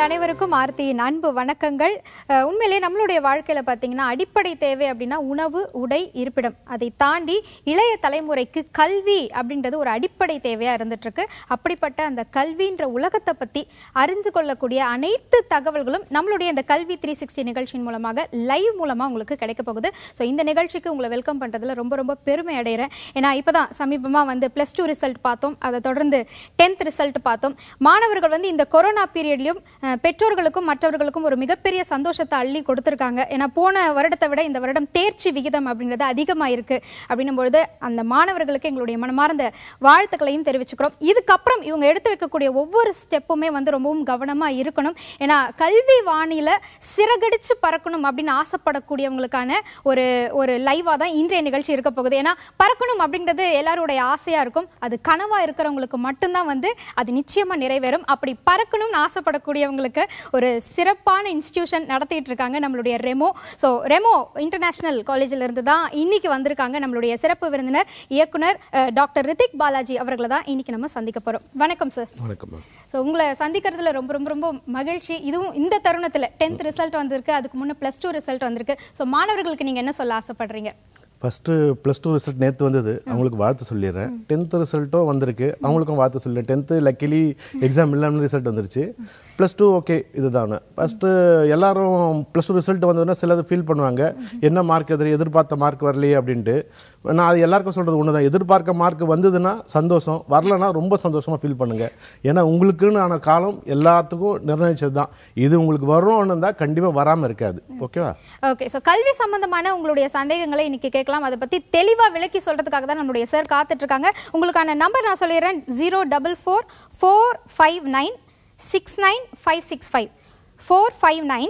அனைவருக்கும் ஆர்த்தியின் அன்பு வணக்கங்கள் அஹ், உண்மையிலே நம்மளுடைய வாழ்க்கையில பார்த்தீங்கன்னா அடிப்படை தேவை அப்படின்னா உணவு உடை இருப்பிடம் அதை தாண்டி இளைய தலைமுறைக்கு கல்வி அப்படின்றது ஒரு அடிப்படை தேவையா இருந்துட்டு இருக்கு அப்படிப்பட்ட அந்த கல்வின்ற உலகத்தை பத்தி அறிந்து கொள்ளக்கூடிய அனைத்து தகவல்களும் நம்மளுடைய இந்த கல்வி த்ரீ சிக்ஸ்டி நிகழ்ச்சியின் மூலமாக லைவ் மூலமா உங்களுக்கு கிடைக்க போகுது ஸோ இந்த நிகழ்ச்சிக்கு உங்களை வெல்கம் பண்றதுல ரொம்ப ரொம்ப பெருமை அடைகிறேன் ஏன்னா இப்பதான் சமீபமா வந்து பிளஸ் டூ ரிசல்ட் பார்த்தோம் அதை தொடர்ந்து டென்த் ரிசல்ட் பார்த்தோம் மாணவர்கள் வந்து இந்த கொரோனா பீரியட்லயும் அஹ், பெற்றோர்களுக்கும் மற்றவர்களுக்கும் ஒரு மிகப்பெரிய சந்தோஷத்தை அள்ளி கொடுத்துருக்காங்க ஏன்னா போன வருடத்தை விட இந்த வருடம் தேர்ச்சி விகிதம் அப்படின்றது அதிகமாக இருக்கு அப்படின்னும் பொழுது அந்த மாணவர்களுக்கு எங்களுடைய மனமார்ந்த வாழ்த்துக்களையும் தெரிவிச்சுக்கிறோம் இதுக்கப்புறம் இவங்க எடுத்து வைக்கக்கூடிய ஒவ்வொரு ஸ்டெப்புமே வந்து ரொம்பவும் கவனமா இருக்கணும் ஏன்னா கல்வி வானில சிறகடிச்சு பறக்கணும் அப்படின்னு ஆசைப்படக்கூடியவங்களுக்கான ஒரு ஒரு லைவா தான் இன்றைய நிகழ்ச்சி இருக்க போகுது ஏன்னா பறக்கணும் அப்படின்றது எல்லாருடைய ஆசையா இருக்கும் அது கனவா இருக்கிறவங்களுக்கு மட்டும்தான் வந்து அது நிச்சயமா நிறைவேறும் அப்படி பறக்கணும்னு ஆசைப்படக்கூடியவங்களுக்கு ஒரு சிறப்பான இன்ஸ்டிடியூஷன் நடத்திட்டு இருக்காங்க நம்மளுடைய ரெமோ ஸோ ரெமோ இன்டர்நேஷனல் காலேஜில் இருந்து தான் இன்னைக்கு வந்திருக்காங்க நம்மளுடைய சிறப்பு விருந்தினர் இயக்குனர் அஹ், டாக்டர் ரித்திக் பாலாஜி அவர்களை தான் இன்னைக்கு நம்ம சந்திக்க போறோம் வணக்கம் சார் வணக்கம் மேம் ஸோ உங்களை சந்திக்கிறதுல ரொம்ப ரொம்ப ரொம்ப மகிழ்ச்சி இதுவும் இந்த தருணத்தில் டென்த் ரிசல்ட் வந்திருக்கு அதுக்கு முன்னே ப்ளஸ் டூ ரிசல்ட் வந்திருக்கு ஸோ மாணவர்களுக்கு நீங்கள் என்ன சொல்ல ஆசைப்படுறீங்க ஃபஸ்ட்டு ப்ளஸ் டூ ரிசல்ட் நேற்று வந்தது அவங்களுக்கு வாழ்த்து சொல்லிடுறேன் டென்த்து ரிசல்ட்டும் வந்திருக்கு அவங்களுக்கும் வாழ்த்து சொல்லிடுறேன் டென்த்து லக்கிலி எக்ஸாம் இல்லாமல் ரிசல்ட் வந்துருச்சு ப்ளஸ் டூ ஓகே இதுதான் ஃபஸ்ட்டு எல்லாரும் ப்ளஸ் டூ ரிசல்ட் வந்ததுன்னா சிலது ஃபீல் பண்ணுவாங்க என்ன மார்க் எதிர் எதிர்பார்த்த மார்க் வரலையே அப்படின்ட்டு நான் அது எல்லாருக்கும் சொல்கிறது ஒன்று தான் எதிர்பார்க்க மார்க் வந்ததுன்னா சந்தோஷம் வரலன்னா ரொம்ப சந்தோஷமாக ஃபீல் பண்ணுங்கள் ஏன்னா உங்களுக்குன்னு ஆன காலம் எல்லாத்துக்கும் நிர்ணயிச்சது தான் இது உங்களுக்கு வரும்னு தான் கண்டிப்பாக வராமல் இருக்காது ஓகேவா ஓகே ஸோ கல்வி சம்பந்தமான உங்களுடைய சந்தேகங்களை இன்னைக்கு கேட்கலாம் அதை பத்தி தெளிவா விளக்கி சொல்றதுக்காக தான் நம்மளுடைய சார் காத்துட்டு இருக்காங்க உங்களுக்கான நம்பர் நான் சொல்லிடுறேன் zero double four four five nine six nine five six five four five nine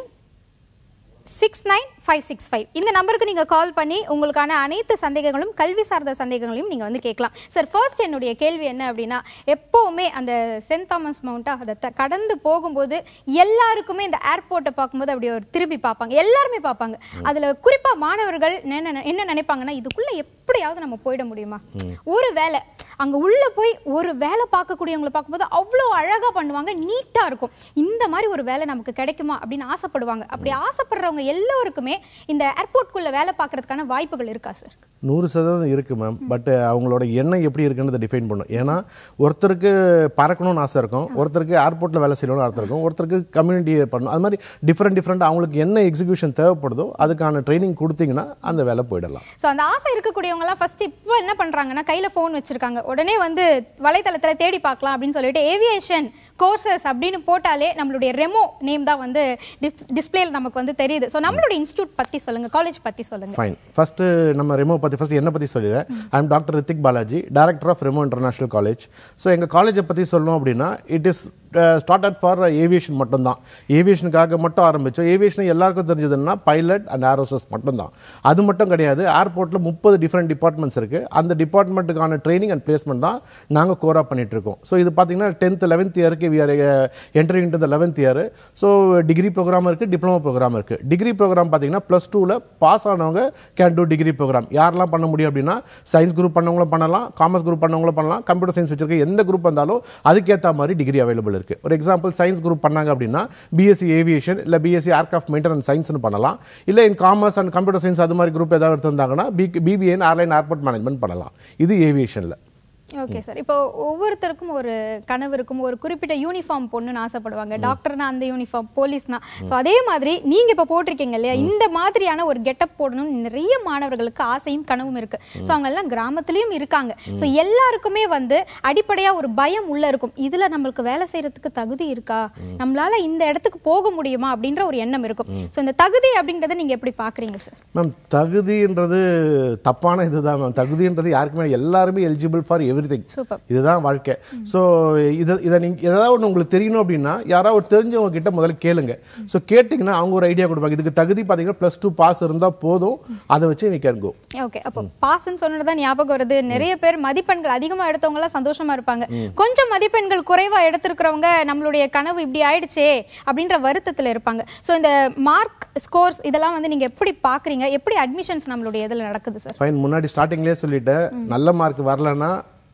six nine five six five இந்த நம்பருக்கு நீங்கள் கால் பண்ணி உங்களுக்கான அனைத்து சந்தேகங்களும் கல்வி சார்ந்த சந்தேகங்களையும் நீங்கள் வந்து கேட்கலாம் சார் ஃபர்ஸ்ட் என்னுடைய கேள்வி என்ன அப்படின்னா எப்போவுமே அந்த சென்ட் தாமஸ் மவுண்டா அதை த- கடந்து போகும்போது எல்லாருக்குமே இந்த ஏர்போர்ட்டை பார்க்கும்போது அப்படி ஒரு திரும்பி பார்ப்பாங்க எல்லாருமே பார்ப்பாங்க அதில் குறிப்பாக மாணவர்கள் என்ன என்ன நினைப்பாங்கன்னா இதுக்குள்ளே எப்படியாவது நம்ம போயிட முடியுமா ஒரு வேலை அங்கே உள்ளே போய் ஒரு வேலை பார்க்கக்கூடியவங்களை பார்க்கும்போது அவ்வளோ அழகாக பண்ணுவாங்க நீட்டாக இருக்கும் இந்த மாதிரி ஒரு வேலை நமக்கு கிடைக்குமா அப்படின்னு ஆசைப்படுவாங்க அப்படி ஆசைப்படுறவங்க எல்லோருக்குமே இந்த ஏர்போர்ட்குள்ள வேலை பார்க்கறதுக்கான வாய்ப்புகள் இருக்கா சார் நூறு சதவீதம் இருக்குது மேம் பட் அவங்களோட எண்ணம் எப்படி இருக்குன்றதை டிஃபைன் பண்ணும் ஏன்னா ஒருத்தருக்கு பறக்கணும்னு ஆசை இருக்கும் ஒருத்தருக்கு ஏர்போர்ட்டில் வேலை செய்யணும்னு ஆசை இருக்கும் ஒருத்தருக்கு கம்யூனிட்டி பண்ணணும் அது மாதிரி டிஃப்ரெண்ட் டிஃப்ரெண்ட் அவங்களுக்கு என்ன எக்ஸிக்யூஷன் தேவைப்படுதோ அதுக்கான ட்ரைனிங் கொடுத்தீங்கன்னா அந்த வேலை போயிடலாம் ஸோ அந்த ஆசை இருக்கக்கூடியவங்கலாம் ஃபர்ஸ்ட் இப்போ என்ன பண்றாங்கன்னா கையில ஃபோன் வச்சிருக்காங்க உடனே வந்து வலைத்தளத்துல தேடி பார்க்கலாம் அப்படின்னு சொல்லிட்டு ஏவியேஷன் கோர்சஸ் அப்படின்னு போட்டாலே நம்மளுடைய ரெமோ நேம் தான் வந்து டிஸ்பிளேல நமக்கு வந்து தெரியுது ஸோ நம்மளுடைய இன்ஸ்டியூட் பத்தி சொல்லுங்க காலேஜ் பத்தி சொல்லுங்க ஃபைன் ஃபஸ்ட்டு நம்ம ரெமோ பற்றி ஃபஸ்ட்டு என்ன பற்றி சொல்லிடுறேன் I am doctor Rithik Balaji director of Remo international college so எங்கள் காலேஜை பற்றி சொல்லணும் அப்படின்னா it is started for aviation மட்டும்தான் ஏவியேஷனுக்காக மட்டும் ஆரம்பித்தோம் ஏவியேஷன் எல்லாருக்கும் தெரிஞ்சதுன்னா பைலட் அண்ட் ஏரோசஸ் மட்டும்தான் அது மட்டும் கிடையாது ஏர்போர்ட்டில் முப்பது டிஃப்ரெண்ட் டிபார்ட்மெண்ட்ஸ் இருக்குது அந்த டிபார்ட்மெண்ட்டுக்கான ட்ரைனிங் அண்ட் பிளேஸ்மெண்ட் தான் நாங்கள் கோரா பண்ணிட்டு இருக்கோம் ஸோ இது பார்த்தீங்கன்னா டென்த் லெவன்த் இயருக்கு we are entering to the eleventh year so degree program இருக்குது டிப்ளமோ ப்ரோக்ராம் இருக்குது டிகிரி ப்ரோக்ராம் பார்த்தீங்கன்னா ப்ளஸ் டூவில் பாஸ் ஆனவங்க கேன் டூ டிகிரி ப்ரோக்ராம் யாரெல்லாம் பண்ண முடியும் அப்படின்னா சயின்ஸ் குரூப் பண்ணவங்களும் பண்ணலாம் காமர்ஸ் குரூப் பண்ணவங்களும் பண்ணலாம் கம்ப்யூட்டர் சயின்ஸ் வச்சிருக்க எந்த குரூப் வந்தாலும் அதுக்கேற்ற மாதிரி டிகிரி அவைலபிள் இருக்குது ஒரு எக்ஸாம்பிள் சயின்ஸ் குரூப் பண்ணாங்க அப்படின்னா பிஎஸ்சி ஏவியேஷன் இல்லை பிஎஸ்சி ஏர்க்ராஃப்ட் மெயின்டெனன்ஸ் சயின்ஸ்னு பண்ணலாம் இல்லை in commerce and computer science அது மாதிரி குரூப் ஏதாவது எடுத்திருந்தாங்கன்னா B BBA in airline airport management பண்ணலாம் இது ஏவியேஷனில் ஓகே சார் இப்போ ஒவ்வொருத்தருக்கும் ஒரு கனவு இருக்கும் ஒரு குறிப்பிட்ட யூனிஃபார்ம் பொண்ணுன்னு ஆசைப்படுவாங்க டாக்டர்னா அந்த யூனிஃபார்ம் போலீஸ்னா ஸோ அதே மாதிரி நீங்க இப்போ போட்டிருக்கீங்க இல்லையா இந்த மாதிரியான ஒரு கெட்டப் போடணும்னு நிறைய மாணவர்களுக்கு ஆசையும் கனவும் இருக்கு ஸோ அவங்க எல்லாம் கிராமத்துலயும் இருக்காங்க ஸோ எல்லாருக்குமே வந்து அடிப்படையா ஒரு பயம் உள்ள இருக்கும் இதுல நம்மளுக்கு வேலை செய்யறதுக்கு தகுதி இருக்கா நம்மளால இந்த இடத்துக்கு போக முடியுமா அப்படின்ற ஒரு எண்ணம் இருக்கும் ஸோ இந்த தகுதி அப்படின்றத நீங்க எப்படி பாக்குறீங்க சார் மேம் தகுதின்றது தப்பான இதுதான் மேம் தகுதின்றது யாருக்குமே எல்லாருமே eligible for everything super இதுதான் வாழ்க்கை ஸோ இதை இதை நீங்கள் ஏதாவது ஒன்று உங்களுக்கு தெரியணும் அப்படின்னா யாராவது ஒரு தெரிஞ்சவங்க கிட்ட முதல்ல கேளுங்க ஸோ கேட்டிங்கன்னா அவங்க ஒரு ஐடியா கொடுப்பாங்க இதுக்கு தகுதி பார்த்தீங்கன்னா ப்ளஸ் டூ பாஸ் இருந்தால் போதும் அதை வச்சு நீ கேன் கோ ஓகே அப்போ பாஸ்ன்னு சொன்னதுதான் ஞாபகம் வருது நிறைய பேர் மதிப்பெண்கள் அதிகமா எடுத்தவங்க எல்லாம் சந்தோஷமா இருப்பாங்க கொஞ்சம் மதிப்பெண்கள் குறைவா எடுத்திருக்கிறவங்க நம்மளுடைய கனவு இப்படி ஆயிடுச்சே அப்படின்ற வருத்தத்துல இருப்பாங்க சோ இந்த மார்க் ஸ்கோர்ஸ் இதெல்லாம் வந்து நீங்க எப்படி பாக்குறீங்க எப்படி அட்மிஷன்ஸ் நம்மளுடைய இதுல நடக்குது சார் ஃபைன் முன்னாடி ஸ்டார்டிங்லேயே சொல்லிட்டேன் நல்ல மார்க் வரலன்னா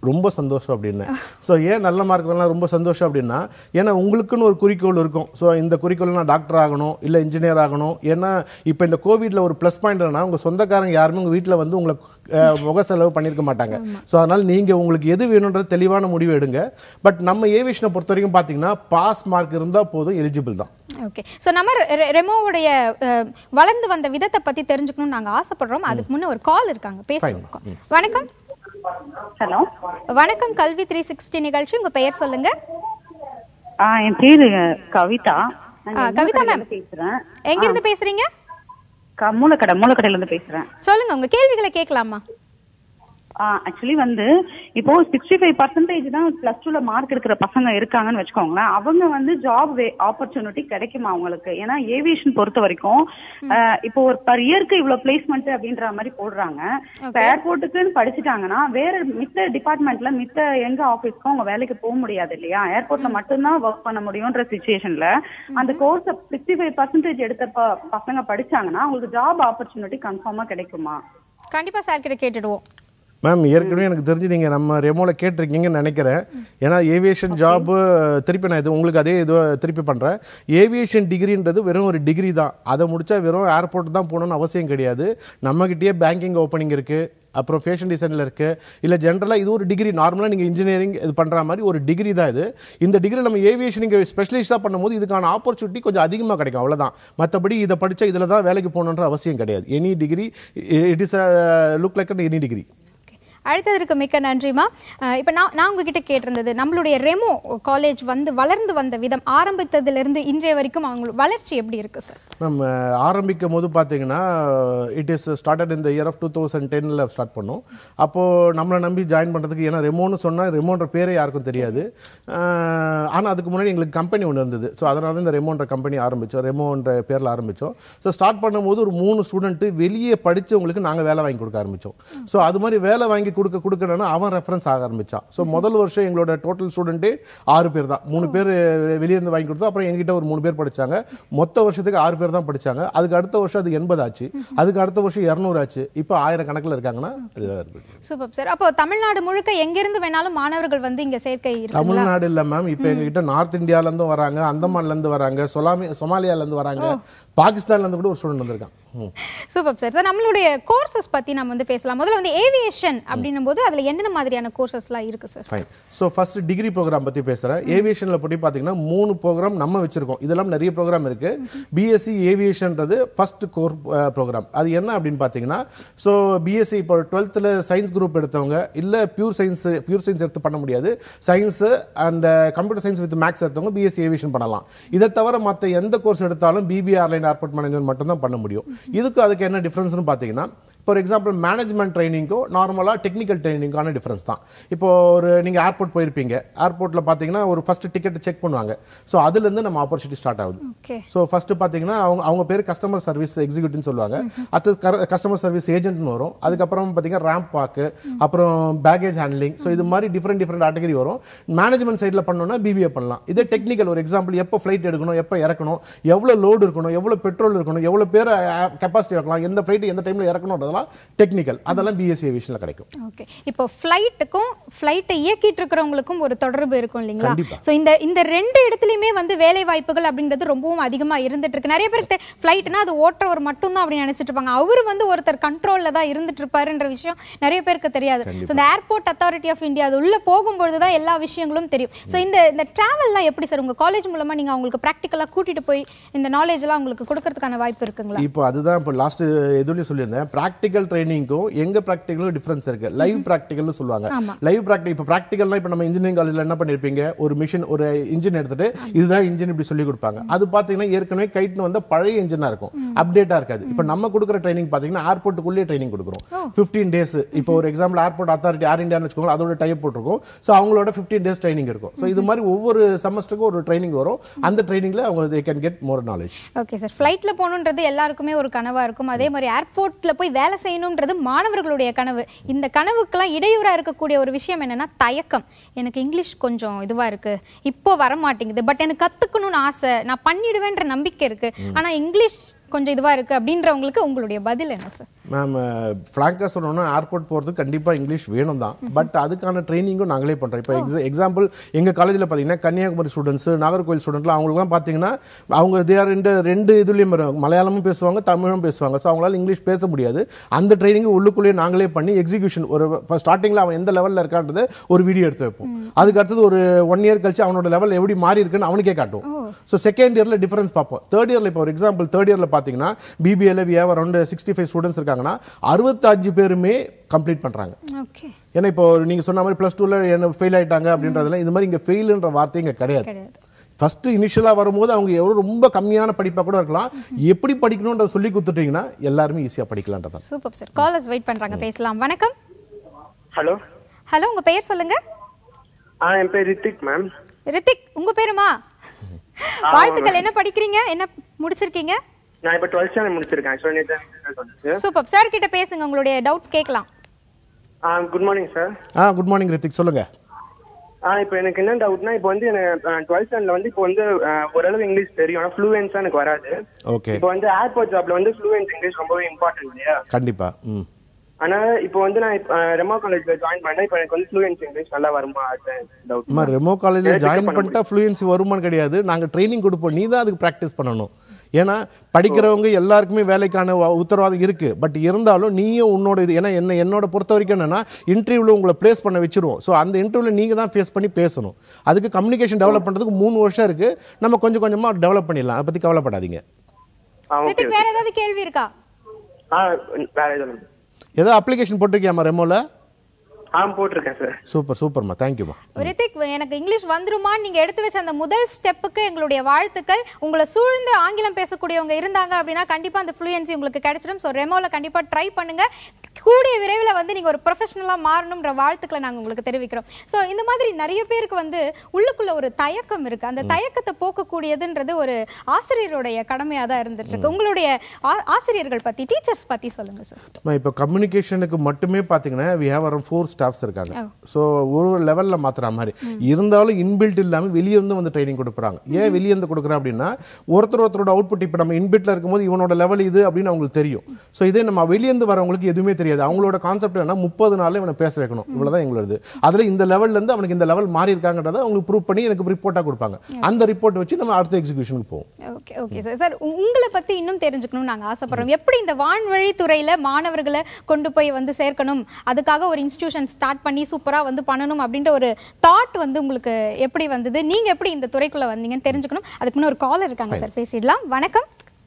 ரொம்ப சந்தோஷம் அப்படின்னு ஸோ ஏன் நல்ல மார்க் வரலாம் ரொம்ப சந்தோஷம் அப்படின்னா ஏன்னா உங்களுக்குன்னு ஒரு குறிக்கோள் இருக்கும் ஸோ இந்த குறிக்கோள் நான் டாக்டர் ஆகணும் இல்லை இன்ஜினியர் ஆகணும் ஏன்னா இப்போ இந்த கோவிட்ல ஒரு ப்ளஸ் பாயிண்ட் என்னன்னா உங்கள் சொந்தக்காரங்க யாருமே உங்கள் வீட்டில் வந்து உங்களை அஹ், முக செலவு பண்ணியிருக்க மாட்டாங்க ஸோ அதனால் நீங்கள் உங்களுக்கு எது வேணுன்றது தெளிவான முடிவு எடுங்க பட் நம்ம ஏவியேஷனை பொறுத்த வரைக்கும் பார்த்தீங்கன்னா பாஸ் மார்க் இருந்தால் போதும் எலிஜிபிள் தான் ஓகே ஸோ நம்ம ரெ- ரெமோவுடைய அஹ், வளர்ந்து வந்த விதத்தை பத்தி தெரிஞ்சுக்கணும்னு நாங்க ஆசைப்படுறோம் அதுக்கு முன்ன ஒரு கால் இருக்காங்க பேசுறோம் வணக்கம் ஹலோ வணக்கம் கல்வி த்ரீ சிக்ஸ்டி நிகழ்ச்சி உங்க பெயர் சொல்லுங்க ஆ என் பேரு கவிதா நான் ஆ, இங்க கவிதா மூலக்கடையில மேம். இருந்து பேசுறேன் எங்க இருந்து பேசுறீங்க க- மூலக்கடை மூலக்கடையில இருந்து பேசுறேன் சொல்லுங்க உங்க கேள்விகளை கேட்கலாமா ஆக்சுவலி வந்து இப்போ சிக்ஸ்டி ஃபைவ் பர்சன்டேஜ் தான் பிளஸ் டூல மார்க் எடுக்கிற பசங்க இருக்காங்கன்னு வச்சுக்கோங்களேன் அவங்க வந்து ஜாப் ஆப்பர்ச்சுனிட்டி கிடைக்குமா அவங்களுக்கு ஏன்னா ஏவியேஷன் பொறுத்த வரைக்கும் ஆ, இப்போ ஒரு பர் இயர்க்கு இவ்வளவு பிளேஸ்மெண்ட் அப்படின்ற மாதிரி போடுறாங்க இப்போ ஏர்போர்ட்டுக்குன்னு படிச்சுட்டாங்கன்னா வேற மித்த டிபார்ட்மெண்ட்ல மித்த எங்க ஆபீஸ்க்கும் அவங்க வேலைக்கு போக முடியாது இல்லையா ஏர்போர்ட்ல மட்டும்தான் ஒர்க் பண்ண முடியும்ன்ற சுச்சுவேஷன்ல அந்த கோர்ஸ் சிக்ஸ்டி ஃபைவ் பர்சன்டேஜ் எடுத்த ப- பசங்க படிச்சாங்கன்னா அவங்களுக்கு ஜாப் ஆப்பர்ச்சுனிட்டி கன்ஃபார்மா கிடைக்குமா கண்டிப்பா சார் கிட்ட கேட்டுடுவோம் மேம் ஏற்கனவே எனக்கு தெரிஞ்சு நீங்கள் நம்ம ரெமோவில் கேட்டிருக்கீங்கன்னு நினைக்கிறேன் ஏன்னா ஏவியேஷன் ஜாப்பு திருப்பி நான் இது உங்களுக்கு அதே இது திருப்பி பண்ணுறேன் ஏவியேஷன் டிகிரின்றது வெறும் ஒரு டிகிரி தான் அதை முடிச்சா வெறும் ஏர்போர்ட் தான் போகணும்னு அவசியம் கிடையாது நம்மகிட்டயே பேங்கிங் ஓப்பனிங் இருக்குது அப்புறம் ஃபேஷன் டிசைனில் இருக்குது இல்லை ஜென்ரலாக இது ஒரு டிகிரி நார்மலாக நீங்கள் இன்ஜினியரிங் இது பண்ணுற மாதிரி ஒரு டிகிரி தான் இது இந்த டிகிரி நம்ம ஏவியேஷன் இங்கே ஸ்பெஷலிஸ்டாக பண்ணும்போது இதுக்கான ஆப்பர்ச்சுனிட்டி கொஞ்சம் அதிகமாக கிடைக்கும் அவ்வளவுதான் மற்றபடி இதை படித்தா இதில் தான் வேலைக்கு போகணுன்ற அவசியம் கிடையாது any degree it is look like and any degree Okay. அழைத்ததற்கு மிக்க நன்றிமா அஹ் இப்ப நான் நான் உங்ககிட்ட கேட்டிருந்தது நம்மளுடைய ரெமோ காலேஜ் வந்து வளர்ந்து வந்த விதம் ஆரம்பித்ததிலிருந்து இன்றைய வரைக்கும் அவங்க வளர்ச்சி எப்படி இருக்கு சார் மேம் ஆரம்பிக்கும் போது பார்த்தீங்கன்னா இட் இஸ் ஸ்டார்டட் இந்த இயர் ஆஃப் டூ தௌசண்ட் டென்னில் ஸ்டார்ட் பண்ணோம் அப்போது நம்மளை நம்பி ஜாயின் பண்ணுறதுக்கு ஏன்னா ரெமோன்னு சொன்னால் ரெமோன்ற பேரே யாருக்கும் தெரியாது ஆனால் அதுக்கு முன்னாடி எங்களுக்கு கம்பெனி ஒன்று இருந்தது ஸோ அதனால தான் இந்த ரெமோன்ற கம்பெனி ஆரம்பித்தோம் ரெமோன்ற பேரில் ஆரம்பித்தோம் ஸோ ஸ்டார்ட் பண்ணும்போது ஒரு மூணு ஸ்டூடெண்ட்டு வெளியே படித்தவங்களுக்கு நாங்கள் வேலை வாங்கி கொடுக்க ஆரம்பித்தோம் ஸோ அது மாதிரி வேலை வாங்கி கொடுக்க கொடுக்கணும்னா அவன் ரெஃபரன்ஸ் ஆக ஆரம்பித்தான் ஸோ முதல் வருஷம் எங்களோட டோட்டல் ஸ்டூடெண்ட்டே ஆறு பேர் தான் மூணு பேர் வெளியே இருந்து வாங்கி கொடுத்தோம் அப்புறம் எங்கிட்ட ஒரு மூணு பேர் படிச்சாங்க மொத்த வருஷத்துக்கு ஆறு பேர் தான் படிச்சாங்க அதுக்கு அடுத்த வருஷம் அது எண்பது ஆச்சு அதுக்கு அடுத்த வருஷம் இரநூறு ஆச்சு இப்போ ஆயிரம் கணக்கில் இருக்காங்கன்னா இதுதான் இருக்கு சூப்பர் சார் அப்போ தமிழ்நாடு முழுக்க எங்கிருந்து வேணாலும் மாணவர்கள் வந்து இங்க சேர்க்கை இருக்குங்களா தமிழ்நாடு இல்ல மேம் இப்போ எங்ககிட்ட நார்த் இந்தியால இருந்தும் வராங்க அந்தமான்ல இருந்து வராங்க சொலாமி சொமாலியால இருந்து வராங்க பாகிஸ்தான்ல இருந்து கூட ஒரு ஸ்டூடெண்ட் வந்திருக்கான் ம். சூப்பர் சார் சார் நம்மளுடைய கோர்சஸ் பத்தி நம்ம வந்து பேசலாம் முதல்ல வந்து ஏவியேஷன் அப்படின்னும் போது அதுல என்னென்ன மாதிரியான கோர்சஸ்லாம் இருக்கு sir fine so first degree program பற்றி பேசுகிறேன் ஏவியேஷனில் பற்றி பார்த்தீங்கன்னா மூணு ப்ரோக்ராம் நம்ம வச்சிருக்கோம் இதெல்லாம் நிறைய ப்ரோக்ராம் இருக்கு பிஎஸ்சி ஏவியேஷன்றது ஃபர்ஸ்ட் கோர் ப்ரோக்ராம் அது என்ன அப்படின்னு பார்த்தீங்கன்னா ஸோ பிஎஸ்சி இப்போ டுவெல்த்தில் சயின்ஸ் குரூப் எடுத்தவங்க இல்லை பியூர் சயின்ஸ் பியூர் சயின்ஸ் எடுத்து பண்ண முடியாது science and computer science with maths எடுத்தவங்க பிஎஸ்சி ஏவியேஷன் பண்ணலாம் இதை தவிர மற்ற எந்த கோர்ஸ் எடுத்தாலும் பிபி ஆர்லைன் ஏர்போர்ட் மேனேஜ்மெண்ட் மட்டும் தான் பண்ண முடியும் இதுக்கு அதுக்கு என்ன டிஃப்ரென்ஸ்னு பார்த்தீங்கன்னா ஃபார் எக்ஸாம்பிள் மேனேஜ்மெண்ட் ட்ரைனிங்கோ நார்மலாக டெக்னிக்கல் ட்ரைனிங்கான டிஃப்ரென்ஸ் தான் இப்போ ஒரு நீங்கள் ஏர்போர்ட் போயிருப்பீங்க ஏர்போர்ட்டில் பார்த்தீங்கன்னா ஒரு ஃபர்ஸ்ட் டிக்கெட் செக் பண்ணுவாங்க ஸோ அதுலேருந்து நம்ம ஆப்பர்ச்சுனிட்டி ஸ்டார்ட் ஆகுது ஓகே ஸோ ஃபர்ஸ்ட் பார்த்தீங்கன்னா அவங்க அவங்க பேர் கஸ்டமர் சர்வீஸ் எக்ஸிக்யூட்டிவ்னு சொல்லுவாங்க அது கஸ்டமர் சர்வீஸ் ஏஜென்ட்னு வரும் அதுக்கப்புறம் பார்த்தீங்கன்னா ரேம்ப் வாக்கு அப்புறம் பேகேஜ் ஹேண்ட்லிங் ஸோ இது மாதிரி டிஃப்ரெண்ட் டிஃப்ரெண்ட் கேட்டகரி வரும் மேனேஜ்மெண்ட் சைடில் பண்ணோம்னா பிபிஏ பண்ணலாம் இதே டெக்னிக்கல் ஒரு எக்ஸாம்பிள் எப்போ ஃப்ளைட் எடுக்கணும் எப்போ இறக்கணும் எவ்வளோ லோடு இருக்கணும் எவ்வளோ பெட்ரோல் இருக்கணும் எவ்வளோ பேர் கெப்பாசிட்டி இருக்கலாம் எந்த ஃப்ளைட் எந்த டைமில் இறக்கணுன்றதெல்லாம் டெக்னிக்கல் அதெல்லாம் பிஎஸ்சி ஏவியேஷனில் கிடைக்கும் ஓகே இப்போ ஃப்ளைட்டுக்கும் ஃப்ளைட்டை இயக்கிட்டு இருக்கிறவங்களுக்கும் ஒரு தொடர்பு இருக்கும் இல்லைங்களா கண்டிப்பா. ஸோ இந்த இந்த ரெண்டு இடத்துலையுமே வந்து வேலை வாய்ப்புகள் அப்படின்றது ரொம்பவும் அதிகமா இருந்துட்டு இருக்கு நிறைய பேருக்கு ஃப்ளைட்னா அது ஓட்டுறவர் மட்டும்தான் அப்படின்னு நினைச்சிட்டு இருப்பாங்க அவர் வந்து ஒருத்தர் கண்ட்ரோல்ல தான் இருந்துட்டு இருப்பாருன்ற விஷயம் நிறைய பேருக்கு தெரியாது ஸோ இந்த ஏர்போர்ட் அத்தாரிட்டி ஆஃப் இந்தியா அது உள்ள போகும்பொழுது தான் எல்லா விஷயங்களும் தெரியும் ஸோ இந்த இந்த டிராவல்லாம் எப்படி சார் உங்க காலேஜ் மூலமா நீங்க அவங்களுக்கு ப்ராக்டிக்கலா கூட்டிட்டு போய் இந்த நாலேஜ் எல்லாம் உங்களுக்கு கொடுக்கறதுக்கான வாய்ப்பு இருக்குங்களா இப்போ அதுதான் இப்போ லாஸ்ட் எதுலையும் சொல்லியிருந்தேன் ப்ராக்டிக்கல் ட்ரைனிங்க்கும் எங்க ப்ராக்டிக்கலும் டிஃபரன்ஸ் இருக்கு லைவ் ப்ராக்டிக்கல்னு சொல்லுவாங்க ஆமா. லைவ் ப்ராக்டிக் இப்போ ப்ராக்டிக்கல்னா இப்போ நம்ம இன்ஜினியரிங் காலேஜில் என்ன பண்ணியிருப்பீங்க ஒரு மிஷின் ஒரு இன்ஜின் எடுத்துட்டு இதுதான் இன்ஜின் இப்படி சொல்லி கொடுப்பாங்க அது பார்த்தீங்கன்னா ஏற்கனவே கைட்னு வந்த பழைய இன்ஜினா இருக்கும் அப்டேட்டா இருக்காது இப்போ நம்ம கொடுக்குற ட்ரைனிங் பார்த்தீங்கன்னா ஏர்போர்ட்டுக்குள்ளேயே ட்ரைனிங் கொடுக்குறோம் ஃபிஃப்டீன் டேஸ் இப்போ ஒரு எக்ஸாம்பிள் ஏர்போர்ட் அத்தாரிட்டி ஏர் இந்தியான்னு வச்சுக்கோங்க அதோட டைப் போட்டிருக்கும் ஸோ அவங்களோட ஃபிஃப்டீன் டேஸ் ட்ரைனிங் இருக்கும் ஸோ இது மாதிரி ஒவ்வொரு செமஸ்டருக்கும் ஒரு ட்ரைனிங் வரும் அந்த ட்ரைனிங்ல அவங்க they can get more knowledge okay sir ஃப்ளைட்ல போகணுன்றது எல்லாருக்குமே ஒரு கனவா இருக்கும் அதே மாதிரி ஏர்போர்ட்ல போய் வேலை செய்யணுன்றது மாணவர்களுடைய கனவு இந்த கனவுக்கெல்லாம் இடையூறா இருக்கக்கூடிய ஒரு விஷயம் என்னன்னா தயக்கம் எனக்கு இங்கிலீஷ் கொஞ்சம் இதுவா இருக்கு இப்போ வர மாட்டேங்குது பட் எனக்கு கத்துக்கணும்னு ஆசை நான் பண்ணிடுவேன்ற நம்பிக்கை இருக்கு ஆனா இங்கிலீஷ் கொஞ்சம் இதுவா இருக்கு அப்படின்றவங்களுக்கு உங்களுடைய பதில் என்ன சார் மேம் ஃப்ராங்காக சொல்லணும்னா ஏர்போர்ட் போகிறதுக்கு கண்டிப்பாக இங்கிலீஷ் வேணும் தான் பட் அதுக்கான ட்ரைனிங்கும் நாங்களே பண்ணுறோம் இப்போ எக்ஸா எக்ஸாம்பிள் எங்கள் காலேஜில் பார்த்தீங்கன்னா கன்னியாகுமரி ஸ்டூடெண்ட்ஸ் நாகர்கோவில் ஸ்டூடெண்ட்லாம் அவங்களுக்குலாம் பார்த்தீங்கன்னா அவங்க தே ரெண்டு ரெண்டு இதுலேயும் மலையாளமும் பேசுவாங்க தமிழும் பேசுவாங்க ஸோ அவங்களால இங்கிலீஷ் பேச முடியாது அந்த ட்ரைனிங் உள்ளுக்குள்ளேயே நாங்களே பண்ணி எக்ஸிகியூஷன் ஒரு ஸ்டார்டிங்கில் அவன் எந்த லெவலில் இருக்கான்றது ஒரு வீடியோ எடுத்து வைப்போம் அதுக்கு அடுத்தது ஒரு ஒன் இயர் கழிச்சு அவனோட லெவல் எப்படி மாறி இருக்குன்னு அவனுக்கே காட்டும் ஸோ செகண்ட் இயரில் டிஃபரன்ஸ் பார்ப்போம் தேர்ட் இயரில் இப்போ ஒரு எக்ஸாம்பிள் தேர்ட் இயரில் பார்த்தீங்கன்னா பிபிஏல we have around sixty five students இருக்காங்கன்னா அறுபத்தஞ்சு பேருமே கம்ப்ளீட் பண்ணுறாங்க ஓகே ஏன்னா இப்போ நீங்கள் சொன்ன மாதிரி ப்ளஸ் டூவில் என்ன ஃபெயில் ஆயிட்டாங்க அப்படின்றதுல இந்த மாதிரி இங்கே ஃபெயிலுன்ற வார்த்தை இங்கே கிடையாது கிடையாது ஃபர்ஸ்ட் இனிஷியலாக வரும்போது அவங்க எவ்வளோ ரொம்ப கம்மியான படிப்பாக கூட இருக்கலாம் எப்படி படிக்கணுன்றத சொல்லி கொடுத்துட்டீங்கன்னா எல்லாருமே ஈஸியாக படிக்கலான்றதான் சூப்பர் சார் காலர்ஸ் வெயிட் பண்றாங்க பேசலாம் வணக்கம் ஹலோ ஹலோ உங்க பெயர் சொல்லுங்க ஆ என் பேர் ரித்திக் மேம் ரித்திக் உங்க பேருமா வாழ்த்துக்கள் என்ன படிக்கிறீங்க என்ன முடிச்சிருக்கீங்க நான் இப்போ டுவெல்த் ஸ்டாண்டர்ட் முடிச்சிருக்கேன் ஆக்சுவலாக நேற்று ரிசல்ட் வந்துச்சு சூப்பர் சார் கிட்ட பேசுங்க உங்களுடைய டவுட்ஸ் கேட்கலாம் ஆ குட் மார்னிங் சார் ஆ குட் மார்னிங் ரித்திக் சொல்லுங்கள் ஆ இப்போ எனக்கு என்ன டவுட்னா இப்போ வந்து எனக்கு டுவெல்த் ஸ்டாண்டர்ட்ல வந்து இப்போ வந்து ஆ, ஓரளவு இங்கிலீஷ் தெரியும் ஆனால் ஃப்ளூயன்ஸாக எனக்கு வராது ஓகே இப்போ வந்து ஏர்போர்ட் ஜாப்ல வந்து ஃப்ளூயன்ஸ் இங்கிலீஷ் ரொம்பவே இம்பார்ட்டன்ட் இல்லையா கண்டிப்பாக ம் ஆனா இப்போ வந்து நான் இப்போ ரெமா காலேஜ்ல ஜாயின் பண்ணேன் இப்போ எனக்கு வந்து ஃப்ளூயன்ஸ் இங்கிலீஷ் நல்லா வருமா அதுதான் டவுட் அம்மா ரெமோ காலேஜில் Pick up ஜாயின் பண்ண பண்ணிட்டா ஃப்ளூயன்சி வருமான்னு கிடையாது நாங்கள் ட்ரைனிங் கொடுப்போம் நீ தான் அதுக்கு ப்ராக்டிஸ் பண்ணணும் ஏன்னா படிக்கிறவங்க எல்லாருக்குமே வேலைக்கான வ- உத்தரவாதம் இருக்கு பட் இருந்தாலும் நீயும் உன்னோட இது ஏன்னா என்ன என்னோட பொறுத்த வரைக்கும் என்னன்னா இன்டர்வியூவில் உங்களை ப்ளேஸ் பண்ண வச்சிருவோம் ஸோ அந்த இன்டர்வியூவில் நீங்கள் தான் ஃபேஸ் பண்ணி பேசணும் அதுக்கு கம்யூனிகேஷன் டெவலப் பண்ணுறதுக்கு மூணு வருஷம் இருக்கு நம்ம கொஞ்சம் கொஞ்சமாக டெவலப் பண்ணிடலாம் அதை பற்றி கவலைப்படாதீங்க ஆ ஓகே ரித்திக் வேற ஏதாவது கேள்வி இருக்கா ஆ வேற எதுவும் இல்லை. ஏதோ அப்ளிகேஷன் போட்டிருக்கியாம்மா ரெமோவில் ஆ போட்டிருக்கேன் சார் சூப்பர் சூப்பர்மா தேங்க்யூமா ரித்திக் எனக்கு இங்கிலீஷ் வந்துருமான்னு நீங்க எடுத்து வச்ச அந்த முதல் ஸ்டெப்புக்கு எங்களுடைய வாழ்த்துக்கள் உங்களை சூழ்ந்து ஆங்கிலம் பேசக்கூடியவங்க இருந்தாங்க அப்படின்னா கண்டிப்பா அந்த ஃப்ளூயன்சி உங்களுக்கு கிடைச்சிடும் ஸோ ரெமோல கண்டிப்பா ட்ரை பண்ணுங்க கூடிய விரைவில் வந்து நீங்க ஒரு ப்ரொஃபஷனலா மாறணும்ன்ற வாழ்த்துக்களை நாங்க உங்களுக்கு தெரிவிக்கிறோம் ஸோ இந்த மாதிரி நிறைய பேருக்கு வந்து உள்ளுக்குள்ள ஒரு தயக்கம் இருக்கு அந்த தயக்கத்தை போக்கக்கூடியதுன்றது ஒரு ஆசிரியருடைய கடமையா தான் இருந்துட்டு இருக்கு உங்களுடைய ஆ- ஆசிரியர்கள் பத்தி டீச்சர்ஸ் பத்தி சொல்லுங்க சார் இப்போ கம்யூனிகேஷனுக்கு மட்டுமே பார்த்தீங்கன்னா we have around four staffs இருக்காங்க Oh. ஸோ ஒரு ஒரு லெவலில் மாத்துற மாதிரி இருந்தாலும் இன்பில்ட் இல்லாமல் வெளியே இருந்து வந்து ட்ரைனிங் கொடுக்குறாங்க ஏன் வெளியே இருந்து கொடுக்குறேன் அப்படின்னா ஒருத்தர் ஒருத்தரோட அவுட்புட் இப்போ நம்ம இன்பில்ட்ல இருக்கும்போது இவனோட லெவல் இது அப்படின்னு அவங்களுக்கு தெரியும் ஸோ இதே நம்ம வெளியேந்து வரவங்களுக்கு எதுவுமே தெரியாது அவங்களோட கான்செப்ட் என்ன முப்பது நாள்ல இவனை பேச வைக்கணும் இவ்வளவுதான் எங்களது அதில் இந்த லெவல்ல இருந்து அவனுக்கு இந்த லெவல் மாறி இருக்காங்கன்றதை அவங்களுக்கு ப்ரூவ் பண்ணி எனக்கு ரிப்போர்ட்டாக கொடுப்பாங்க அந்த ரிப்போர்ட் வச்சு நம்ம அடுத்த எக்ஸிகியூஷனுக்கு போவோம் ஓகே ஓகே சார் சார் உ- உங்களை பத்தி இன்னும் தெரிஞ்சுக்கணும்னு நாங்க ஆசைப்படுறோம் எப்படி இந்த வான்வழி துறையில மாணவர்களை கொண்டு போய் வந்து சேர்க்கணும் அதுக்காக ஒரு இன்ஸ்டிடியூஷன் ஸ்டார்ட் பண்ணி சூப்பரா வந்து பண்ணணும் அப்படின்ற ஒரு தாட் வந்து உங்களுக்கு எப்படி வந்தது நீங்க எப்படி இந்த துறைக்குள்ள வந்தீங்கன்னு தெரிஞ்சுக்கணும் அதுக்கு முன்ன ஒரு காலர் இருக்காங்க சார் பேசிடலாம் வணக்கம்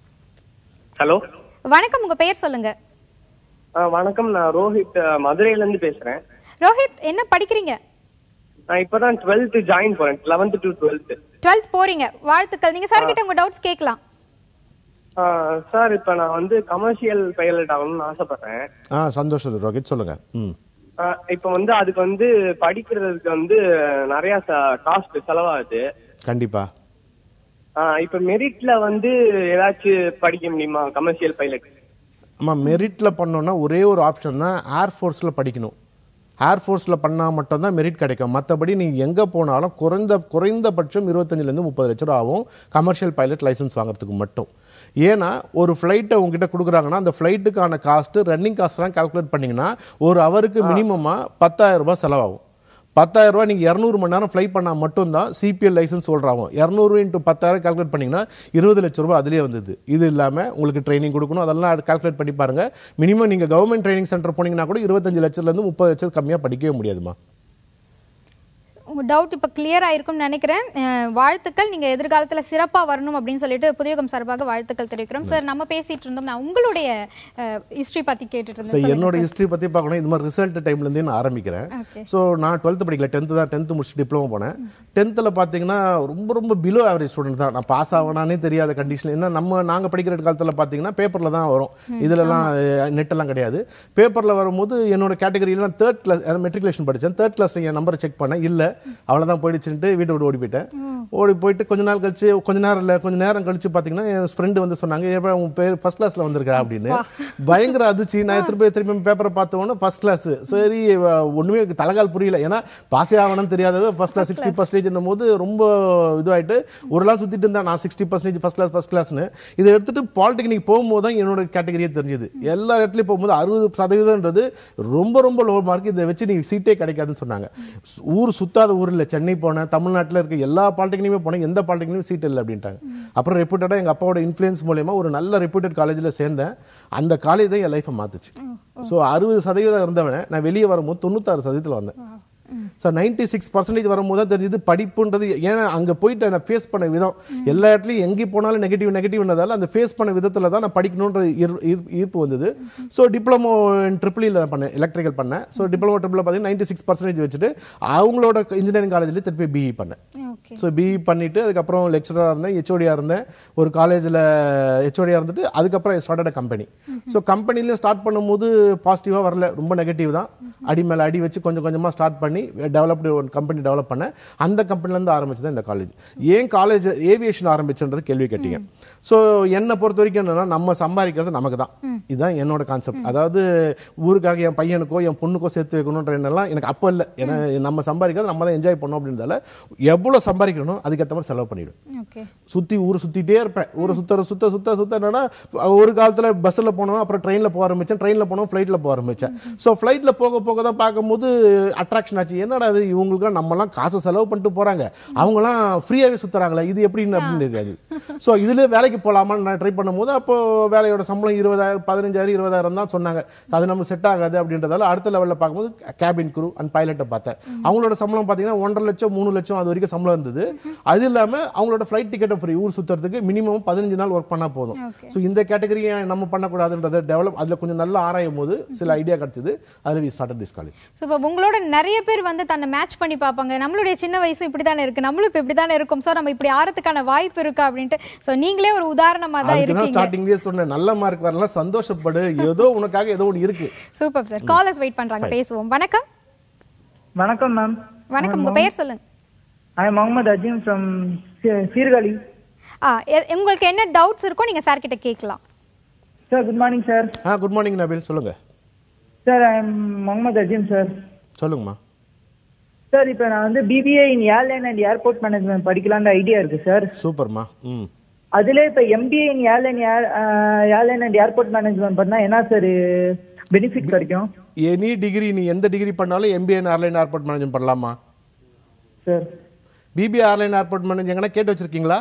ஹலோ வணக்கம் உங்க பெயர் சொல்லுங்க வணக்கம் நான் ரோஹித் அஹ், மதுரையில இருந்து பேசுறேன் ரோஹித் என்ன படிக்கிறீங்க நான் இப்பதான் டுவெல்த் ஜாயின் போறேன் லெவன்த் டு டுவெல்த் டுவெல்த் போறீங்க வாழ்த்துக்கள் நீங்க சார் கிட்ட உங்க டவுட்ஸ் கேட்கலாம் சார் இப்ப நான் வந்து கமர்ஷியல் பைலட் ஆகணும்னு ஆசைப்படுறேன் ஆ சந்தோஷம் ரோஹித் சொல்லுங்க ம் ஆஹ் இப்ப வந்து அதுக்கு வந்து படிக்கிறதுக்கு வந்து நிறைய காஸ்ட் செலவாகுது கண்டிப்பா ஆஹ் இப்ப மெரிட்ல வந்து ஏதாச்சும் படிக்க முடியுமா கமர்ஷியல் பைலட் ஆமா மெரிட்ல பண்ணோம்னா ஒரே ஒரு ஆப்ஷன் தான் ஏர்ஃபோர்ஸ்ல படிக்கணும் ஏர்ஃபோர்ஸில் பண்ணால் மட்டும்தான் மெரிட் கிடைக்கும் மற்றபடி நீங்கள் எங்கே போனாலும் குறைந்த குறைந்தபட்சம் இருபத்தஞ்சிலேருந்து முப்பது லட்ச ரூபா ஆகும் கமர்ஷியல் பைலட் லைசன்ஸ் வாங்குறதுக்கு மட்டும் ஏன்னா ஒரு ஃப்ளைட்டை உங்ககிட்ட கொடுக்குறாங்கன்னா அந்த ஃப்ளைட்டுக்கான காஸ்ட்டு ரன்னிங் காஸ்ட்லாம் கால்குலேட் பண்ணிங்கன்னா ஒரு அவருக்கு மினிமமாக பத்தாயிரம் ரூபாய் செலவாகும் பத்தாயிரம் ரூபாய் நீங்கள் இரநூறு மணி நேரம் ஃப்ளை பண்ணால் மட்டும்தான் சிபிஎல் லைசன்ஸ் ஹோல்டர் ஆகும் இரநூறு இன்ட்டு பத்தாயிரம் கால்குலேட் பண்ணிங்கன்னா இருபது லட்ச ரூபாய் அதிலே வந்தது இது இல்லாமல் உங்களுக்கு ட்ரைனிங் கொடுக்கணும் அதெல்லாம் கால்குலேட் பண்ணி பாருங்கள் மினிமம் நீங்கள் கவர்மெண்ட் ட்ரைனிங் சென்டர் போனீங்கன்னா கூட இருபத்தஞ்சு லட்சத்துலேருந்து முப்பது லட்சம் கம்மியாக படிக்கவே முடியாதுமா உங்க டவுட் இப்ப கிளியர் ஆயிருக்கும்னு நினைக்கிறேன் அஹ், வாழ்த்துக்கள் நீங்க எதிர்காலத்துல சிறப்பா வரணும் அப்படின்னு சொல்லிட்டு புதியகம் சார்பாக வாழ்த்துக்கள் தெரிவிக்கிறோம் சார் நம்ம பேசிட்டு இருந்தோம் நான் உங்களுடைய ஹிஸ்டரி பத்தி கேட்டுட்டு ஸோ இருந்தேன் என்னோட ஹிஸ்ட்ரி பற்றி பார்க்கணும் இது மாதிரி ரிசல்ட் டைம்லேருந்தே நான் ஆரம்பிக்கிறேன் Okay. ஸோ நான் டுவெல்த்து படிக்கல டென்த்து தான் டென்த்து முடிச்சு டிப்ளமோ போனேன் டென்த்தில் பார்த்தீங்கன்னா ரொம்ப ரொம்ப பிலோ ஆவரேஜ் ஸ்டூடெண்ட் தான் நான் பாஸ் ஆகணானே தெரியாத கண்டிஷன் என்ன நம்ம நாங்கள் படிக்கிற காலத்தில் பார்த்தீங்கன்னா பேப்பரில் தான் வரும் இதுலலாம் நெட்டெல்லாம் கிடையாது பேப்பரில் வரும்போது என்னோட கேட்டகரியெலாம் தேர்ட் கிளாஸ் மெட்ரிகுலேஷன் படித்தேன் தேர்ட் கிளாஸில் என் நம்பரை செக் பண்ணேன் இல்லை அவ்வளவுதான் போயிடுச்சுன்ட்டு வீட்டை விட்டு ஓடி போயிட்டேன் ஓடி போயிட்டு கொஞ்ச நாள் கழிச்சு கொஞ்ச நேரம் இல்லை கொஞ்ச நேரம் கழிச்சு பார்த்தீங்கன்னா என் ஃப்ரெண்டு வந்து சொன்னாங்க "ஏப்பா, உன் பேர் ஃபர்ஸ்ட் கிளாஸ்ல வந்திருக்கா அப்படின்னு பயங்கர அதிர்ச்சி நான் திருப்பி திருப்பி பேப்பரை பார்த்த உடனே ஃபர்ஸ்ட் கிளாஸ் சரி வ- ஒண்ணுமே தலைகால் புரியல ஏன்னா பாஸே ஆகணும்னு தெரியாதவ ஃபர்ஸ்ட் கிளாஸ் சிக்ஸ்டி பர்சன்டேஜ் போது ரொம்ப இதுவாயிட்டு ஒரு நாள் சுத்திட்டு இருந்தேன் நான் sixty percentage first class first கிளாஸ்னு இதை எடுத்துட்டு பாலிடெக்னிக் போகும்போது தான் என்னோட கேட்டகரியே தெரிஞ்சது எல்லா இடத்துலையும் போகும்போது அறுபது சதவீதம்ன்றது ரொம்ப ரொம்ப லோ மார்க் இதை வச்சு நீ சீட்டே கிடைக்காதுன்னு சொன்னாங்க சு- ஊர் சுத்தாத ஊர் இல்லை சென்னை போனேன் தமிழ்நாட்டில் இருக்க எல்லா பாலிடெக்னிக்குமே போனேன் எந்த பாலிடெக்னிக்கும் சீட் இல்லை அப்படின்ட்டாங்க அப்புறம் ரெப்யூட்டடாக எங்கள் அப்பாவோட இன்ஃப்ளூயன்ஸ் மூலயமா ஒரு நல்ல ரெப்யூட்டட் காலேஜில் சேர்ந்தேன் அந்த காலேஜ் தான் என் லைஃப்பை மாத்துச்சு ஸோ அறுபது சதவீதம் இருந்தவனே நான் வெளியே வரும்போது தொண்ணூத்தாறு சதவீதத்தில் வந்தேன் ஸோ நைன்டி சிக்ஸ் பர்சன்டேஜ் வரும்போது தான் தெரிஞ்சது படிப்புன்றது ஏன்னா அங்கே போயிட்டு நான் ஃபேஸ் பண்ண விதம் எல்லா இடத்துலையும் எங்கே போனாலும் நெகட்டிவ் நெகட்டிவ்னதால அந்த ஃபேஸ் பண்ண விதத்தில் தான் நான் படிக்கணுன்ற ஈர்- ஈர்- ஈர்ப்பு வந்தது ஸோ டிப்ளமோ ட்ரிபிளியில் தான் பண்ணேன் எலக்ட்ரிக்கல் பண்ணேன் ஸோ டிப்ளமோ ட்ரிபிள் பார்த்தீங்கன்னா நைன்டி சிக்ஸ் பர்சன்டேஜ் வச்சுட்டு அவங்களோட இன்ஜினியரிங் காலேஜ்லேயே திருப்பி பிஇ பண்ணேன் ஓகே ஸோ பிஇ பண்ணிட்டு அதுக்கப்புறம் லெக்சராக இருந்தேன் ஹெச்ஓடியாக இருந்தேன் ஒரு காலேஜில் ஹெச்ஓடியாக இருந்துட்டு அதுக்கப்புறம் ஸ்டார்டட் கம்பெனி ஸோ கம்பெனிலையும் ஸ்டார்ட் பண்ணும்போது பாசிட்டிவாக வரல ரொம்ப நெகட்டிவ் தான் அடி மேலே அடி வச்சு கொஞ்சம் கொஞ்சமாக ஸ்டார்ட் பண்ணி டெவலப்டு ஒரு கம்பெனி டெவலப் பண்ணேன் அந்த கம்பெனிலேருந்து ஆரம்பிச்சு தான் இந்த காலேஜ் ஏன் காலேஜ் ஏவியேஷன் ஆரம்பிச்சுன்றது கேள்வி கேட்டீங்க ஸோ என்னை பொறுத்த வரைக்கும் என்னன்னா நம்ம சம்பாதிக்கிறது நமக்கு தான் இதுதான் என்னோட கான்செப்ட் அதாவது ஊருக்காக என் பையனுக்கோ என் பொண்ணுக்கோ சேர்த்து வைக்கணுன்ற எண்ணெல்லாம் எனக்கு அப்போ இல்லை ஏன்னா நம்ம சம்பாதிக்கிறது நம்ம தான் என்ஜாய் பண்ணோம் அப்படின்றதால எவ்வளோ சம்பாதிக்கணும் அதுக்கேற்ற மாதிரி செலவு பண்ணிவிடும் ஓகே சுற்றி ஊர் சுற்றிட்டே இருப்பேன் ஊரை சுத்த சுத்த சுத்த சுத்த என்னன்னா ஒரு காலத்தில் பஸ்ஸில் போனோம் அப்புறம் ட்ரெயினில் போக ஆரம்பித்தேன் ட்ரெயினில் போனோம் ஃப்ளைட்டில் போக ஆரம்பித்தேன் ஸோ ஃப்ளைட்டில் போக போக தான் பார்க்கும்போது அட்ராக்ஷன் ஆச்சு என்னடா இது இவங்களுக்குலாம் நம்மலாம் காசு செலவு பண்ணிட்டு போகிறாங்க அவங்களாம் ஃப்ரீயாகவே சுற்றுறாங்களே இது எப்படின்னு அப்படின்னு இருக்காது ஸோ இதில் வேலைக்கு போகலாமான்னு நான் ட்ரை பண்ணும்போது அப்போ வேலையோட சம்பளம் இருபதாயிரம் பதினஞ்சாயிரம் இருபதாயிரம் தான் சொன்னாங்க அது நம்ம செட் ஆகாது அப்படின்றதால அடுத்த லெவலில் பார்க்கும்போது கேபின் குரூ அண்ட் பைலட்டை பார்த்தேன் அவங்களோட சம்பளம் பார்த்தீங்கன்னா ஒன்றரை லட்சம் மூணு லட்சம் அது வரைக்கும் சம்பளம் இருந்தது அது இல்லாமல் அவங்களோட ஃப்ளைட் டிக்கெட்டை ஃப்ரீ ஊர் சுற்றுறதுக்கு மினிமம் பதினஞ்சு நாள் ஒர்க் பண்ணால் போதும் Okay. ஸோ இந்த கேட்டகரியை நம்ம பண்ணக்கூடாதுன்றதை டெவலப் அதில் கொஞ்சம் நல்லா ஆராயும் போது சில ஐடியா கிடச்சிது அதில் we start this college so இப்போ உங்களோட நிறைய பேர் வந்து தன்னை மேட்ச் பண்ணி பார்ப்பாங்க நம்மளுடைய சின்ன வயசு இப்படி தானே இருக்கு நம்மளும் இப்போ இப்படி தானே இருக்கும் ஸோ நம்ம இப்படி ஆறதுக்கான வாய்ப்பு இருக்கா அப்படின்ட்டு ஸோ நீங்களே ஒரு உதாரணமா தான் அதுக்கு தான் இருக்கீங்க ஸ்டார்டிங்லேயே சொன்னேன் நல்ல மார்க் வரலாம் சந்தோஷப்படு ஏதோ உனக்காக ஏதோ ஒன்று இருக்கு சூப்பர் சார் காலர்ஸ் வெயிட் பண்றாங்க பேசுவோம் வணக்கம் வணக்கம் மேம் வணக்கம் உங்க பெயர் சொல்லுங்க I Mohammed Azeem from Sirkazhi ah எ- உங்களுக்கு என்ன டவுட்ஸ் இருக்கோ நீங்க சார் கிட்ட கேட்கலாம் சார் குட் மார்னிங் சார் ஆ குட் மார்னிங் நபில் சொல்லுங்க sir I am Mohammed Azeem sir சொல்லுங்கம்மா சார் இப்போ நான் வந்து BBA in airline and airport management படிக்கலான்ற ஐடியா இருக்கு சார் சூப்பர்மா ம் அதுல இப்போ MBA in airline airline and airport management பண்ணா என்ன சார் பெனிஃபிட் கிடைக்கும் எனி டிகிரி நீ எந்த டிகிரி பண்ணாலும் எம்பிஏ ஆர்லைன் ஏர்போர்ட் மேனேஜ்மெண்ட் பண்ணலாமா sir BBA airline airport manage எங்கன்னா கேட்டு வச்சிருக்கீங்களா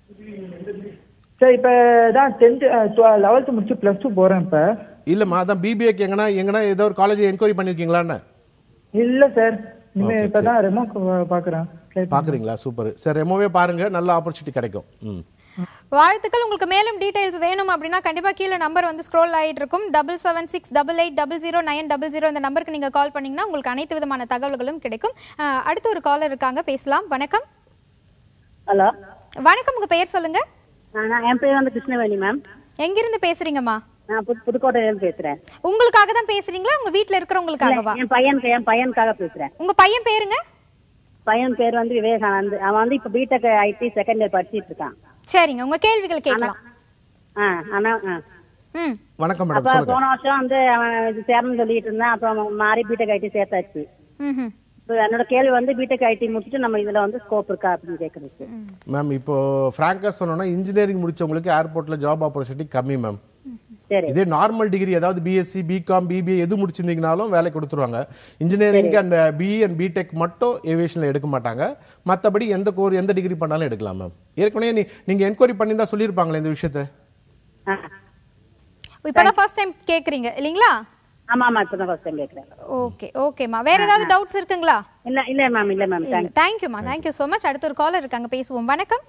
சார் இப்போ தான் டென்த்து லெவல்த்து முடிச்சு ப்ளஸ் டூ போகிறேன் இப்போ இல்லைம்மா அதான் பிபிஏக்கு எங்கன்னா எங்கன்னா ஏதோ ஒரு காலேஜ் என்கொயரி பண்ணியிருக்கீங்களான்னு இல்லை சார் இனிமேல் Okay, இப்போ தான் ரெமோ பார்க்குறேன் பார்க்குறீங்களா சூப்பர் சரி ரெமோவே பாருங்க நல்ல ஆப்பர்ச்சுனிட்டி கிடைக்கும் ம் வாழ்த்துக்கள் உங்களுக்கு மேலும் டீடைல்ஸ் வேணும் அப்படின்னா கண்டிப்பா கீழே நம்பர் வந்து ஸ்க்ரோல் ஆயிட்டு இருக்கும் double seven six double eight double zero nine double zero இந்த நம்பருக்கு நீங்க கால் பண்ணீங்கன்னா உங்களுக்கு அனைத்து விதமான தகவல்களும் கிடைக்கும் அஹ், அடுத்து ஒரு காலர் இருக்காங்க பேசலாம் வணக்கம் ஹலோ வணக்கம் உங்க பெயர் சொல்லுங்க நான் என் பேர் வந்து கிருஷ்ணவேணி மேம் எங்கிருந்து பேசுறீங்கம்மா நான் புது புதுக்கோட்டையிலேருந்து பேசுறேன் உங்களுக்காக தான் பேசுறீங்களா உங்க வீட்ல இருக்கிறவங்களுக்காகவா என் பையனுக்கு என் பையனுக்காக பேசுறேன் உங்க பையன் பேருங்க பையன் பேர் வந்து விவேகானந்த் அவன் வந்து இப்ப பிடெக் ஐடி செகண்ட் இயர் படிச்சிட்டு இருக்கான் சரிங்க உங்க கேள்விகள் கேட்கலாம் ஆ ஆனா ஆ. ம் வணக்கம் மேடம் அப்ப சொல்லுங்க போன வருஷம் வந்து அவன் இது சேரணும்னு சொல்லிட்டு இருந்தான் அப்புறம் அவன் மாறி பிடெக் ஐடி சேர்த்தாச்சு ம் இப்போ என்னோட கேள்வி வந்து பிடெக் ஐடி முடிச்சுட்டு நம்ம இதுல வந்து ஸ்கோப் இருக்கா அப்படின்னு கேக்குறதுக்கு மேம் இப்போ ஃப்ராங்காக சொன்னோன்னா இன்ஜினியரிங் முடிச்சவங்களுக்கு ஏர்போர்ட்டில் ஜாப் ஆப்பர்ச்சுனிட்டி கம்மி மேம் சரி இதே நார்மல் டிகிரி அதாவது பிஎஸ்சி பிகாம் பிபிஏ எது முடிச்சிருந்தீங்கனாலும் வேலை கொடுத்துருவாங்க engineering and BE and BTech மட்டும் ஏவியேஷனில் எடுக்க மாட்டாங்க மற்றபடி எந்த கோர் எந்த டிகிரி பண்ணாலும் எடுக்கலாம் மேம் ஏற்கனவே நீ நீங்கள் என்கொயரி பண்ணியிருந்தா சொல்லியிருப்பாங்களே இந்த விஷயத்தை ஆ. இப்பதான் ஃபர்ஸ்ட் டைம் கேக்குறீங்க இல்லீங்களா ஆமா ஆமா இப்பதான் ஃபர்ஸ்ட் டைம் கேக்குறேன் ஓகே ஓகேம்மா வேற ஏதாவது டவுட்ஸ் இருக்குங்களா இல்ல இல்ல மேம் இல்ல மேம் தேங்க்ஸ் தேங்க்யூம்மா தேங்க்யூ ஸோ மச் அடுத்த ஒரு காலர் இருக்காங்க பேசுவோம் வணக்கம்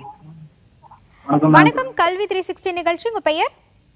வணக்கம் கல்வி த்ரீ சிக்ஸ்டி நிகழ்ச்சி உங்க பெயர்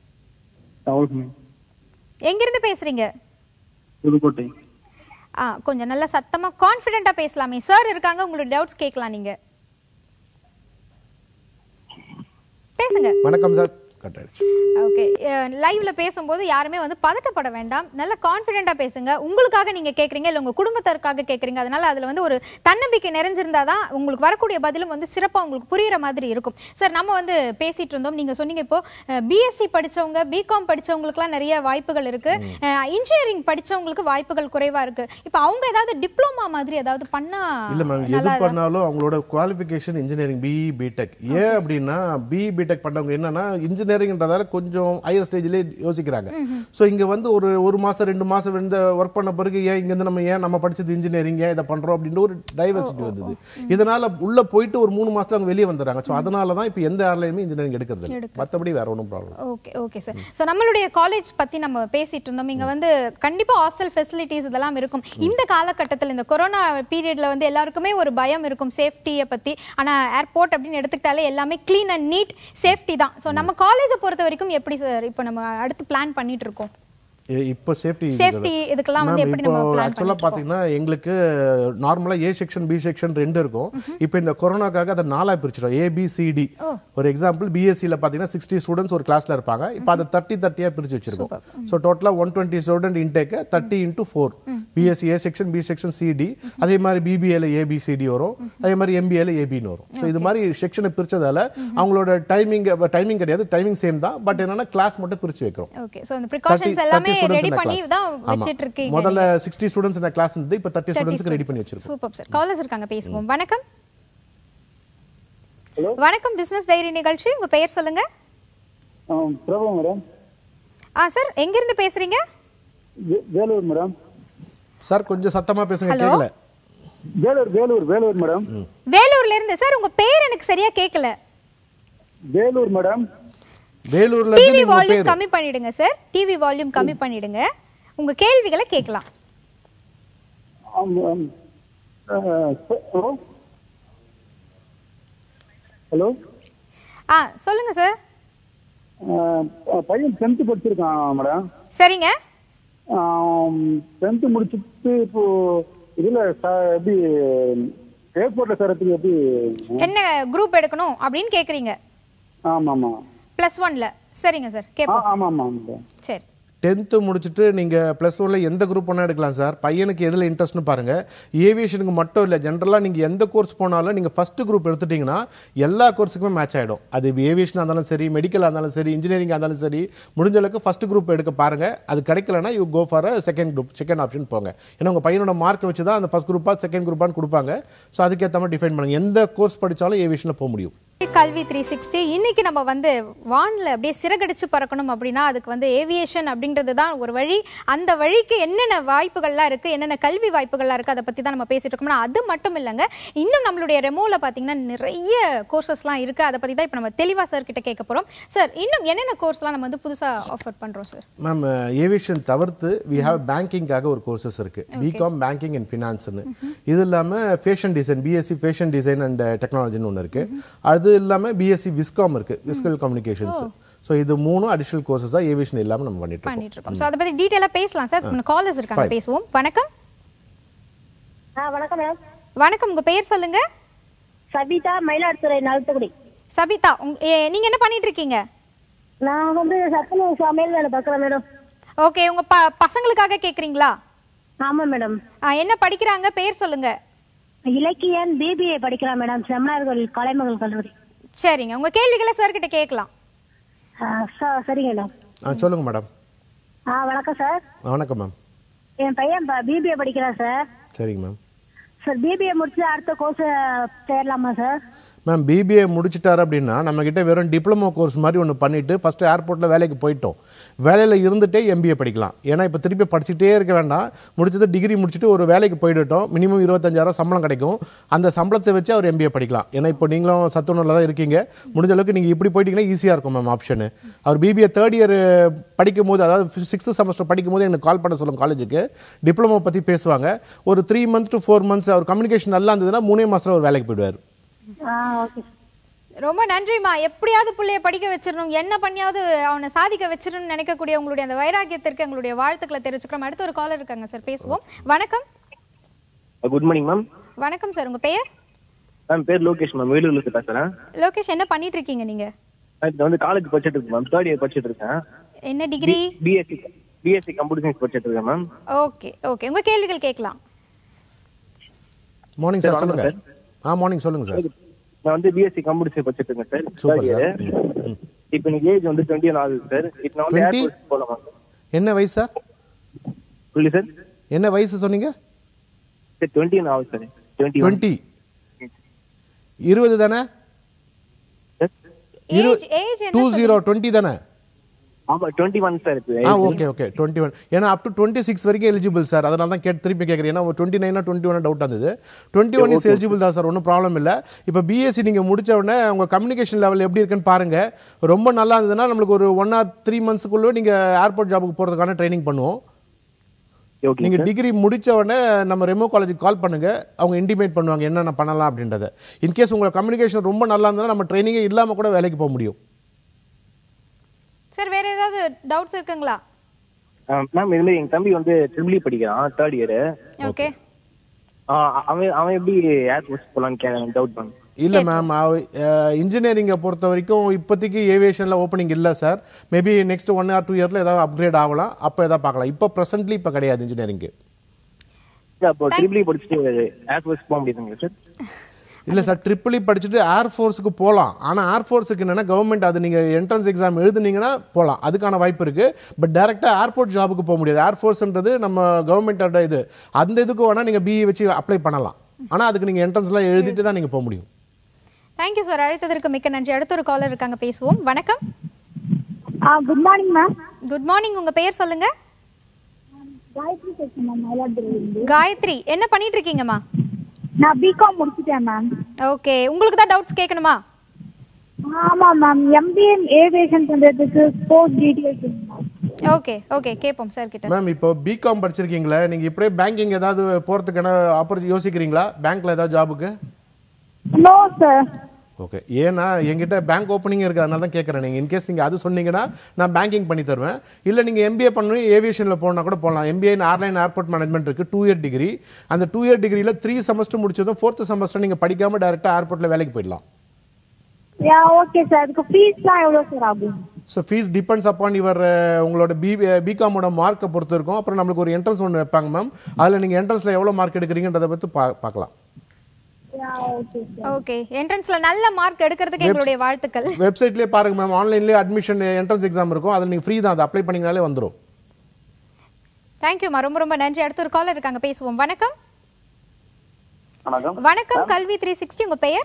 எங்கிருந்து பேசுறீங்க புதுக்கோட்டை ஆ கொஞ்சம் நல்லா சத்தமா கான்ஃபிடென்ட்டா பேசலாமே சார் இருக்காங்க உங்களோட டவுட்ஸ் கேட்கலாம் நீங்க பேசுங்க வணக்கம் சார் கட் ஆயிடுச்சு ஓகே லைவ்ல பேசும்போது யாருமே வந்து பதட்டப்பட வேண்டாம் நல்ல கான்ஃபிடென்ட்டா பேசுங்க உங்களுக்காக நீங்க கேக்குறீங்க இல்ல உங்க குடும்பத்திற்காக கேக்குறீங்க அதனால அதுல வந்து ஒரு தன்னம்பிக்கை நிறைஞ்சிருந்தாதான் உங்களுக்கு வரக்கூடிய பதிலும் வந்து சிறப்பா உங்களுக்கு புரியுற மாதிரி இருக்கும் சார் நம்ம வந்து பேசிட்டு இருந்தோம் நீங்க சொன்னீங்க இப்போ பிஎஸ்சி படிச்சவங்க பிகாம் படிச்சவங்களுக்குலாம் நிறைய வாய்ப்புகள் இருக்கு இன்ஜினியரிங் படிச்சவங்களுக்கு வாய்ப்புகள் குறைவா இருக்கு இப்போ அவங்க ஏதாவது டிப்ளமா மாதிரி ஏதாவது பண்ணா இல்ல மேம் எது நல்லா பண்ணாலும் அவங்களோட குவாலிஃபிகேஷன் இன்ஜினியரிங் பிஇ பிடெக் ஏன் அப்படின்னா பிஇ பிடெக் பண்ணவங்க என்னன்னா இன்ஜினியரிங்ன்றதால கொஞ்சம் ஹையர் ஸ்டேஜ்லேயே யோசிக்கிறாங்க ஸோ இங்க வந்து ஒரு ஒரு மாசம் ரெண்டு மாசம் இந்த ஒர்க் பண்ண பிறகு ஏன் இங்க இருந்து நம்ம ஏன் நம்ம படிச்சது இன்ஜினியரிங் ஏன் இதை பண்றோம் அப்படின்ற ஒரு டைவர்சிட்டி வந்தது இதனால உள்ள போயிட்டு ஒரு மூணு மாசத்துல அவங்க வெளியே வந்துடுறாங்க ஸோ அதனால தான் இப்போ எந்த ஏர்லைனுமே இன்ஜினியரிங் எடுக்கிறது இல்லை மற்றபடி வேற ஒன்றும் problem okay okay sir so நம்மளுடைய காலேஜ் பத்தி நம்ம பேசிட்டு இருந்தோம் இங்க வந்து கண்டிப்பா ஹாஸ்டல் ஃபெசிலிட்டிஸ் இதெல்லாம் இருக்கும் இந்த காலகட்டத்தில் இந்த கொரோனா பீரியட்ல வந்து எல்லாருக்குமே ஒரு பயம் இருக்கும் சேஃப்டியை பத்தி ஆனா ஏர்போர்ட் அப்படின்னு எடுத்துக்கிட்டாலே எல்லாமே க்ளீன் அண்ட் நீட் சேஃப்டி தான் ஸோ நம்ம காலேஜை பொறுத்த வரைக்கும் எப்படி சார் இப்போ நம்ம அடுத்து பிளான் பண்ணிட்டு இருக்கோம் இப்போ சேஃப்டி சேஃப்டி இதுக்கெல்லாம் வந்து எப்படி நம்ம பிளான் ஆக்சுவலாக பார்த்தீங்கன்னா எங்களுக்கு நார்மலாக ஏ செக்ஷன் பி செக்ஷன் ரெண்டு இருக்கும் இப்போ இந்த கொரோனாக்காக அதை நாலாக பிரிச்சிடும் ஏபிசிடி ஒரு எக்ஸாம்பிள் பிஎஸ்சியில் பார்த்தீங்கன்னா சிக்ஸ்டி ஸ்டூடெண்ட்ஸ் ஒரு கிளாஸில் இருப்பாங்க இப்போ அதை தேர்ட்டி தேர்ட்டியாக பிரிச்சு வச்சிருக்கோம் ஸோ டோட்டலாக one twenty student intake thirty into four BSc A section B section C D அதே மாதிரி பிபிஏல ஏபிசிடி வரும் அதே மாதிரி எம்பிஏல ஏபின்னு வரும் ஸோ இது மாதிரி செக்ஷனை பிரிச்சதால அவங்களோட டைமிங் டைமிங் கிடையாது டைமிங் சேம் தான் பட் என்னன்னா கிளாஸ் மட்டும் பிரிச்சு வைக்கிறோம் ஓகே ஸோ இந்த ப்ரிகாஷன்ஸ் எல்லாமே ரெடி பண்ணி தான் வச்சிட்டு இருக்கீங்க முதல்ல சிக்ஸ்டி ஸ்டூடெண்ட்ஸ் இந்த கிளாஸ் இருந்தது இப்போ தேர்ட்டி ஸ்டூடெண்ட்ஸ்க்கு ரெடி பண்ணி வச்சிருக்கோம் சூப்பர் சார் காலர்ஸ் இருக்காங்க பேசுவோம் வணக்கம் வணக்கம் பிசினஸ் டைரி நிகழ்ச்சி உங்க பெயர் சொல்லுங்க பிரபு மேடம் ஆ சார் எங்க இருந்து பேசுறீங்க வே- வேலூர் மேடம் சார் கொஞ்சம் சத்தமா பேசுங்க Hello? கேட்கல வேலூர் வேலூர் வேலூர் மேடம் வேலூர்ல இருந்து சார் உங்க பேர் எனக்கு சரியா கேட்கல வேலூர் மேடம் வேலூர்ல இருந்து டிவி நீங்க உங்க வால்யூம் பேர் கம்மி பண்ணிடுங்க சார் டிவி வால்யூம் கம்மி பண்ணிடுங்க உங்க கேள்விகளை கேட்கலாம் ஆம், ஆம். அஹ், ஹலோ ஹலோ ஆ சொல்லுங்க சார் அஹ், பையன் டென்த்து படிச்சிருக்கான் மேடம் சரிங்க டென்த்து முடிச்சுட்டு இப்போ இதுல ச- எப்படி ஏர்போர்ட்ல சேரத்துக்கு எப்படி என்ன குரூப் எடுக்கணும் அப்படின்னு கேக்குறீங்க ஆமா ஆமா பிளஸ் ஒன்ல சரிங்க சார் ஆ, கேட்போம் ஆமா ஆமா மேடம் சரி டென்த்து முடிச்சுட்டு நீங்க ப்ளஸ் ஒன்ல எந்த குரூப் வேணா எடுக்கலாம் சார் பையனுக்கு எதுல இன்ட்ரெஸ்ட்னு பாருங்க ஏவியேஷனுக்கு மட்டும் இல்லை ஜென்ரலா நீங்க எந்த கோர்ஸ் போனாலும் நீங்க ஃபர்ஸ்ட் குரூப் எடுத்துட்டீங்கன்னா எல்லா கோர்ஸுக்குமே மேட்ச் ஆயிடும் அது ஏவியேஷனாக இருந்தாலும் சரி மெடிக்கலாக இருந்தாலும் சரி இன்ஜினியரிங்காக இருந்தாலும் சரி முடிஞ்ச அளவுக்கு ஃபர்ஸ்ட் குரூப் எடுக்க பாருங்க அது கிடைக்கலனா you go for second group second option போங்க ஏன்னா உங்க பையனோட மார்க் வச்சு தான் அந்த ஃபர்ஸ்ட் குரூப்பா செகண்ட் குரூப்பான்னு கொடுப்பாங்க ஸோ அதுக்கேற்ற மாதிரி டிஃபைன் பண்ணுங்க எந்த கோர்ஸ் படிச்சாலும் ஏவியேஷனில் போக முடியும் கல்வி த்ரீ சிக்ஸ்டி இன்னைக்கு நம்ம வந்து வான்ல அப்படியே சிறகடிச்சு பறக்கணும் அப்படின்னா அதுக்கு வந்து ஏவியேஷன் அப்படின்றது தான் ஒரு வழி அந்த வழிக்கு என்னென்ன வாய்ப்புகள்லாம் இருக்கு என்னென்ன கல்வி வாய்ப்புகள்லாம் இருக்கு அதை பத்தி தான் நம்ம பேசிட்டு இருக்கோம்னா அது மட்டும் இல்லைங்க இன்னும் நம்மளுடைய ரெமோல பாத்தீங்கன்னா நிறைய கோர்சஸ்லாம் இருக்கு அதை பத்தி தான் இப்போ நம்ம தெளிவா சார் கிட்ட கேட்க போறோம் சார் இன்னும் என்னென்ன கோர்ஸ்லாம் நம்ம வந்து புதுசா ஆஃபர் பண்றோம் சார் மேம் ஏவியேஷன் தவிர்த்து வி ஹாவ் பேங்கிங்காக ஒரு கோர்சஸ் இருக்கு பிகாம் பேங்கிங் அண்ட் ஃபினான்ஸ்னு இது இல்லாமல் fashion design BSc fashion design and டெக்னாலஜின்னு ஒன்று இருக்கு அது இல்லாமல் பிஎஸ்சி விஸ்காம் இருக்கு விஸ்கல் கம்யூனிகேஷன்ஸ் ஸோ இது மூணும் அடிஷனல் கோர்சஸ் தான் ஏவியேஷன் இல்லாமல் நம்ம பண்ணிட்டு இருக்கோம் பண்ணிட்டு இருக்கோம் ஸோ அதை பத்தி டீட்டெயிலா பேசலாம் சார் காலர்ஸ் இருக்காங்க Fine. பேசுவோம் வணக்கம் ஆ வணக்கம் மேடம் வணக்கம் உங்க பெயர் சொல்லுங்க சபிதா மயிலாடுதுறை நலத்துக்குடி சபிதா உங்க- ஏ- நீங்க என்ன பண்ணிட்டு இருக்கீங்க நான் வந்து சத்துணவு சமையல் வேலை பார்க்குறேன் மேடம் ஓகே உங்க ப பசங்களுக்காக கேக்குறீங்களா ஆமா மேடம் ஆ, என்ன படிக்கிறாங்க பேர் சொல்லுங்க இலக்கியன் பிபிஏ படிக்கிறேன் மேடம் செமினார்கள் கலைமகள் கல்லூரி சரிங்க உங்க கேள்விகளை சார் கிட்ட கேட்கலாம் ஆ, ச- சரிங்க மேடம் ஆ சொல்லுங்க மேடம் ஆ வணக்கம் சார் வணக்கம் மேம் என் பையன் பிபிஏ படிக்கிறான் சார் சரிங்க மேம் சார் பிபிஏ முடிச்சு அடுத்த கோர்ஸ் சேரலாமா சார் மேம் பிபிஏ முடிச்சிட்டாரு அப்படின்னா நம்ம கிட்ட வெறும் டிப்ளமோ கோர்ஸ் மாதிரி ஒன்று பண்ணிட்டு ஃபர்ஸ்ட் ஏர்போர்ட்டில் வேலைக்கு போயிட்டோம் வேலையில் இருந்துட்டே எம்பிஏ படிக்கலாம் ஏன்னா இப்போ திருப்பி படிச்சுட்டே இருக்க வேண்டாம் முடிச்சது டிகிரி முடிச்சுட்டு ஒரு வேலைக்கு போயிட்டோம் மினிமம் இருபத்தஞ்சாயிரம் சம்பளம் கிடைக்கும் அந்த சம்பளத்தை வச்சு அவர் எம்பிஏ படிக்கலாம் ஏன்னா இப்போ நீங்களும் சத்துணவில் தான் இருக்கீங்க முடிஞ்ச அளவுக்கு நீங்கள் இப்படி போயிட்டீங்கன்னா ஈஸியாக இருக்கும் மேம் ஆப்ஷனு அவர் பிபிஏ தேர்ட் இயர் படிக்கும் போது அதாவது சிக்ஸ்த் செமஸ்டர் படிக்கும் போது எனக்கு கால் பண்ண சொல்லுங்க காலேஜுக்கு டிப்ளமோ பற்றி பேசுவாங்க ஒரு three month to four months அவர் கம்யூனிகேஷன் நல்லா இருந்ததுன்னா மூணே மாதத்தில் ஒரு வேலைக்கு போயிடுவார் ஆ ஓகே ரொம்ப நன்றிம்மா எப்படியாவது பிள்ளைய படிக்க வச்சிடணும் என்ன பண்ணியாவது அவனை சாதிக்க வச்சிடணும்னு நினைக்கக்கூடிய உங்களுடைய அந்த வைராக்கியத்திற்கு எங்களுடைய வாழ்த்துக்களை தெரிவிச்சுக்கிறோம் அடுத்து ஒரு காலர் இருக்காங்க சார் பேசுவோம் வணக்கம் குட் மார்னிங் மேம் வணக்கம் சார் உங்க பெயர் மேம் பேர் லோகேஷ் மேம் வேலூர்ல இருந்து பேசுறேன் லோகேஷ் என்ன பண்ணிட்டு இருக்கீங்க நீங்க நான் வந்து காலேஜ் படிச்சிட்டு இருக்கேன் மேம் தேர்ட் இயர் படிச்சிட்டு இருக்கேன் என்ன degree BSc BSc computer science படிச்சிட்டு இருக்கேன் மேம் ஓகே ஓகே உங்க கேள்விகள் கேட்கலாம் மார்னிங் சார், சார் சொல்லுங்க வணக்கம் ஆ மார்னிங் சொல்லுங்க சார் நான் வந்து பிஎஸ்சி கம்ப்யூட்டர் சயின்ஸ் படிச்சிட்டு இருக்கேன் sir super third sir year ம், ம். இப்போ எனக்கு ஏஜ் வந்து டுவெண்ட்டி ஒன் ஆகுது சார் இப்போ நான் வந்து 20? ஏர்போர்ட் போகலாமா சார் என்ன வயசு சார் புரியல சார் என்ன வயசு சொன்னீங்க சார் டுவெண்ட்டி ஒன் ஆகுது சார் டுவெண்ட்டி ஒன் டுவெண்ட்டி இருபது தானே இரு ஏஜ் ஏஜ் டூ என்ன ஜீரோ டுவெண்ட்டி தானே ஆமா டுவெண்ட்டி ஒன் சார் இப்போ ah okay okay twenty one ஏன்னா அப் டு டுவெண்ட்டி சிக்ஸ் வரைக்கும் எலிஜிபிள் சார் அதனால தான் கேட்டு திருப்பி கேட்குறேன் ஏன்னா டுவெண்ட்டி நைனா டுவெண்ட்டி ஒன் டவுட் இருந்தது டுவெண்ட்டி ஒன் இஸ் எலிஜிபிள் தான் சார் ஒன்றும் ப்ராப்ளம் இல்லை இப்போ பிஎஸ்சி நீங்கள் முடிச்ச உடனே உங்கள் கம்யூனிகேஷன் லெவல் எப்படி இருக்குன்னு பாருங்க ரொம்ப நல்லா இருந்ததுன்னா நம்மளுக்கு ஒரு ஒன் ஆர் த்ரீ மந்த்ஸ்க்குள்ளே நீங்கள் ஏர்போர்ட் ஜாபுக்கு போகிறதுக்கான ட்ரைனிங் பண்ணுவோம் ஓகே நீங்கள் டிகிரி முடிச்ச உடனே நம்ம ரெமோ காலேஜுக்கு கால் பண்ணுங்க அவங்க இன்டிமேட் பண்ணுவாங்க என்னென்ன பண்ணலாம் அப்படின்றத இன்கேஸ் உங்கள் கம்யூனிகேஷன் ரொம்ப நல்லா இருந்ததுன்னா நம்ம ட்ரைனிங்கே இல்லாமல் கூட வேலைக்கு போக முடியும் சார் வேற ஏதாவது டவுட்ஸ் இருக்குங்களா மேம் இது மாதிரி எங்க தம்பி வந்து ட்ரிபிள் படிக்கிறான் தேர்ட் இயர் ஓகே அவன் அவன் எப்படி ஏர்போர்ட்ஸ் போலான்னு டவுட் பண்ண இல்லை மேம் இன்ஜினியரிங்கை பொறுத்த வரைக்கும் இப்போதைக்கு ஏவியேஷனில் ஓப்பனிங் இல்லை sir maybe next one or two இயரில் ஏதாவது அப்கிரேட் ஆகலாம் அப்போ எதாவது பார்க்கலாம் இப்போ ப்ரெசென்ட்லி இப்போ கிடையாது இன்ஜினியரிங்கு அப்போ ட்ரிபிள் படிச்சுட்டு ஏர்போர்ட்ஸ் போக முடியுதுங்க சார் இல்லை சார் ட்ரிபிளி படிச்சுட்டு ஏர் ஃபோர்ஸுக்கு போகலாம் ஆனால் ஏர் ஃபோர்ஸுக்கு என்னென்னா கவர்மெண்ட் அது நீங்கள் என்ட்ரன்ஸ் எக்ஸாம் எழுதுனீங்கன்னா போகலாம் அதுக்கான வாய்ப்பு இருக்குது பட் டேரெக்டாக ஏர்போர்ட் ஜாபுக்கு போக முடியாது ஏர் ஃபோர்ஸ்ன்றது நம்ம கவர்மெண்ட்டோட இது அந்த இதுக்கு வேணால் நீங்கள் பிஇ வச்சு அப்ளை பண்ணலாம் ஆனால் அதுக்கு நீங்கள் என்ட்ரன்ஸ்லாம் எழுதிட்டு தான் நீங்கள் போக முடியும் தேங்க்யூ சார் அழைத்ததற்கு மிக்க நன்றி அடுத்த ஒரு காலர் இருக்காங்க பேசுவோம் வணக்கம் good morning ma'am good morning உங்க பெயர் சொல்லுங்க காயத்ரி பேசுறேன் மேம் மயிலாடுதுறையிலிருந்து காயத்ரி என்ன பண்ணிட்டு இருக்கீங்கம்மா நான் பிகாம் முடிச்சிட்டேன் மேம் ஓகே உங்களுக்கு தான் டவுட்ஸ் கேட்கணுமா ஆமா மேம் எம்பிஏ ஏவியேஷன் பண்றதுக்கு ஸ்போர்ட்ஸ் டீடைல்ஸ் ஓகே ஓகே கேட்போம் சார் கிட்ட மேம் இப்போ பிகாம் படிச்சிருக்கீங்களா நீங்கள் இப்படியே பேங்கிங் ஏதாவது போகிறதுக்கான ஆப்பர்ச்சு யோசிக்கிறீங்களா பேங்க்கில் ஏதாவது ஜாபுக்கு நோ சார் ஓகே ஏன்னா என்கிட்ட பேங்க் ஓப்பனிங் இருக்குது அதனால தான் கேட்குறேன் நீங்கள் இன்கேஸ் நீங்கள் அது சொன்னீங்கன்னா நான் பேங்கிங் பண்ணி தருவேன் இல்லை நீங்கள் எம்பிஏ பண்ணணும் ஏவியேஷனில் போனால் கூட போகலாம் எம்பிஏ ஏர்லைன் ஏர்போர்ட் மேனேஜ்மெண்ட் இருக்குது டூ இயர் டிகிரி அந்த டூ இயர் டிகிரியில் த்ரீ செமஸ்டர் முடிச்சதும் ஃபோர்த் செமஸ்டர் நீங்கள் படிக்காமல் டேரெக்டாக ஏர்போர்ட்டில் வேலைக்கு போயிடலாம் யா ஓகே சார் அதுக்கு ஃபீஸ்லாம் எவ்வளோ சார் ஆகும் ஸோ ஃபீஸ் டிபெண்ட்ஸ் அப்பான் இவர் உங்களோட பி பிகாமோட மார்க்கை பொறுத்து இருக்கும் அப்புறம் நம்மளுக்கு ஒரு என்ட்ரன்ஸ் ஒன்று வைப்பாங்க மேம் அதில் நீங்கள் என்ட்ரன்ஸில் எவ்வளோ மார்க் எடுக்கிறீங்கன்றதை பற்றி பா பார்க்கலாம் யா ஓகே சார் ஓகே என்ட்ரன்ஸ்ல நல்ல மார்க் எடுக்கிறதுக்கு எங்களுடைய வாழ்த்துக்கள் வெப்சைட்லேயே பாருங்க மேம் ஆன்லைன்லேயே அட்மிஷன் என்ட்ரன்ஸ் எக்ஸாம் இருக்கும் அதில் நீங்கள் ஃப்ரீ தான் அதை அப்ளை பண்ணிங்கனாலே வந்துடும் தேங்க்யூமா ரொம்ப ரொம்ப நன்றி அடுத்த ஒரு காலர் இருக்காங்க பேசுவோம் வணக்கம் வணக்கம் வணக்கம் கல்வி த்ரீ சிக்ஸ்டி உங்க பெயர்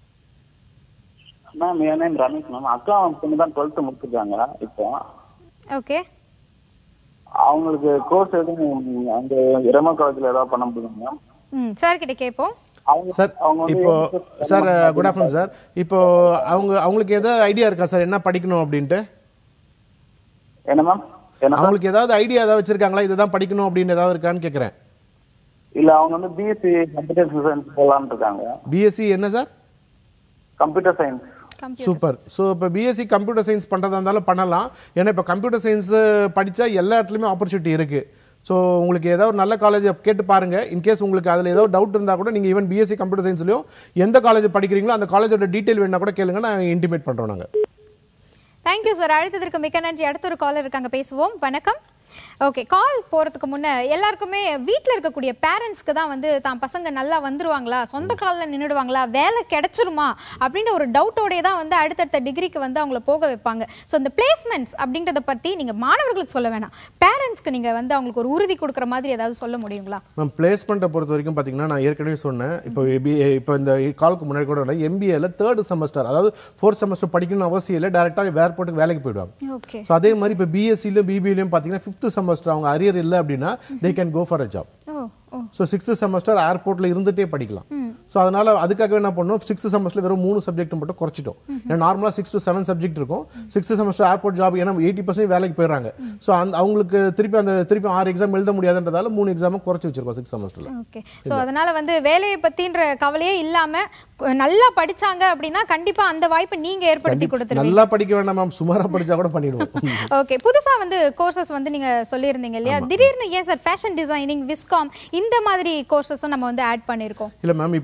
மேம் என் நேம் ரமேஷ் மேம் அக்கா பொண்ணு தான் டுவெல்த்து முடிச்சிருக்காங்க இப்போ ஓகே அவங்களுக்கு கோர்ஸ் எதுவும் அந்த இரமா காலேஜில் ஏதாவது பண்ண முடியும் மேம் ம் சார் கிட்ட கேட்போம் அவங்க சார் அவங்க வந்து இப்போ interest சார் என்ன குட் ஆஃப்டர்நூன் சார் இப்போ அவங்க அவங்களுக்கு ஏதாவது ஐடியா இருக்கா சார் என்ன படிக்கணும் அப்படின்ட்டு என்ன மேம் என்ன சார் அவங்களுக்கு ஏதாவது ஐடியா ஏதாவது வச்சிருக்காங்களா இதுதான் படிக்கணும் அப்படின்னு ஏதாவது இருக்கான்னு கேட்குறேன் இல்ல அவங்க வந்து பிஎஸ்சி கம்ப்யூட்டர் சயின்ஸ் போகலான்னு இருக்காங்க பிஎஸ்சி என்ன sir computer science super so இப்போ பிஎஸ்சி கம்ப்யூட்டர் சயின்ஸ் பண்ணுறதா இருந்தாலும் பண்ணலாம் ஏன்னா இப்போ கம்ப்யூட்டர் சயின்ஸ் படித்தா எல்லா இடத்துலையுமே ஆப்பர்ச்சுனிட்டி இருக்குது ஸோ உங்களுக்கு ஏதாவது ஒரு நல்ல காலேஜ் கேட்டு பாருங்க இன்கேஸ் உங்களுக்கு அதில் ஏதோ டவுட் இருந்தால் கூட நீங்கள் ஈவன் பிஎஸ்சி கம்ப்யூட்டர் சயின்ஸ்லையும் எந்த காலேஜ் படிக்கிறீங்களோ அந்த காலேஜோட டீட்டெயில் வேணா கூட கேளுங்க நான் இன்டிமேட் பண்ணுறோம் நாங்கள் தேங்க்யூ சார் அழைத்ததற்கு மிக்க நன்றி அடுத்த ஒரு காலர் இருக்காங்க பேசுவோம் வணக்கம் ஓகே கால் போறதுக்கு முன்ன எல்லாருக்குமே வீட்ல இருக்கக்கூடிய பேரண்ட்ஸ்க்கு தான் வந்து தான் பசங்க நல்லா வந்துருவாங்களா சொந்த காலில் நின்றுடுவாங்களா வேலை கிடைச்சிருமா அப்படின்ற ஒரு டவுட்டோடய தான் வந்து அடுத்தடுத்த டிகிரிக்கு வந்து அவங்கள போக வைப்பாங்க ஸோ இந்த பிளேஸ்மெண்ட்ஸ் அப்படின்றத பத்தி நீங்க மாணவர்களுக்கு சொல்ல வேணாம் பேரண்ட்ஸ்க்கு நீங்க வந்து அவங்களுக்கு ஒரு உறுதி கொடுக்குற மாதிரி ஏதாவது சொல்ல முடியுங்களா மேம் பிளேஸ்மெண்ட்டை பொறுத்த வரைக்கும் பார்த்தீங்கன்னா நான் ஏற்கனவே சொன்னேன் இப்போ BA இப்போ இந்த காலுக்கு முன்னாடி கூட எம்பிஏல தேர்ட் செமஸ்டர் அதாவது ஃபோர்த் செமஸ்டர் படிக்கணும்னு அவசியம் இல்லை டேரெக்டாக ஏர்போர்ட்டுக்கு வேலைக்கு போயிடுவாங்க ஓகே ஸோ அதே மாதிரி இப்போ பிஎஸ்சிலையும் பிபிலையும் பார்த்தீங்கன்னா ஃபிஃப்த் செமஸ்டர் அவங்க அரியர் இல்லை அப்படின்னா they can go for a job oh oh so sixth semester ஏர்போர்ட்டில் இருந்துகிட்டே படிக்கலாம் ஸோ அதனால அதுக்காகவே என்ன பண்ணோம் சிக்ஸ்த் செமஸ்டர் வெறும் மூணு சப்ஜெக்ட் மட்டும் குறைச்சிட்டோம் ஏன்னா நார்மலாக சிக்ஸ் டு செவன் சப்ஜெக்ட் இருக்கும் சிக்ஸ்த் செமஸ்டர் ஏர்போர்ட் ஜாப் ஏன்னா எயிட்டி பர்சன்ட் வேலைக்கு போயிடுறாங்க ஸோ அந்த அவங்களுக்கு திருப்பி அந்த திருப்பி ஆறு எக்ஸாம் எழுத முடியாதுன்றதால மூணு எக்ஸாமும் குறைச்சி வச்சிருக்கோம் சிக்ஸ் செமஸ்டரில் ஓகே ஸோ அதனால வந்து வேலையை பத்தின்ற கவலையே இல்லாம கு- நல்லா படிச்சாங்க அப்படின்னா கண்டிப்பா அந்த வாய்ப்பை நீங்க ஏற்படுத்தி கொடுத்துருவீங்க நல்லா படிக்க வேண்டாம் மேம் சுமாராக படிச்சா கூட பண்ணிடுவோம் ஓகே புதுசா வந்து கோர்சஸ் வந்து நீங்க சொல்லியிருந்தீங்க இல்லையா திடீர்னு ஏன் சார் ஃபேஷன் டிசைனிங் விஸ்காம் இந்த மாதிரி கோர்சஸும் நம்ம வந்து ஆட் பண்ணியிருக்கோம் இல்லை மேம் இப்போ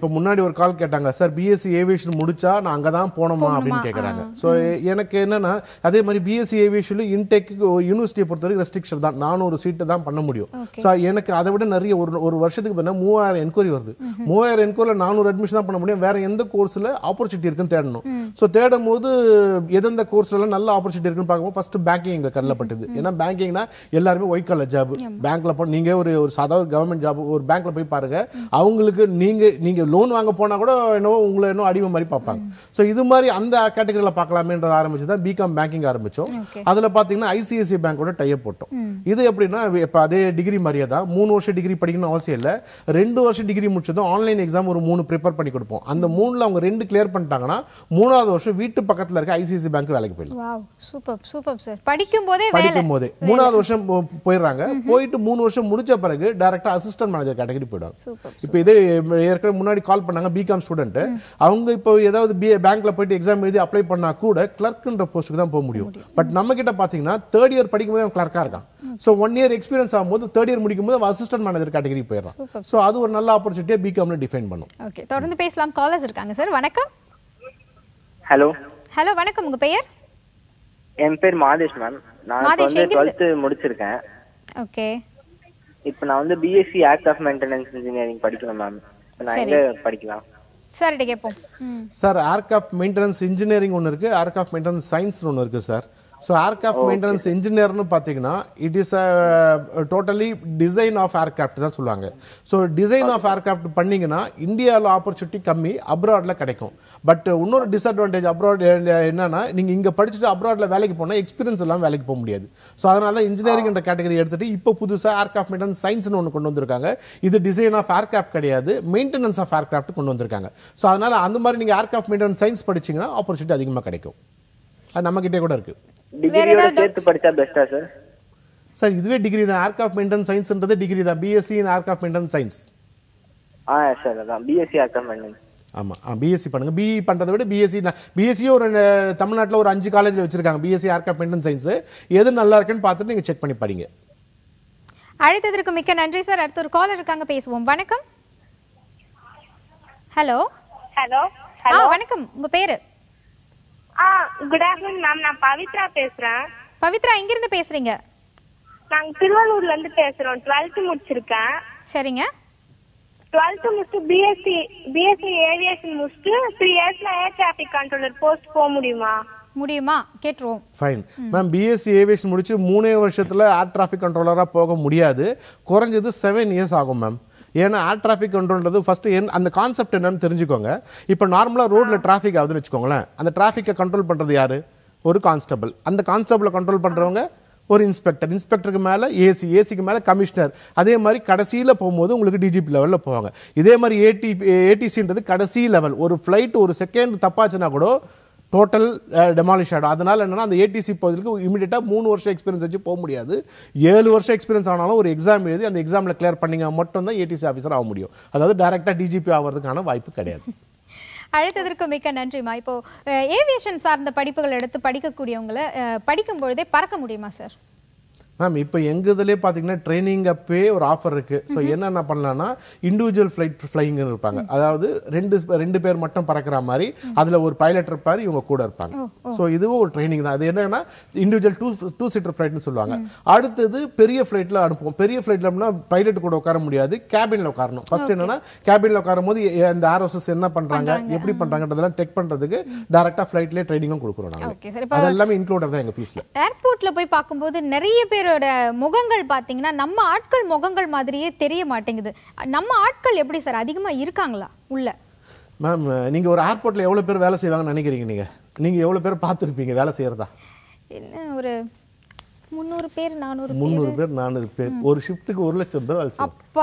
முன்னாடி ஒரு கால் கேட்டாங்க சார் பிஎஸ்சி ஏவியேஷன் முடிச்சா நான் அங்கே தான் போனோமா அப்படின்னு கேட்குறாங்க ஸோ எனக்கு என்னன்னா அதே மாதிரி பிஎஸ்சி ஏவியேஷனில் இன்டெக்கு யூனிவர்சிட்டியை பொறுத்த வரைக்கும் ரெஸ்ட்ரிக்ஷன் தான் நானூறு சீட்டு தான் பண்ண முடியும் ஸோ எனக்கு அதை விட நிறைய ஒரு ஒரு வருஷத்துக்கு பார்த்தா மூவாயிரம் என்கொயரி வருது மூவாயிரம் என்கொயரியில் நானூறு அட்மிஷன் தான் பண்ண முடியும் வேற எந்த கோர்ஸில் ஆப்பர்ச்சுனிட்டி இருக்குன்னு தேடணும் ஸோ தேடும் போது எந்தெந்த கோர்ஸ்லாம் நல்ல ஆப்பர்ச்சுனிட்டி இருக்குன்னு பார்க்கும்போது ஃபர்ஸ்ட் பேங்கிங் எங்க கண்ணில் பட்டுது ஏன்னா பேங்கிங்னா எல்லாருமே ஒயிட் கலர் ஜாப் பேங்க்ல போ நீங்க ஒரு ஒரு சாதாரண கவர்மெண்ட் ஜாப் ஒரு பேங்க்ல போய் பாருங்க அவங்களுக்கு நீங்க நீங்க லோன் வாங்க போனா கூட என்னவோ உங்களை என்ன அடிமை மாதிரி பார்ப்பாங்க ஸோ இது மாதிரி அந்த கேட்டகரியில் பார்க்கலாமேன்றது ஆரம்பிச்சு தான் பிகாம் பேங்கிங் ஆரம்பிச்சோம் அதுல பாத்தீங்கன்னா ஐசிஐசிஐ பேங்கோட டைப் போட்டோம் இது எப்படின்னா இப்போ அதே டிகிரி மாதிரியே தான் மூணு வருஷம் டிகிரி படிக்கணும்னு அவசியம் இல்லை ரெண்டு வருஷம் டிகிரி முடிச்சதும் ஆன்லைன் எக்ஸாம் ஒரு மூணு ப்ரிப்பேர் பண்ணி கொடுப்போம் அந்த மூணுல அவங்க ரெண்டு கிளியர் பண்ணிட்டாங்கன்னா மூணாவது வருஷம் வீட்டு பக்கத்துல இருக்க ஐசிஐசி பேங்க் வேலைக்கு போயிடலாம் வாவ் சூப்பர் சூப்பர் சார் படிக்கும் போதே வேலை படிக்கும் போதே மூணாவது வருஷம் போ- போயிடுறாங்க போயிட்டு மூணு வருஷம் முடிச்ச பிறகு டைரக்டா அசிஸ்டன்ட் மேனேஜர் கேட்டகரி போயிடுவாங்க சூப்பர் இப்போ இதே ஏற்கனவே முன்னாடி கால் பண்ணாங்க பிகாம் ஸ்டூடெண்ட் அவங்க இப்போ ஏதாவது பி பேங்க்ல போயிட்டு எக்ஸாம் எழுதி அப்ளை பண்ணா கூட கிளர்க்ன்ற போஸ்ட்டுக்கு தான் போக முடியும் பட் நம்ம கிட்ட பாத்தீங்கன்னா தேர்ட் இயர் படிக்கும் போது அவன் கிளர்க்கா இருக்கான் ஸோ ஒன் இயர் எக்ஸ்பீரியன்ஸ் ஆகும்போது தேர்ட் இயர் முடிக்கும் போது அவன் அசிஸ்டன்ட் மேனேஜர் கேட்டகரி போயிடறான் ஸோ அது ஒரு நல்ல ஆப்பர்ச்சுனிட்டியா பிகாம்ல டிஃபைன் பண்ணும் ஓகே தொடர்ந்து பேசலாம் காலர்ஸ் இருக்காங்க சார் வணக்கம் ஹலோ ஹலோ வணக்கம் உங்க பெயர் என் பேர் மாதேஷ் மேம் நான் இப்போ மாதேஷ், வந்து எங்கிருந்து? டுவெல்த்து முடிச்சிருக்கேன் ஓகே இப்போ நான் வந்து BSc act of maintenance engineering படிக்கிறேன் மேம் இப்போ நான் சரி. எங்க படிக்கலாம் சார்கிட்ட கேட்போம் ம் சார் ஏர்கிராஃப்ட் மெயின்டெனன்ஸ் இன்ஜினியரிங் ஒன்று இருக்கு ஏர்கிராஃப்ட் மெயின்டெனன்ஸ் சயின்ஸ் ஒன்று இருக்கு சார் ஸோ ஏர்கிராஃப்ட் மெயின்டெனன்ஸ் இன்ஜினியர்னு பார்த்தீங்கன்னா it is totally design of aircraft தான் சொல்லுவாங்க ஸோ டிசைன் ஆஃப் ஏர்கிராஃப்ட் பண்ணீங்கன்னா இந்தியாவில் ஆப்பர்ச்சுனிட்டி கம்மி அப்ராட்ல கிடைக்கும் பட் இன்னொரு டிஸ்அட்வான்டேஜ் அப்ராட் என்னன்னா நீங்கள் இங்கே படிச்சுட்டு அப்ராட்ல வேலைக்கு போனால் எக்ஸ்பீரியன்ஸ் எல்லாம் வேலைக்கு போக முடியாது ஸோ அதனால தான் இன்ஜினியரிங் என்ற கேட்டகரி எடுத்துட்டு இப்போ புதுசாக ஏர்கிராஃப்ட் மெயின்டெனன்ஸ் சயின்ஸ்னு ஒன்று கொண்டு வந்திருக்காங்க இது டிசைன் ஆஃப் ஏர்கிராஃப்ட் கிடையாது மெயின்டெனன்ஸ் ஆஃப் ஏர்கிராஃப்ட் கொண்டு வந்திருக்காங்க ஸோ அதனால அந்த மாதிரி நீங்கள் ஏர்கிராஃப்ட் மெயின்டெனன்ஸ் சயின்ஸ் படிச்சீங்கன்னா ஆப்பர்ச்சுனிட்டி அதிகமாக கிடைக்கும் அது நம்மகிட்டே கூட இருக்கு டிகிரியோட சேர்த்து படிச்சா பெஸ்டா சார் சார் இதுவே டிகிரி தான் ஏர்கிராஃப்ட் மெயின்டெனன்ஸ் சயின்ஸ்ன்றது டிகிரி தான் BSc in aircraft maintenance science ah sir அதான் பிஎஸ்சி ஆக்ட் ஆஃப் மெயின்டெனன்ஸ் ஆமா பிஎஸ்சி பண்ணுங்க பிஇ பண்றதை விட பிஎஸ்சி பிஎஸ்சியும் ஒரு அஹ், தமிழ்நாட்டுல ஒரு அஞ்சு காலேஜ்ல வச்சிருக்காங்க பிஎஸ்சி ஏர்கிராஃப்ட் மெயின்டெனன்ஸ் சயின்ஸ் எது நல்லா இருக்குன்னு பார்த்துட்டு நீங்க செக் பண்ணி படிங்க அழைத்ததற்கு மிக்க நன்றி சார் அடுத்த ஒரு காலர் இருக்காங்க பேசுவோம் வணக்கம் ஹலோ ஹலோ ஆ வணக்கம் உங்க பேரு ஆ குட் ஆஃப்டர்நூன் மேம் நான் பவித்ரா பேசுறேன் பவித்ரா எங்கிருந்து பேசுறீங்க நாங்க திருவள்ளூர்ல இருந்து பேசுறோம் டுவெல்த் முடிச்சிருக்கேன் சரிங்க டுவெல்த் முடிச்சுட்டு பிஎஸ்சி பிஎஸ்சி ஏவியேஷன் முடிச்சுட்டு த்ரீ இயர்ஸ்ல ஏர் டிராபிக் கண்ட்ரோலர் போஸ்ட் போக முடியுமா முடியுமா கேட்டுருவோம் ஃபைன் மேம் பிஎஸ்சி ஏவியேஷன் முடிச்சு மூணே வருஷத்துல ஏர் டிராஃபிக் கண்ட்ரோலரா போக முடியாது குறைஞ்சது செவன் இயர்ஸ் ஆகும் மேம் ஏன்னா ஏர் டிராஃபிக் கண்ட்ரோல்ன்றது ஃபர்ஸ்ட் என் அந்த கான்செப்ட் என்னன்னு தெரிஞ்சுக்கோங்க இப்போ நார்மலாக ரோட்ல டிராஃபிக் ஆகுதுன்னு வச்சுக்கோங்களேன் அந்த டிராஃபிக்கை கண்ட்ரோல் பண்றது யாரு ஒரு கான்ஸ்டபிள் அந்த கான்ஸ்டபிளை கண்ட்ரோல் பண்றவங்க ஒரு இன்ஸ்பெக்டர் இன்ஸ்பெக்டருக்கு மேலே ஏசி ஏசிக்கு மேலே கமிஷனர் அதே மாதிரி கடைசியில் போகும்போது உங்களுக்கு டிஜிபி லெவலில் போவாங்க இதே மாதிரி ஏடி ஏடிசின்றது கடைசி லெவல் ஒரு ஃப்ளைட் ஒரு செகண்ட் தப்பாச்சுன்னா கூட டோட்டல் டெமாலிஷ் ஆகிடும் அதனால என்னன்னா அந்த ஏடிசி பகுதிக்கு இமீடியட்டாக மூணு வருஷம் எக்ஸ்பீரியன்ஸ் வச்சு போக முடியாது ஏழு வருஷம் எக்ஸ்பீரியன்ஸ் ஆனாலும் ஒரு எக்ஸாம் எழுதி அந்த எக்ஸாமில் கிளியர் பண்ணீங்க மட்டும் தான் ஏடிசி ஆஃபீஸர் ஆக முடியும் அதாவது டைரெக்டாக டிஜிபி ஆகிறதுக்கான வாய்ப்பு கிடையாது அழைத்ததற்கு மிக்க நன்றிமா இப்போ ஏவியேஷன் சார்ந்த படிப்புகள் எடுத்து படிக்கக்கூடியவங்களை அஹ், படிக்கும் பொழுதே பறக்க முடியுமா சார் மேம் இப்போ எங்க இதுலயே பார்த்தீங்கன்னா ட்ரைனிங் அப்பே ஒரு ஆஃபர் இருக்கு ஸோ என்னென்ன பண்ணலாம்னா இண்டிவிஜுவல் ஃப்ளைட் ஃப்ளைங்னு இருப்பாங்க அதாவது ரெண்டு ரெண்டு பேர் மட்டும் பறக்கிற மாதிரி அதுல ஒரு பைலட் இருப்பாரு இவங்க கூட இருப்பாங்க ஸோ இதுவும் ஒரு ட்ரைனிங் தான் அது என்னன்னா இண்டிவிஜுவல் டூ டூ சீட்டர் ஃப்ளைட்னு சொல்லுவாங்க அடுத்தது பெரிய ஃப்ளைட்ல அனுப்புவோம் பெரிய ஃப்ளைட்ல அப்படின்னா பைலட் கூட உட்கார முடியாது கேபின்ல உட்காரணும் ஃபர்ஸ்ட் என்னன்னா கேபின்ல உட்காரும் போது எ- இந்த ஏரோசஸ் என்ன பண்றாங்க எப்படி பண்றாங்கன்றதெல்லாம் டெக் பண்றதுக்கு டேரக்டா ஃப்ளைட்லேயே ட்ரைனிங்கும் கொடுக்குறோம் நாங்க Okay, sir. இப்ப- அது எல்லாமே இன்க்ளூடட் தான் எங்க ஃபீஸ்ல ஏர்போர்ட்ல போய் பார்க்கும்போது நிறைய பேரோட முகங்கள் பாத்தீங்கன்னா நம்ம ஆட்கள் முகங்கள் மாதிரியே தெரிய மாட்டேங்குது நம்ம ஆட்கள் எப்படி சார் அதிகமா இருக்காங்களா உள்ள மேம் நீங்க ஒரு ஏர்போர்ட்ல எவ்வளவு பேர் வேலை செய்வாங்கன்னு நினைக்கிறீங்க நீங்க நீங்க எவ்வளவு பேர் பார்த்துருப்பீங்க வேலை செய்யறதா என்ன ஒரு முந்நூறு பேர் நானூறு முந்நூறு பேர் நானூறு பேர் ஒரு ஷிஃப்ட்டுக்கு ஒரு லட்சம் பேர் வேலை செய்வாங்க அப்பா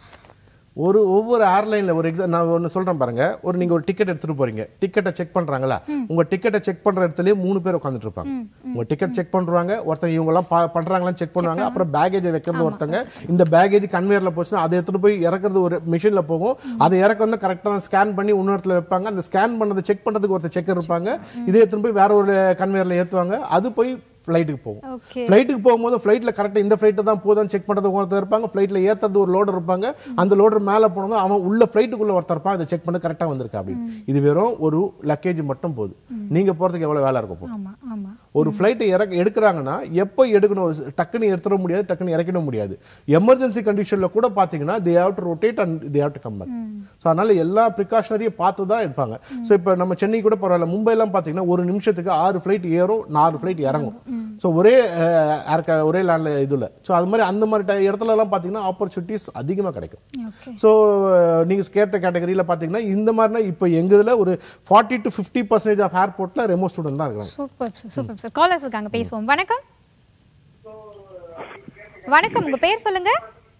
ஒரு ஒவ்வொரு ஏர்லைன்ல ஒரு எக்ஸாம் நான் ஒன்று சொல்றேன் பாருங்க ஒரு நீங்க ஒரு டிக்கெட் எடுத்துட்டு போறீங்க டிக்கெட்டை செக் பண்றாங்களா உங்க டிக்கெட்டை செக் பண்ற இடத்துலயே மூணு பேர் உட்காந்துட்டு இருப்பாங்க உங்க டிக்கெட் செக் பண்றாங்க ஒருத்தங்க இவங்க எல்லாம் பா- பண்றாங்களான்னு செக் பண்ணுவாங்க அப்புறம் பேகேஜை வைக்கிறது ஒருத்தங்க இந்த பேகேஜ் கன்வேயர்ல போச்சுன்னா அதை எடுத்துட்டு போய் இறக்குறது ஒரு மிஷின்ல போகும் அதை இறக்க வந்து கரெக்டாக ஸ்கேன் பண்ணி இன்னொருத்துல வைப்பாங்க அந்த ஸ்கேன் பண்ணதை செக் பண்றதுக்கு ஒருத்தர் செக்கர் இருப்பாங்க இதை எடுத்துட்டு போய் வேற ஒரு கன்வேயர்ல ஏத்துவாங்க அது போய் ஃப்ளைட்டுக்கு போகும் ஓகே ஃப்ளைட்டுக்கு போகும்போது ஃப்ளைட்டில் கரெக்டாக இந்த ஃப்ளைட்டு தான் போதும் செக் பண்ணுறது ஒருத்தர் இருப்பாங்க ஃப்ளைட்டில் ஏற்றுறது ஒரு லோடர் இருப்பாங்க அந்த லோடர் மேலே போனதும் அவன் உள்ள ஃப்ளைட்டுக்குள்ளே ஒருத்தர் இருப்பான் அதை செக் பண்ணி கரெக்டாக வந்திருக்கா அப்படின்னு இது வெறும் ஒரு லக்கேஜ் மட்டும் போகுது நீங்கள் போகிறதுக்கு எவ்வளோ வேலை இருக்கும் இப்போ? ஆமா ஆமா ஒரு ஃப்ளைட்டை இறக்க எடுக்கிறாங்கன்னா எப்போ எடுக்கணும் டக்குன்னு எடுத்துட முடியாது டக்குன்னு இறக்கிட முடியாது எமர்ஜென்சி கண்டிஷனில் கூட பார்த்தீங்கன்னா they have to rotate and they have to come back so அதனால எல்லா ப்ரிகாஷனரியும் பார்த்து தான் எடுப்பாங்க ஸோ இப்போ நம்ம சென்னை கூட பரவாயில்ல மும்பைலாம் பார்த்தீங்கன்னா ஒரு நிமிஷத்துக்கு ஆறு ஃப்ளைட் ஏறும் நாலு ஃப்ளைட் இறங்கும் ஸோ ஒரே ஏர்க ஒரே லேண்டில் இதில் ஸோ அது மாதிரி அந்த மாதிரி ti- இடத்துலலாம் பார்த்தீங்கன்னா ஆப்பர்ச்சுனிட்டிஸ் அதிகமாக கிடைக்கும் ஓகே ஸோ நீங்கள் கேட்ட கேட்டகரியில் பார்த்தீங்கன்னா இந்த மாதிரினா இப்போ எங்கள் இதில் ஒரு forty to fifty percentage of ஏர்போர்ட்டில் ரெமோ ஸ்டூடெண்ட் தான் இருக்காங்க super sir super sir callers இருக்காங்க பேசுவோம் வணக்கம் வணக்கம் உங்க பேர் சொல்லுங்க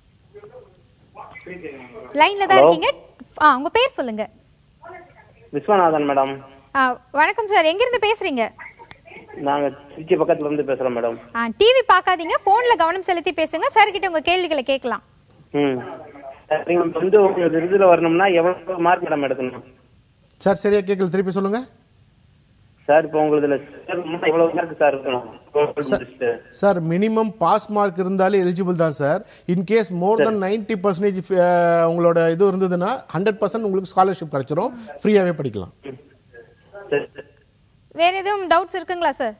லைன்ல தான் இருக்கீங்க ஆ உங்க பேர் சொல்லுங்க விஸ்வநாதன் மேடம் ஆ, வணக்கம் சார் எங்க இருந்து பேசுறீங்க நாங்க திருச்சி பக்கத்துல இருந்து பேசுறோம் மேடம் ஆ டிவி பார்க்காதீங்க போன்ல கவனம் செலுத்தி பேசுங்க சார் கிட்ட உங்க கேள்விகளை கேட்கலாம் ம் நீங்க வந்து உங்க இதுல வரணும்னா எவ்வளவு மார்க் மேடம் எடுக்கணும் சார் சரியா கேட்கல திருப்பி சொல்லுங்க சார் இப்போ உங்களுக்கு இதுல சேரணும்னா எவ்வளவு மார்க் சார் இருக்கணும் முடிச்சுட்டு சார் மினிமம் பாஸ் மார்க் இருந்தாலே எலிஜிபிள் தான் sir in case more then ninety percentage உங்களோட இது இருந்ததுன்னா ஹண்ட்ரட் பர்சன்ட் உங்களுக்கு ஸ்காலர்ஷிப் கிடைச்சிரும் ஃப்ரீயாகவே படிக்கலாம் சரி வேற எதுவும் டவுட்ஸ் இருக்குங்களா சார்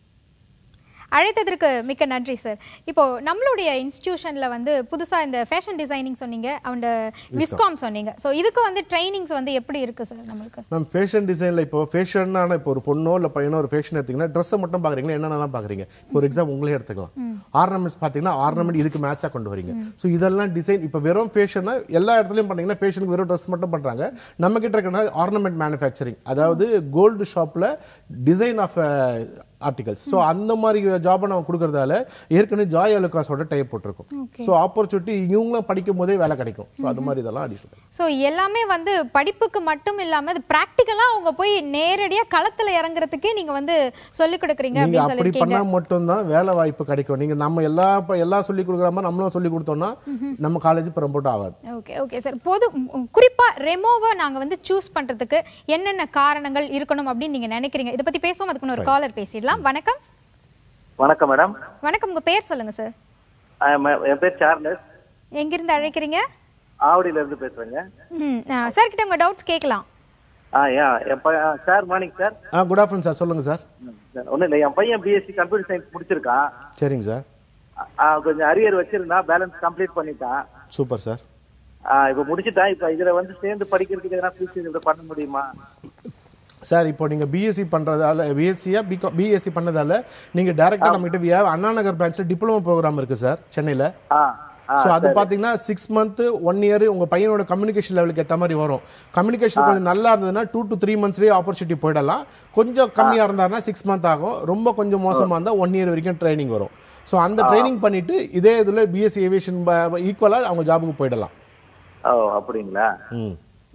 அழைத்ததற்கு மிக்க நன்றி சார் இப்போ நம்மளுடைய இன்ஸ்டிடியூஷன்ல வந்து புதுசா இந்த ஃபேஷன் டிசைனிங் சொன்னீங்க அந்த விஸ்காம் சொன்னீங்க ஸோ இதுக்கு வந்து ட்ரைனிங்ஸ் வந்து எப்படி இருக்கு சார் நம்மளுக்கு மேம் ஃபேஷன் டிசைனில் இப்போ ஃபேஷனான இப்போ ஒரு பொண்ணோ இல்லை பையனோ ஒரு ஃபேஷன் எடுத்தீங்கன்னா ட்ரெஸ்ஸை மட்டும் பார்க்குறீங்கன்னா என்னென்னலாம் பார்க்குறீங்க இப்போ ஒரு எக்ஸாம் உங்களே எடுத்துக்கலாம் ஆர்னமெண்ட்ஸ் பார்த்தீங்கன்னா ஆர்னமெண்ட் இதுக்கு மேட்சாக கொண்டு வரீங்க ஸோ இதெல்லாம் டிசைன் இப்போ வெறும் ஃபேஷனா எல்லா இடத்துலையும் பண்ணீங்கன்னா ஃபேஷனுக்கு வெறும் ட்ரெஸ் மட்டும் பண்ணுறாங்க நம்ம கிட்ட இருக்கிற ஆர்னமெண்ட் மேனுஃபேக்சரிங் அதாவது கோல்டு ஷாப்பில் டிசைன் ஆஃப் ஆர்டிகல்ஸ் ஸோ அந்த மாதிரி ஜாபை நம்ம கொடுக்கறதால ஏற்கனவே ஜாய் அலுகாஸோட டைப் போட்டிருக்கோம் ஸோ ஆப்பர்ச்சுனிட்டி இவங்களும் படிக்கும் போதே வேலை கிடைக்கும் ஸோ அது மாதிரி இதெல்லாம் அடிஷனல் ஸோ எல்லாமே வந்து படிப்புக்கு மட்டும் இல்லாம இது ப்ராக்டிக்கலா அவங்க போய் நேரடியா களத்துல இறங்குறதுக்கே நீங்க வந்து சொல்லிக் கொடுக்குறீங்க நீங்க அப்படின்னு அப்படி சொல்லியிருக்கீங்க பண்ணா மட்டும்தான் வேலை வாய்ப்பு கிடைக்கும் நீங்க நம்ம எல்லா இப்ப எல்லாம் சொல்லி கொடுக்குற மாதிரி நம்மளும் சொல்லி கொடுத்தோம்னா நம்ம காலேஜ் ப்ரமோட் ஆகாது ஓகே ஓகே சார் பொது ம், குறிப்பா ரெமோவை நாங்க வந்து சூஸ் பண்றதுக்கு என்னென்ன காரணங்கள் இருக்கணும் அப்படின்னு நீங்க நினைக்கிறீங்க இதை பத்தி பேசுவோம் அதுக்கு ஒரு காலர் பேசிடலாம் வணக்கம் வணக்கம் மேடம் வணக்கம் உங்க பேர் சொல்லுங்க சார் என் பேர் சார்லஸ் எங்கிருந்து அழைக்கிறீங்க ஆவடியில இருந்து பேசுறேங்க ம் சார் கிட்ட உங்க டவுட்ஸ் கேட்கலாம் ஆ யா என் பையன் சார் மார்னிங் சார் ஆ குட் ஆஃப்டர்நூன் சார் சொல்லுங்க சார் ஒன்றும் இல்லை என் பையன் பிஎஸ்சி கம்ப்யூட்டர் சயின்ஸ் முடிச்சிருக்கான் சரிங்க சார் ஆ, கொஞ்சம் அரியர் வச்சிருந்தா பேலன்ஸ் கம்ப்ளீட் பண்ணிட்டான் சூப்பர் சார் ஆ, இப்ப முடிச்சிட்டான் இப்ப இதுல வந்து சேர்ந்து படிக்கிறதுக்கு எதனா ஃபியூச்சர் இதை பண்ண முடியுமா சார் இப்போ நீங்க பிஎஸ்சி பண்றதால பிஎஸ்சியா பிகா பிஎஸ்சி பண்ணதால நீங்க டைரக்டா நம்ம கிட்ட வியா அண்ணா நகர் பிரான்ச்ல டிப்ளமோ ப்ரோக்ராம் இருக்கு சார் சென்னையில ஆ ஆ, ஸோ அது சரி. பார்த்தீங்கன்னா சிக்ஸ் மந்த் ஒன் இயர் உங்க பையனோட கம்யூனிகேஷன் லெவலுக்கு ஏற்ற மாதிரி வரும் கம்யூனிகேஷன் கொஞ்சம் நல்லா இருந்ததுன்னா டூ டு த்ரீ மந்த்ஸ்லேயே ஆப்பர்ச்சுனிட்டி போயிடலாம் கொஞ்சம் கம்மியாக இருந்தாருன்னா சிக்ஸ் மந்த் ஆகும் ரொம்ப கொஞ்சம் மோசமாக இருந்தால் ஒன் இயர் வரைக்கும் ட்ரைனிங் வரும் ஸோ அந்த ட்ரைனிங் பண்ணிட்டு இதே இதில் பிஎஸ்சி ஏவியேஷன் ஈக்குவலாக அவங்க ஜாபுக்கு போயிடலாம் ஓ அப்படிங்களா ம்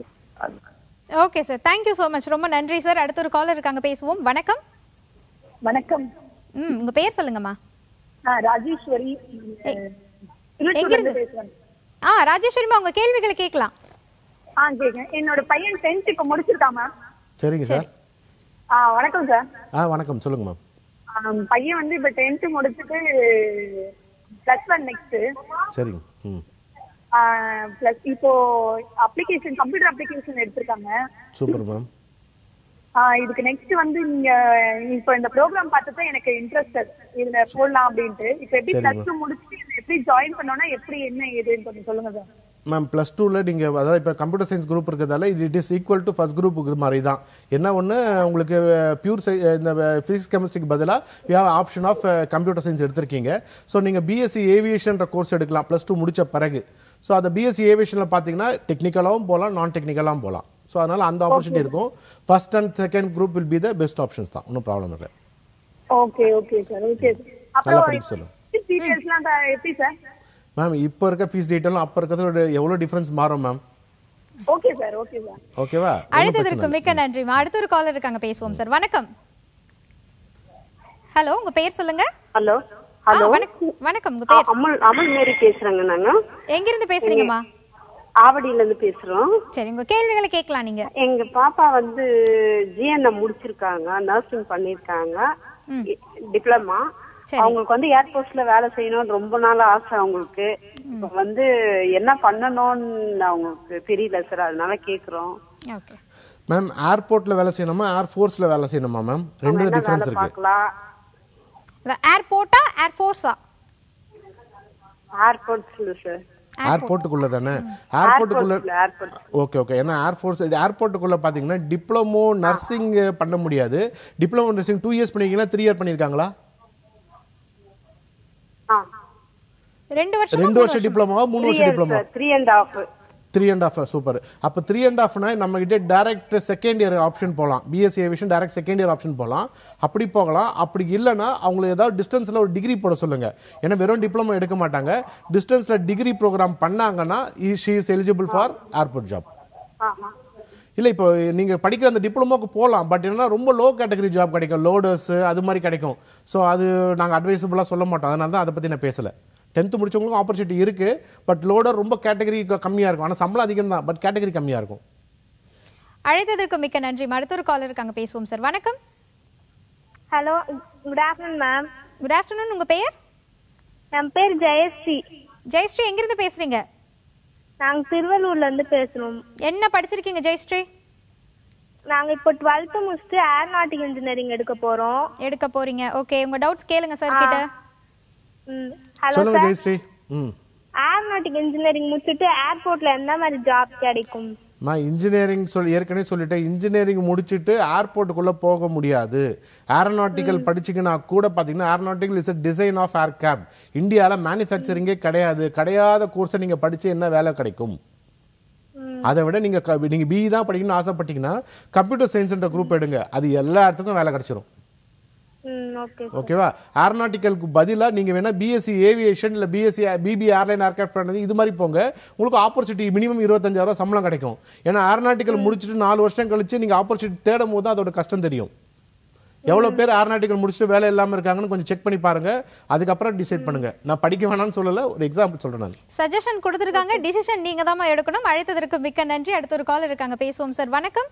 okay sir thank you so much ரொம்ப நன்றி சார் அடுத்த ஒரு காலர் இருக்காங்க பேசுவோம் வணக்கம் வணக்கம் ம் உங்க பேர் சொல்லுங்கம்மா ஆ, ராஜேஸ்வரி எங்க திருச்சூர்ல இருந்து? இருந்து பேசுறேன் ஆ ராஜேஸ்வரிமா உங்க கேள்விகளை கேட்கலாம் ஆ கேக்குறேன் என்னோட பையன் டென்த் இப்ப முடிச்சிருக்கான் மேம் சரிங்க சார் ஆ வணக்கம் சார் ஆ வணக்கம் சொல்லுங்க மேம் ஆம், பையன் வந்து இப்ப டென்த் முடிச்சுட்டு பிளஸ் ஒன் நெக்ஸ்ட் சரிங்க ம் பிளஸ் இப்போ அப்ளிகேஷன் கம்ப்யூட்டர் அப்ளிகேஷன் எடுத்திருக்காங்க சூப்பர் மேம் ஆ, இதுக்கு நெக்ஸ்ட் வந்து நீங்க இப்போ இந்த ப்ரோக்ராம் பார்த்துட்டு எனக்கு இன்ட்ரெஸ்டட் இதுல போடலாம் அப்படின்ட்டு இப்போ எப்படி சரி, பிளஸ் ma'am. டூ முடிச்சுட்டு இதுல எப்படி ஜாயின் பண்ணோம்னா எப்படி என்ன ஏதுன்னு கொஞ்சம் சொல்லுங்க சார் மேம் ப்ளஸ் டூவில் நீங்கள் அதாவது இப்போ கம்ப்யூட்டர் சயின்ஸ் குரூப் இருக்கிறதால இது it is equal to first குரூப்புக்கு மாதிரி தான் என்ன ஒன்று உங்களுக்கு பியூர் சை இந்த ஃபிசிக்ஸ் கெமிஸ்ட்ரிக்கு பதிலாக you have option of computer science எடுத்திருக்கீங்க ஸோ நீங்கள் பிஎஸ்சி ஏவியேஷன்ற கோர்ஸ் எடுக்கலாம் ப்ளஸ் டூ முடிச்ச பிறகு ஸோ அந்த பிஎஸ்சி ஏவியேஷனில் பார்த்தீங்கன்னா டெக்னிக்கலாகவும் போகலாம் நான் டெக்னிக்கலாகவும் போகலாம் ஸோ அதனால் அந்த ஆப்பர்ச்சுனிட்டி இருக்கும் first and second group will be the best options தான் ஒன்றும் ப்ராப்ளம் இல்லை ஓகே ஓகே சார் ஓகே நல்லா அப்புறம் படிக்க சொல்லுங்க டீடைல்ஸ்லாம் எப்படி சார் மேம் இப்போ இருக்க ஃபீஸ் டீட்டெயிலும் அப்போ இருக்கிறதோட எவ்வளோ டிஃப்ரென்ஸ் மாறும் ma'am okay sir okay sir ஓகேவா ஒன்றும் பிரச்சனை அழைத்ததற்கு இல்லை மிக்க நன்றிமா அடுத்த ஒரு காலர் இருக்காங்க பேசுவோம் சார் வணக்கம் ஹலோ உங்க பேர் சொல்லுங்க ஹலோ ஆ, ஹலோ வணக்கம் வணக்கம் உங்க பேர் அமுல் அமுல் மேரி பேசுறேங்க நாங்க எங்க இருந்து பேசுறீங்கம்மா ஆவடியில இருந்து பேசுறோம் சரி உங்க கேள்விகளை கேட்கலாம் நீங்க எங்க பாப்பா வந்து ஜிஎன்எம் முடிச்சிருக்காங்க நர்சிங் பண்ணிருக்காங்க டிப்ளமா அவங்களுக்கு வந்து ஏர்போர்ட்ஸ்ல வேலை செய்யணும்னு ரொம்ப நாள் ஆசை அவங்களுக்கு இப்ப வந்து என்ன பண்ணணும்னு அவங்களுக்கு தெரியல சார் அதனால கேக்குறோம் ஓகே மேம் ஏர்போர்ட்ல வேலை செய்யணுமா ஏர் ஃபோர்ஸ்ல வேலை செய்யணுமா மேம் ரெண்டு என்ன டிஃபரன்ஸ் வேலை இருக்கு பார்க்கலாம் ஏர்போர்ட்டா ஏர்ஃபோர்ஸா ஏர்போர்ட்ஸ்ல சார் ஏர்போர்ட்டுக்குள்ள தானே ஏர்போர்ட்டுக்குள்ள ஏர்போர்ட் ஓகே ஓகே ஏன்னா ஏர்ஃபோர்ஸ் ஏர்போர்ட்டுக்குள்ள பார்த்தீங்கன்னா டிப்ளமோ நர்சிங் பண்ண முடியாது டிப்ளமோ நர்சிங் டூ இயர்ஸ் பண்ணிருக்கீங்களா த்ரீ இயர் பண்ணியிருக்காங்களா ரெண்டு வருஷம் ரெண்டு வருஷம் டிப்ளமோவா மூணு வருஷம் diploma three and half three and half super அப்போ த்ரீ அண்ட் ஆஃப்னா நம்ம கிட்ட டேரக்ட் செகண்ட் இயர் ஆப்ஷன் போகலாம் BSc aviation direct second year option போகலாம் அப்படி போகலாம் அப்படி இல்லைன்னா அவங்களுக்கு ஏதாவது டிஸ்டன்ஸில் ஒரு டிகிரி போட சொல்லுங்க ஏன்னா வெறும் டிப்ளமோ எடுக்க மாட்டாங்க டிஸ்டன்ஸில் டிகிரி ப்ரோக்ராம் பண்ணாங்கன்னா she is eligible for airport job இல்லை இப்போ நீங்கள் படிக்கிற அந்த டிப்ளமோக்கு போகலாம் பட் என்னன்னா ரொம்ப லோ கேட்டகரி ஜாப் கிடைக்கும் லோடர்ஸ் அது மாதிரி கிடைக்கும் ஸோ அது நாங்கள் அட்வைசபிளாக சொல்ல மாட்டோம் அதனால தான் அதை பற்றி நான் பேசலை டென்த்து முடிச்சவங்களுக்கும் ஆப்பர்ச்சுனிட்டி இருக்குது பட் லோடர் ரொம்ப கேட்டகரி கம்மியாக இருக்கும் ஆனால் சம்பளம் அதிகம் தான் பட் கேட்டகரி கம்மியாக இருக்கும் அழைத்ததற்கு மிக்க நன்றி மருத்துவர் காலர் இருக்காங்க பேசுவோம் சார் வணக்கம் hello good afternoon ma'am good afternoon உங்க பெயர் என் பேர் ஜெயஸ்ரீ ஜெயஸ்ரீ எங்கிருந்து பேசுறீங்க நாங்க திருவள்ளூர்ல இருந்து பேசுறோம் என்ன படிச்சிருக்கீங்க ஜெயஸ்ரீ நாங்க இப்போ டுவெல்த் முடிச்சுட்டு ஏரோநாட்டிக் இன்ஜினியரிங் எடுக்க போறோம் எடுக்க போறீங்க ஓகே உங்க டவுட்ஸ் கேளுங்க சார் கிட்ட ஹலோ சொல்லுங்க சார் ஜெயஸ்ரீ ம் ஏரோநாட்டிக் இன்ஜினியரிங் முடிச்சுட்டு ஏர்போர்ட்ல எந்த மாதிரி ஜாப் கிடைக்கும் நான் இன்ஜினியரிங் சொல்லி ஏற்கனவே சொல்லிட்டேன் இன்ஜினியரிங் முடிச்சுட்டு ஏர்போர்ட்டுக்குள்ளே போக முடியாது ஏரோநாட்டிக்கல் படிச்சிங்கன்னா கூட பார்த்தீங்கன்னா aeronautical is design of aircraft இந்தியாவில் மேனுஃபேக்சரிங்கே கிடையாது கிடையாத கோர்ஸை நீங்கள் படித்து என்ன வேலை கிடைக்கும் அதை விட நீங்கள் நீங்கள் பிஇ தான் படிக்கணும்னு ஆசைப்பட்டீங்கன்னா கம்ப்யூட்டர் சயின்ஸ்ன்ற குரூப் எடுங்க அது எல்லா இடத்துக்கும் வேலை கிடைச்சிரும் ம் ஓகே ஓகேவா ஏரோநாட்டிக்கலுக்கு பதிலாக நீங்கள் வேணால் பிஎஸ்சி ஏவியேஷன் இல்லை பிஎஸ்சி பிபி ஏர்லைன் ஏர்கிராஃப்ட் பண்ணது இது மாதிரி போங்க உங்களுக்கு ஆப்பர்ச்சுனிட்டி மினிமம் இருபத்தஞ்சாயிரம் சம்பளம் கிடைக்கும் ஏன்னா ஏரோநாட்டிக்கல் முடிச்சுட்டு நாலு வருஷம் கழிச்சு நீங்கள் ஆப்பர்ச்சுனிட்டி தேடும் போது தான் அதோட கஷ்டம் தெரியும் எவ்வளோ பேர் ஏரோநாட்டிக்கல் முடிச்சுட்டு வேலை இல்லாமல் இருக்காங்கன்னு கொஞ்சம் செக் பண்ணி பாருங்க அதுக்கப்புறம் டிசைட் பண்ணுங்க நான் படிக்க வேணாம்னு சொல்லலை ஒரு எக்ஸாம்பிள் சொல்கிறேன் நான் சஜஷன் கொடுத்துருக்காங்க டிசிஷன் நீங்க தான் எடுக்கணும் அழைத்ததற்கு மிக்க நன்றி அடுத்த ஒரு கால் இருக்காங்க பேசுவோம் சார் வணக்கம்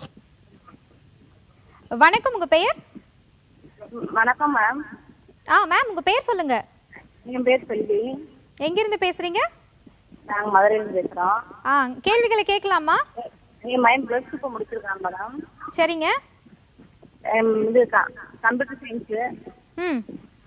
வணக்கம் உங்க பெயர் வணக்கம் மேம் ஆ மேம் உங்க பெயர் சொல்லுங்க என் பேர் செல்வி எங்க இருந்து பேசுறீங்க நாங்க மதுரையில பேசுறோம் ஆ கேள்விகளை கேட்கலாமா என் மைண்ட் பிளஸ் இப்போ முடிச்சிருக்காங்க மேடம் சரிங்க இது கம்ப்யூட்டர் சயின்ஸ் ம்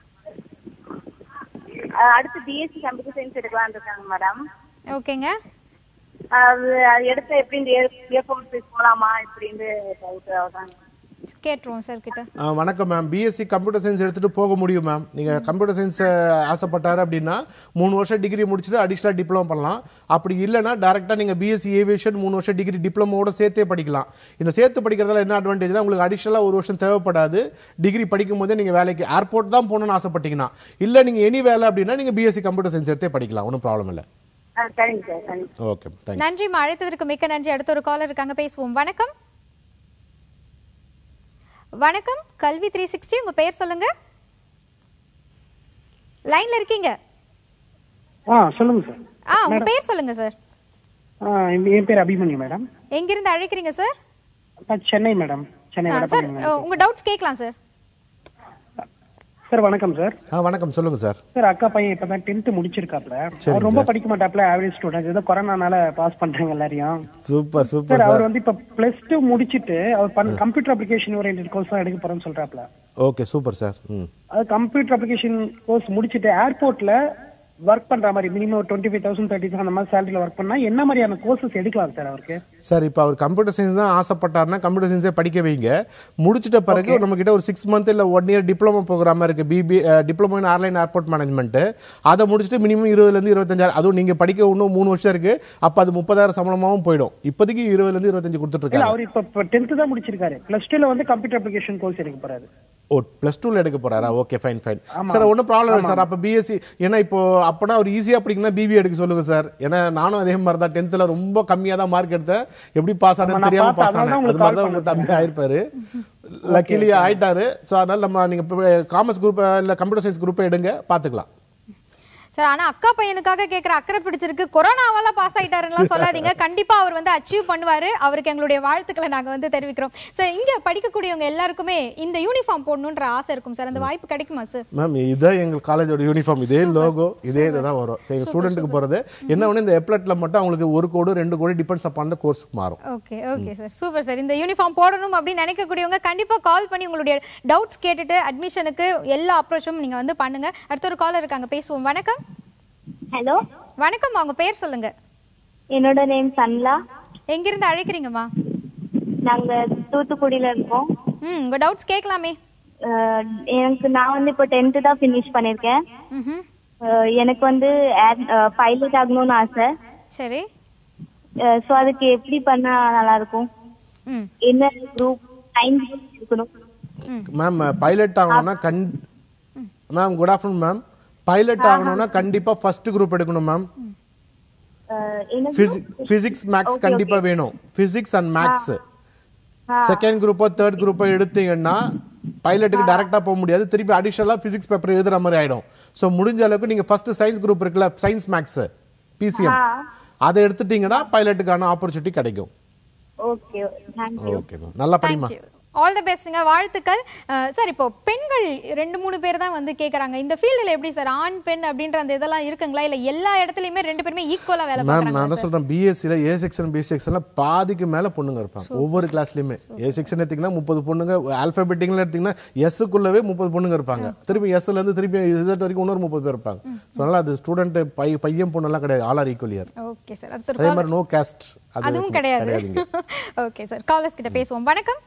அடுத்து பிஎஸ்சி கம்ப்யூட்டர் சயின்ஸ் எடுக்கலாம்னு இருக்காங்க மேடம் ஓகேங்க அது அது எடுத்து எப்படி இந்த ஏர்போர்ட் போலாமா இப்படின்னு டவுட் அதான் கேட்டுருவோம் சார் கிட்ட ஆ, வணக்கம் மேம் பிஎஸ்சி கம்ப்யூட்டர் சயின்ஸ் எடுத்துட்டு போக முடியும் மேம் நீங்கள் கம்ப்யூட்டர் சயின்ஸ் ஆசைப்பட்டாரு அப்படின்னா மூணு வருஷம் டிகிரி முடிச்சுட்டு அடிஷ்னலாக டிப்ளமோ பண்ணலாம் அப்படி இல்லைன்னா டேரெக்டாக நீங்கள் பிஎஸ்சி ஏவியேஷன் மூணு வருஷம் டிகிரி டிப்ளமோட சேர்த்தே படிக்கலாம் இந்த சேர்த்து படிக்கிறதுல என்ன அட்வான்டேஜ்னா உங்களுக்கு அடிஷ்னலாக ஒரு வருஷம் தேவைப்படாது டிகிரி படிக்கும் போதே நீங்கள் வேலைக்கு ஏர்போர்ட் தான் போகணும்னு ஆசைப்பட்டீங்கன்னா இல்லை நீங்கள் எனி வேலை அப்படின்னா நீங்கள் பிஎஸ்சி கம்ப்யூட்டர் சயின்ஸ் எடுத்தே படிக்கலாம் ஒன்றும் ப்ராப்ளம் இல்லை ஆ, சரிங்க சார் சரிங்க ஓகே தேங்க்ஸ் நன்றிம்மா அழைத்ததற்கு மிக்க நன்றி அடுத்த ஒரு காலர் இருக்காங்க பேசுவோம் வணக்கம் வணக்கம் கல்வி த்ரீ சிக்ஸ்டி உங்க பெயர் சொல்லுங்க லைன்ல இருக்கீங்க ஆ சொல்லுங்க சார் ஆ உங்க பெயர் சொல்லுங்க சார் ஆ, என் என் பேர் அபிமன்யு மேடம் எங்கிருந்து அழைக்கிறீங்க சார் நான் சென்னை மேடம் சென்னை ஆ, சார் வடபழனி மேடம் உங்க டவுட்ஸ் கேட்கலாம் சார் சார் வணக்கம் சார் ஆ வணக்கம் சொல்லுங்கள் சார் சார் அக்கா பையன் இப்போ தான் டென்த்து முடிச்சிருக்காப்ல சரிங்க அவர் ரொம்ப சார். படிக்க மாட்டாப்ல ஆவரேஜ் ஸ்டூடெண்ட் ஏதோ கொரோனானால பாஸ் பண்றாங்க எல்லாரையும் சூப்பர் சூப்பர் சார் அவர் சார் வந்து இப்போ பிளஸ் டூ முடிச்சிட்டு அவர் பண்ண கம்ப்யூட்டர் அப்ளிகேஷன் ஓரியன்டட் கோர்ஸ் தான் எடுக்க போறேன்னு சொல்றாப்ல ஓகே சூப்பர் சார் ம் அது கம்ப்யூட்டர் அப்ளிகேஷன் கோர்ஸ் முடிச்சிட்டு ஏர்போர்ட்ல ஒர்க் பண்ற மாதிரி minimum twenty five thousand thirty அந்த மாதிரி சேலரியில் ஒர்க் பண்ணா என்ன மாதிரியான கோர்சஸ் எடுக்கலாம் சார் அவருக்கு சார் இப்போ அவர் கம்ப்யூட்டர் சயின்ஸ் தான் ஆசைப்பட்டாருன்னா கம்ப்யூட்டர் சயின்ஸே படிக்க வைங்க முடிச்சிட்ட பிறகு நம்ம கிட்ட ஒரு சிக்ஸ் மந்த் இல்லை ஒன் இயர் டிப்ளமோ ப்ரோக்ராமா இருக்கு BB diploma in airline airport management அதை முடிச்சுட்டு மினிமம் இருபதுலேருந்து இருபத்தஞ்சாயிரம் அதுவும் நீங்க படிக்க இன்னும் மூணு வருஷம் இருக்கு அப்போ அது முப்பதாயிரம் சம்பளமாவும் போயிடும் இப்போதைக்கு இருபதுலேருந்து இருபத்தஞ்சு கொடுத்துட்டு இல்ல இருக்காங்க அவர் இப்போ டென்த்து தான் முடிச்சிருக்காரு பிளஸ் டூல வந்து கம்ப்யூட்டர் அப்ளிகேஷன் கோர்ஸ் எடுக்க போறாரு ஓ ப்ளஸ் டூவில் எடுக்க போறாரா ஓகே ஃபைன் ஃபைன் ஆமா. சார் ஒன்றும் ப்ராப்ளம் இல்லை ஆமா. சார் அப்போ பிஎஸ்சி ஏன்னா இப்போ அப்போனா அவர் ஈஸியாக படிக்கணும்னா பிபி எடுக்க சொல்லுங்க சார் ஏன்னா நானும் அதே மாதிரி தான் டென்த்தில் ரொம்ப கம்மியாக தான் மார்க் எடுத்தேன் எப்படி பாஸ் ஆமா, ஆனது நான் தெரியாமல் பார்த்தேன். பாஸ் அதனால ஆனேன் தான் அது உங்களுக்கு மாதிரி தான் call உங்க தம்பி ஆயிருப்பாரு லக்கிலி ஆயிட்டாரு ஸோ அதனால நம்ம நீங்கள் காமர்ஸ் குரூப் இல்லை கம்ப்யூட்டர் சயின்ஸ் குரூப்பை எடுங்க பார்த்துக்கலாம் சார் ஆனா அக்கா பையனுக்காக கேக்குற அக்கறை பிடிச்சிருக்கு கொரோனாவால பாஸ் ஆயிட்டாருன்னு சொல்லாதீங்க கண்டிப்பா அவர் வந்து அச்சீவ் பண்ணுவாரு அவருக்கு எங்களுடைய வாழ்த்துக்களை நாங்க வந்து தெரிவிக்கிறோம் சார் இங்க படிக்கக்கூடியவங்க எல்லாருக்குமே இந்த யூனிஃபார்ம் போடணுன்ற ஆசை இருக்கும் சார் அந்த வாய்ப்பு கிடைக்குமா சார் மேம் இதான் எங்கள் காலேஜோட யூனிஃபார்ம் இதே லோகோ இதே இதுதான் வரும் சரி எங்கள் ஸ்டூடெண்ட்டுக்கு போகிறது என்ன ஒன்று இந்த எப்லெட்ல மட்டும் அவங்களுக்கு ஒரு கோடு ரெண்டு கோடு டிபெண்ட்ஸ் அப்பான் த கோர்ஸ் மாறும் okay okay sir super sir இந்த யூனிஃபார்ம் போடணும் அப்படின்னு நினைக்கக்கூடியவங்க கண்டிப்பா கால் பண்ணி உங்களுடைய டவுட்ஸ் கேட்டுட்டு அட்மிஷனுக்கு எல்லா அப்ரோச்சும் நீங்க வந்து பண்ணுங்க அடுத்த ஒரு காலர் இருக்காங்க பேசுவோம் வணக்கம் ஹலோ வணக்கம் அவங்க பேர் சொல்லுங்க என்னோட நேம் சன்லா எங்கிருந்து அழைக்கிறீங்கம்மா நாங்க தூத்துக்குடியில இருக்கோம் ம் உங்க டவுட்ஸ் கேட்கலாமே அஹ், எனக்கு நான் வந்து இப்போ டென்த்து தான் ஃபினிஷ் பண்ணியிருக்கேன் ம்ஹும். அஹ், எனக்கு வந்து பைலட் ஆகணும்னு ஆசை சரி ஸோ அதுக்கு எப்படி பண்ணா நல்லா இருக்கும் ம் என்ன குரூப் சயின்ஸ் இருக்கணும் மேம் பைலட் ஆகணும்னா கண் ma'am good afternoon ma'am pilot ஆகணும்னா கண்டிப்பா ஃபர்ஸ்ட் குரூப் எடுக்கணும் மேம் அஹ், என்ன பிசிக்ஸ் மேக்ஸ் கண்டிப்பா வேணும் பிசிக்ஸ் அண்ட் மேக்ஸ் செகண்ட் குரூப்போ தேர்ட் குரூப்போ எடுத்தீங்கன்னா பைலட்டுக்கு டைரக்டா போக முடியாது திருப்பி அடிஷனலா பிசிக்ஸ் பேப்பர் எழுதுற மாதிரி ஆயிடும் ஸோ முடிஞ்ச அளவுக்கு நீங்க ஃபர்ஸ்ட் சயின்ஸ் குரூப் இருக்குல்ல சயின்ஸ் மேக்ஸ் பிசிஎம் அதை எடுத்துட்டீங்கன்னா பைலட்டுக்கான ஆப்பர்ச்சுனிட்டி கிடைக்கும் ஓகே தேங்க்யூ ஓகே மேம் நல்லா படிமா ஆல் தி பெஸ்ட்ங்க வாழ்த்துக்கள் சார் இப்போ பெண்கள் ரெண்டு மூணு பேர் தான் வந்து கேக்குறாங்க இந்த ஃபீல்டில் எப்படி சார் ஆண் பெண் அப்படின்ற அந்த இதெல்லாம் இருக்குங்களா இல்ல எல்லா இடத்துலயுமே ரெண்டு பேருமே ஈக்குவலா வேலை மேம் நான் பார்க்கறாங்க தான் சொல்றேன் பிஎஸ்சியில் ஏ செக்ஷன் பி செக்ஷன்ல பாதிக்கு மேல பொண்ணுங்க இருப்பாங்க ஒவ்வொரு கிளாஸ்லயுமே ஏ செக்ஷன் எடுத்தீங்கன்னா முப்பது பொண்ணுங்க ஆல்பபெட்டிக்ல எடுத்தீங்கன்னா எஸ்ஸுக்குள்ளவே முப்பது பொண்ணுங்க இருப்பாங்க திருப்பி எஸ்ல இருந்து திருப்பி ரிசல்ட் வரைக்கும் இன்னொரு முப்பது பேர் இருப்பாங்க ஸோ அதனால அது ஸ்டூடெண்ட் பை பையன் பொண்ணெல்லாம் கிடையாது all are equally okay sir அடுத்த ஒரு அதே call- மாதிரி நோ காஸ்ட் அது அதுவும் கிடையாது கிடையாதுங்க ஓகே சார் காலர்ஸ் கிட்ட பேசுவோம் வணக்கம்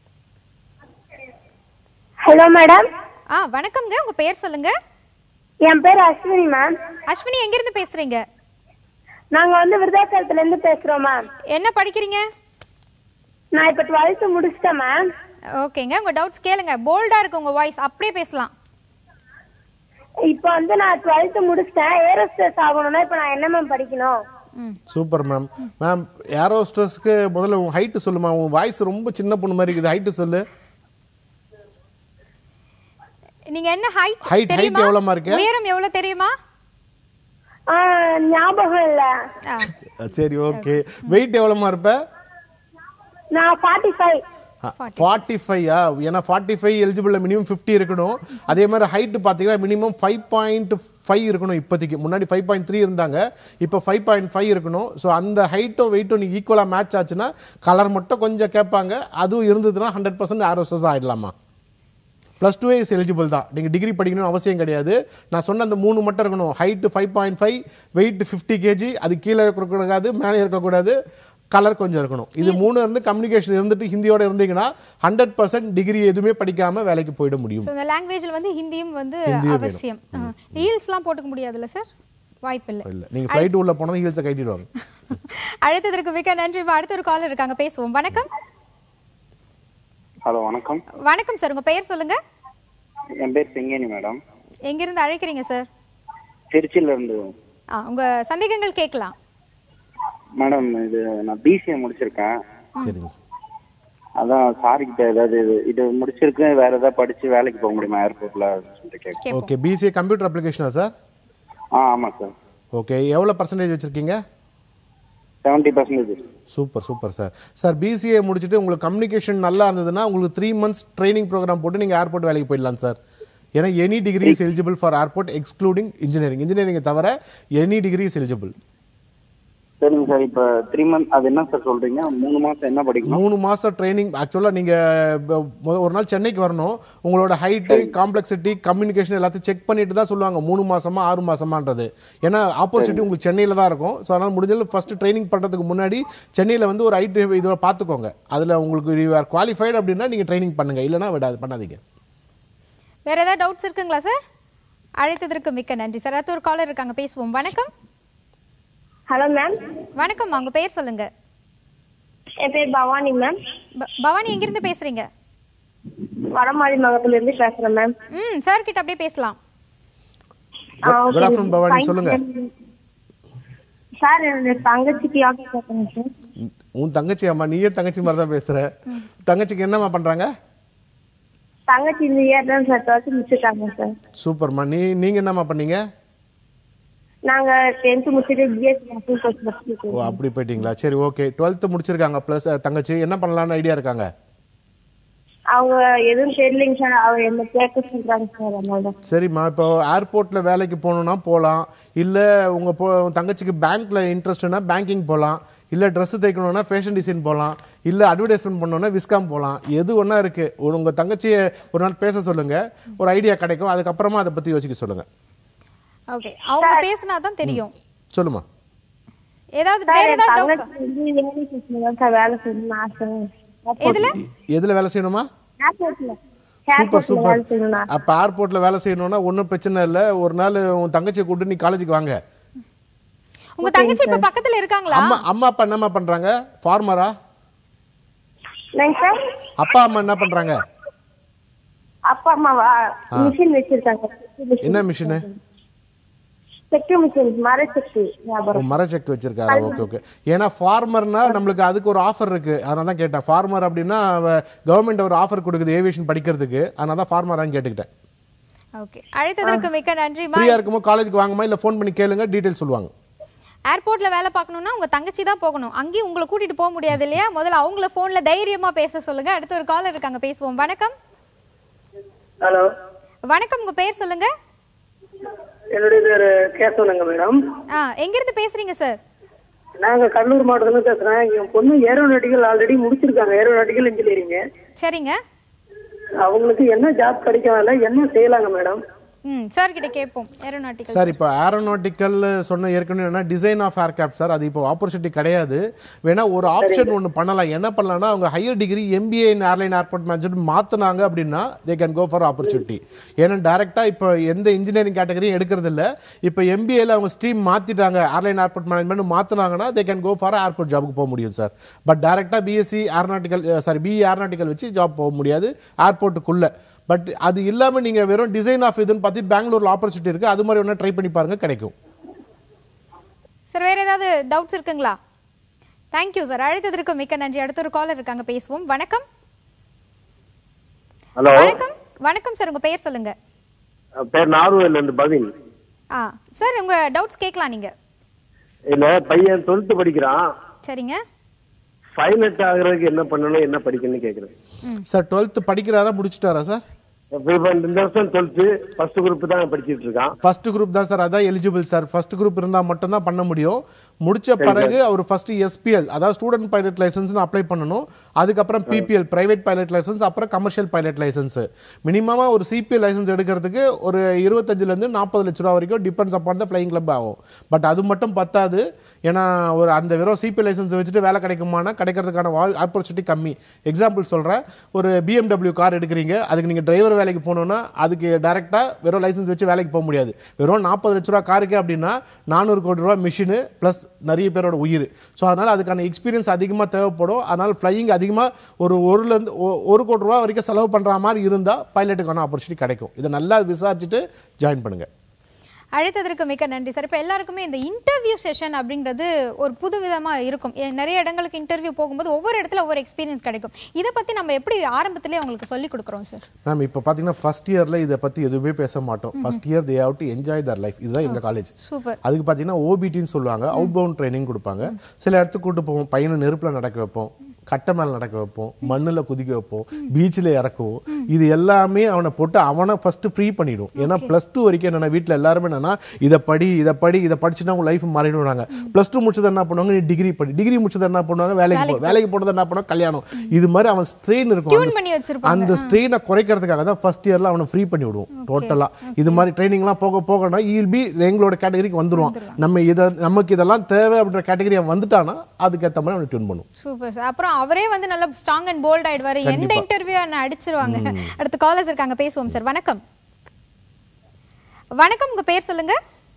ஹலோ மேடம் ஆ வணக்கம்ங்க உங்க பேர் சொல்லுங்க என் பேர் அஸ்வினி மேம் அஸ்வினி எங்க இருந்து பேசுறீங்க நாங்க வந்து விருதாச்சலத்துல இருந்து பேசுறோம் மேம் என்ன படிக்கிறீங்க நான் இப்ப டுவெல்த் முடிச்சிட்டேன் மேம் ஓகேங்க உங்க டவுட்ஸ் கேளுங்க போல்டா இருக்கு உங்க வாய்ஸ் அப்படியே பேசலாம் இப்ப வந்து நான் டுவெல்த் முடிச்சிட்டேன் ஏரோஸ்டேஸ் ஆகணும்னா இப்ப நான் என்ன மேம் படிக்கணும் சூப்பர் மேம் மேம் ஏரோஸ்ட்ரஸ்க்கு முதல்ல உன் ஹைட்டு சொல்லுமா உன் வாய்ஸ் ரொம்ப சின்ன பொண்ணு மாதிரி இருக்குது ஹைட்டு சொல்லு நீங்க என்ன ஹைட் Height- height எவ்வளவுமா இருக்கு? உயரம் எவ்வளவு தெரியுமா ஆ, ஞாபகம் இல்ல சரி ஓகே வெயிட் எவ்வளோமா இருப்ப நான் ஃபார்ட்டி ஃபைவ் ஃபார்ட்டி ஃபைவா ஏன்னா forty five eligible minimum fifty இருக்கணும் அதே மாதிரி ஹைட் பார்த்தீங்கன்னா மினிமம் ஃபைவ் பாயிண்ட் ஃபைவ் இருக்கணும் இப்போதைக்கு முன்னாடி ஃபைவ் பாயிண்ட் த்ரீ இருந்தாங்க இப்போ ஃபைவ் பாயிண்ட் ஃபைவ் இருக்கணும் ஸோ அந்த ஹைட்டும் வெயிட்டும் நீங்கள் ஈக்குவலாக மேட்ச் ஆச்சுன்னா கலர் மட்டும் கொஞ்சம் கேட்பாங்க அதுவும் இருந்ததுன்னா ஹண்ட்ரட் பர்சன்ட் ஆரோசஸ் ஆகிடலாமா ப்ளஸ் டூ இஸ் எலிஜிபிள் தான் நீங்கள் டிகிரி படிக்கணும்னு அவசியம் கிடையாது நான் சொன்ன அந்த மூணு மட்டும் இருக்கணும் height five point five weight fifty KG அது கீழே இருக்கக்கூடாது மேலே இருக்கக்கூடாது கலர் கொஞ்சம் இருக்கணும் இது மூணு இருந்து கம்யூனிகேஷன் இருந்துட்டு ஹிந்தியோட இருந்தீங்கன்னா ஹண்ட்ரட் பர்சன்ட் டிகிரி எதுவுமே படிக்காம வேலைக்கு போயிட முடியும் So, இந்த லாங்குவேஜ்ல வந்து ஹிந்தியும் வந்து ஹிந்தியும் வேணும். அவசியம் ரீல்ஸ்லாம் போட்டுக்க முடியாதுல்ல சார் வாய்ப்பு இல்லை இல்லை நீங்கள் ஃப்ளைட் உள்ள போனதும் ஹீல்ஸை கட்டிடுவாங்க அழைத்ததற்கு மிக்க நன்றி இப்ப அடுத்த ஒரு காலர் இருக்காங்க பேசுவோம் வணக்கம் ஹலோ வணக்கம் வணக்கம் சார் உங்க பெயர் சொல்லுங்க என் பேர் செங்கேனி மேடம் எங்கிருந்து அழைக்கிறீங்க சார் திருச்சியில இருந்து ஆ உங்க சந்தேகங்கள் கேட்கலாம் மேடம் இது நான் பிசிஏ முடிச்சிருக்கேன் சரிங்க அதான் சாரி கிட்ட ஏதாவது இது இது முடிச்சிருக்கேன் வேற ஏதாவது படிச்சு வேலைக்கு போக முடியுமா ஏர்போர்ட்ல சொல்லிட்டு கேட்க ஓகே பிசிஏ கம்ப்யூட்டர் அப்ளிகேஷனா சார் ஆ ஆமா சார் ஓகே எவ்வளோ பர்சன்டேஜ் வச்சுருக்கீங்க seventy percentage super super sir sir BCA முடிச்சுட்டு உங்களுக்கு கம்யூனிகேஷன் நல்லா இருந்ததுன்னா உங்களுக்கு த்ரீ மந்த்ஸ் ட்ரைனிங் ப்ரோக்ராம் போட்டு நீங்கள் ஏர்போர்ட் வேலைக்கு போயிடலாம் சார் ஏன்னா any degree is eligible for airport excluding engineering இன்ஜினியரிங்கை தவிர எனி டிகிரி இஸ் எலிஜிபிள் சரிங்க சார் இப்போ த்ரீ மந்த் அது என்ன சார் சொல்றீங்க மூணு மாசம் என்ன படிக்கணும் மூணு மாதம் ட்ரைனிங் ஆக்சுவலாக நீங்கள் ஒரு நாள் சென்னைக்கு வரணும் உங்களோட ஹைட்டு காம்ப்ளெக்சிட்டி கம்யூனிகேஷன் எல்லாத்தையும் செக் பண்ணிட்டு தான் சொல்லுவாங்க மூணு மாசமா ஆறு மாசமான்றது ஏன்னா ஆப்பர்ச்சுனிட்டி உங்களுக்கு சென்னையில் தான் இருக்கும் ஸோ அதனால் முடிஞ்சளவு ஃபர்ஸ்ட் ட்ரைனிங் பண்ணுறதுக்கு முன்னாடி சென்னையில் வந்து ஒரு ஐடி இதை பார்த்துக்கோங்க அதில் உங்களுக்கு யூ ஆர் குவாலிஃபைடு அப்படின்னா நீங்கள் ட்ரைனிங் பண்ணுங்க இல்லைன்னா விடாது பண்ணாதீங்க வேற ஏதாவது டவுட்ஸ் இருக்குங்களா சார் அழைத்ததற்கு மிக்க நன்றி சார் அடுத்த ஒரு காலர் இருக்காங்க பேசுவோம் வணக்கம் ஹலோ மேம் வணக்கம் உங்க பெயர் சொல்லுங்க என் பேர் பவானி மேம் ப- பவானி எங்கிருந்து பேசுறீங்க வடமாடி மகத்துல இருந்து பேசுறேன் மேம் ம் சார் கிட்ட அப்படியே பேசலாம் குட் ஆஃப்டர்நூன் பவானி சொல்லுங்க சார் என்னோட தங்கச்சிக்கு ஆட்டோ கேட்கணும் சார் உன் தங்கச்சி அம்மா நீயே தங்கச்சி மாதிரி தான் பேசுற தங்கச்சிக்கு என்னம்மா பண்றாங்க தங்கச்சி இந்த இயர் தான் சார் டுவெல்த் முடிச்சிட்டாங்க சார் சூப்பர்மா நீ நீங்க என்னம்மா பண்ணீங்க நாங்க டென்த் முடிச்சுட்டு பிஎஸ்சி நர்சிங் கோர்ஸ் படிச்சிருக்கோம் ஓ அப்படி போயிட்டீங்களா சரி ஓகே டுவெல்த்து முடிச்சிருக்காங்க ப்ளஸ் தங்கச்சி என்ன பண்ணலாம்னு ஐடியா இருக்காங்க அவங்க எதுவும் தெரியலைங்க சார் அவங்க என்ன கேட்க சொல்றாங்க சார் அதனால சரிம்மா இப்போ ஏர்போர்ட்ல வேலைக்கு போகணும்னா போகலாம் இல்லை உங்க போ உங்க தங்கச்சிக்கு பேங்க்ல இன்ட்ரெஸ்ட்னா பேங்கிங் போகலாம் இல்லை ட்ரெஸ் தைக்கணும்னா ஃபேஷன் டிசைன் போகலாம் இல்லை அட்வர்டைஸ்மெண்ட் பண்ணணும்னா விஸ்காம் போகலாம் எது ஒன்றா இருக்கு ஒரு உங்க தங்கச்சியை ஒரு நாள் பேச சொல்லுங்க ஒரு ஐடியா கிடைக்கும் அதுக்கப்புறமா அதை பத்தி யோசிக்க சொல்லுங்க ஓகே அவங்க பேசினாதான் தெரியும் சொல்லுமா ஏதாவது சார் வேற என் ஏதாவது doubts ஆ? தங்கச்சி வந்து வேலை செஞ்சு தான் சார் வேலை செய்யணும்னு ஆசை எதுல எதுல வேலை செய்யணுமா ஏர்போர்ட்ல சூப்பர் ஏர்போர்ட்ல சூப்பர் வேலை செய்யணும்னு ஆசை. அப்ப ஏர்போர்ட்ல வேலை செய்யணும்னா ஒன்றும் பிரச்சனை இல்லை ஒரு நாள் உன் தங்கச்சியை கூட்டு நீ காலேஜுக்கு வாங்க உங்க தங்கச்சி இப்ப பக்கத்துல இருக்காங்களா அம்மா அம்மா அப்பா என்னம்மா பண்றாங்க ஃபார்மரா என்னங்க சார் அப்பா அம்மா என்ன பண்றாங்க அப்பா அம்மாவா ஆ. மிஷின் வச்சிருக்காங்க என்ன மிஷினு செக்கு மிஷின் மர செக்கு வியாபாரம் மரச்செக்கு வச்சிருக்காரு ஓகே ஓகே ஏன்னா ஃபார்மர்னா நம்மளுக்கு அதுக்கு ஒரு ஆஃபர் இருக்கு அதனால தான் கேட்டேன் ஃபார்மர் அப்படின்னா கவர்மெண்ட் ஒரு ஆஃபர் கொடுக்குது ஏவியேஷன் படிக்கிறதுக்கு அதனால தான் ஃபார்மரான்னு கேட்டுக்கிட்டேன் ஓகே அழைத்ததற்கு மிக்க நன்றிமா ஃப்ரீயா இருக்கும்போது காலேஜுக்கு வாங்கம்மா இல்லை ஃபோன் பண்ணி கேளுங்க டீட்டெயில் சொல்லுவாங்க ஏர்போர்ட்ல வேலை பார்க்கணும்னா உங்க தங்கச்சி தான் போகணும் அங்கேயும் உங்களை கூட்டிட்டு போக முடியாது இல்லையா முதல்ல அவங்கள போன்ல தைரியமா பேச சொல்லுங்க அடுத்து ஒரு காலர் இருக்காங்க பேசுவோம் வணக்கம் ஹலோ வணக்கம் உங்க பேர் சொல்லுங்க என்னுடைய பேர் கேசவனுங்க மேடம் ஆ எங்க இருந்து பேசுறீங்க சார் நாங்க கடலூர் மாவட்டத்துல இருந்து பேசுறேன் என் பொண்ணு ஏரோநாட்டிக்கல் ஆல்ரெடி முடிச்சிருக்காங்க ஏரோநாட்டிக்கல் இன்ஜினியரிங் சரிங்க அவங்களுக்கு என்ன ஜாப் கிடைக்கல என்ன செய்யலாங்க மேடம் ம் சார் கிட்ட கேட்போம் ஏரோநாட்டிக்கல் சார் இப்போ ஏரோநாட்டிக்கல் சொன்ன ஏற்கனவே என்ன டிசைன் ஆஃப் ஏர்கிராஃப்ட் சார் அது இப்போ ஆப்பர்ச்சுனிட்டி கிடையாது வேணா ஒரு ஆப்ஷன் ஒன்று பண்ணலாம் என்ன பண்ணலாம்னா அவங்க higher degree MBA in airline airport management மாற்றினாங்க அப்படின்னா they can go for opportunity ஏன்னா டேரெக்டாக இப்போ எந்த இன்ஜினியரிங் கேட்டகரியும் எடுக்கிறது இல்ல இப்போ எம்பிஏல அவங்க ஸ்ட்ரீம் மாற்றிட்டாங்க ஏர்லைன் ஏர்போர்ட் மேனேஜ்மெண்ட் மாற்றினாங்கன்னா they can go for airport ஜாபுக்கு போக முடியும் சார் பட் டேரெக்டாக BSc aeronautical sorry BE aeronautical வச்சு ஜாப் போக முடியாது ஏர்போர்ட்டுக்குள்ளே பட் அது இல்லாமல் நீங்கள் வெறும் டிசைன் ஆஃப் இதுன்னு பார்த்து பெங்களூரில் ஆப்பர்ச்சுனிட்டி இருக்குது அது மாதிரி ஒன்றா ட்ரை பண்ணி பாருங்க கிடைக்கும் சார் வேற ஏதாவது டவுட்ஸ் இருக்குங்களா தேங்க்யூ சார் அழைத்ததற்கு மிக்க நன்றி அடுத்த ஒரு காலர் இருக்காங்க பேசுவோம் வணக்கம் ஹலோ வணக்கம் வணக்கம் சார் உங்க பெயர் சொல்லுங்க பேர் நார்வேல இருந்து பவின் ஆ சார் உங்க டவுட்ஸ் கேட்கலாம் நீங்க இல்ல பையன் டுவெல்த் படிக்கிறான் சரிங்க பைலட் ஆகுறதுக்கு என்ன பண்ணணும் என்ன படிக்கணும்னு கேக்குறேன் சார் டுவெல்த்து படிக்கிறாரா முடிச்சிட்டாரா சார் இப்ப இந்த வருஷம் டுவெல்த் ஃபர்ஸ்ட் குரூப் தான் படிச்சிட்டு இருக்கான் ஃபர்ஸ்ட் குரூப் தான் சார் அதான் எலிஜிபிள் சார் ஃபர்ஸ்ட் குரூப் இருந்தால் மட்டும்தான் பண்ண முடியும் முடிச்ச சரி, பிறகு அவர் ஃபர்ஸ்ட் எஸ்பிஎல் அதாவது ஸ்டூடெண்ட் பைலட் லைசன்ஸ் அப்ளை பண்ணணும் அதுக்கப்புறம் பிபிஎல் பிரைவேட் பைலட் லைசன்ஸ் அப்புறம் கமர்ஷியல் பைலட் லைசன்ஸ் மினிமமா ஒரு சிபிஎல் லைசன்ஸ் எடுக்கிறதுக்கு ஒரு இருபத்தஞ்சுல இருந்து நாற்பது லட்ச ரூபா வரைக்கும் depends upon the flying club ஆகும் பட் அது மட்டும் பத்தாது ஏன்னா ஒரு அந்த வெறும் சிபிஎல் லைசன்ஸ் வச்சுட்டு வேலை கிடைக்குமானா கிடைக்கிறதுக்கான ஆப்பர்ச்சுனிட்டி கம்மி எக்ஸாம்பிள் சொல்றேன் ஒரு பிஎம்டபிள்யூ கார் எடுக்கிறீங்க அதுக்கு நீங்க டிரைவர் வேலைக்கு போகணும்னா அதுக்கு டைரக்டா வெறும் லைசன்ஸ் வச்சு வேலைக்கு போக முடியாது வெறும் நாற்பது லட்ச ரூபா காருக்கு அப்படின்னா நானூறு கோடி ரூபா மிஷினு ப்ளஸ் நிறைய பேரோட உயிர் ஸோ அதனால் அதுக்கான எக்ஸ்பீரியன்ஸ் அதிகமாக தேவைப்படும் அதனால் ஃப்ளையிங் அதிகமாக ஒரு ஒருலேருந்து ஒரு கோடி ரூபா வரைக்கும் செலவு பண்ணுற மாதிரி இருந்தால் பைலட்டுக்கான ஆப்பர்ச்சுனிட்டி கிடைக்கும் இதை நல்லா விசாரிச்சுட்டு ஜாயின் பண்ணுங்கள் அழைத்ததற்கு மிக்க நன்றி சார் இப்போ எல்லாருக்குமே இந்த இன்டர்வியூ செஷன் அப்படின்றது ஒரு புது விதமா இருக்கும் ஏ- நிறைய இடங்களுக்கு இன்டர்வியூ போகும்போது ஒவ்வொரு இடத்துல ஒவ்வொரு எக்ஸ்பீரியன்ஸ் கிடைக்கும் இதை பத்தி நம்ம எப்படி ஆரம்பத்திலே அவங்களுக்கு சொல்லி கொடுக்குறோம் சார் மேம் இப்போ பார்த்தீங்கன்னா ஃபர்ஸ்ட் இயரில் இதை பற்றி எதுவுமே பேச மாட்டோம் first year they have to enjoy their life இதுதான் எங்கள் காலேஜ் சூப்பர் அதுக்கு பார்த்தீங்கன்னா ஓபிடின்னு சொல்லுவாங்க அவுட் பவுண்ட் ட்ரைனிங் கொடுப்பாங்க சில இடத்துக்கு கூட்டு போவோம் பையனை நெருப்பில் நடக்க வைப்போம் கட்டை மேல நடக்க வைப்போம் மண்ணில் குதிக்க வைப்போம் பீச்சில் இறக்குவோம் இது எல்லாமே அவனை போட்டு அவனை ஃபர்ஸ்ட் ஃப்ரீ பண்ணிடும் ஏன்னா ப்ளஸ் டூ வரைக்கும் என்னன்னா வீட்டில் எல்லாருமே என்னன்னா இதை படி இதை படி இதை படிச்சுன்னா உங்க லைஃப் மாறிடுவாங்க ப்ளஸ் டூ முடிச்சது என்ன பண்ணுவாங்க நீ டிகிரி படி டிகிரி முடிச்சது என்ன பண்ணுவாங்க வேலைக்கு போ வேலைக்கு போனது என்ன பண்ணுவாங்க கல்யாணம் இது மாதிரி அவன் ஸ்ட்ரெயின் இருக்கும் Tune அந்த- பண்ணி வச்சிருப்பாங்க. அந்த ஸ்ட்ரெயினை குறைக்கிறதுக்காக தான் ஃபர்ஸ்ட் இயர்ல அவனை ஃப்ரீ பண்ணி விடுவோம் டோட்டலா இது மாதிரி ட்ரைனிங்லாம் போக போகனா இல் பி எங்களோட கேட்டகரிக்கு வந்துருவான் நம்ம இதை நமக்கு இதெல்லாம் தேவை அப்படின்ற கேட்டகரி அவன் வந்துட்டானா அதுக்கேற்ற மாதிரி அவனை டியூன் பண்ணும் சூப்பர் சார் அப்புறம் அவரே வந்து நல்லா ஸ்ட்ராங் அண்ட் போல்ட் ஆயிடுவாரு எந்த கண்டிப்பா. இன்டர்வியூ என்ன அடிச்சிருவாங்க அடுத்து காலர்ஸ் இருக்காங்க பேசுவோம் சார் வணக்கம் வணக்கம் உங்க பேர் சொல்லுங்க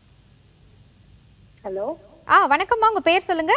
ஹலோ ஆ வணக்கம்மா உங்க பேர் சொல்லுங்க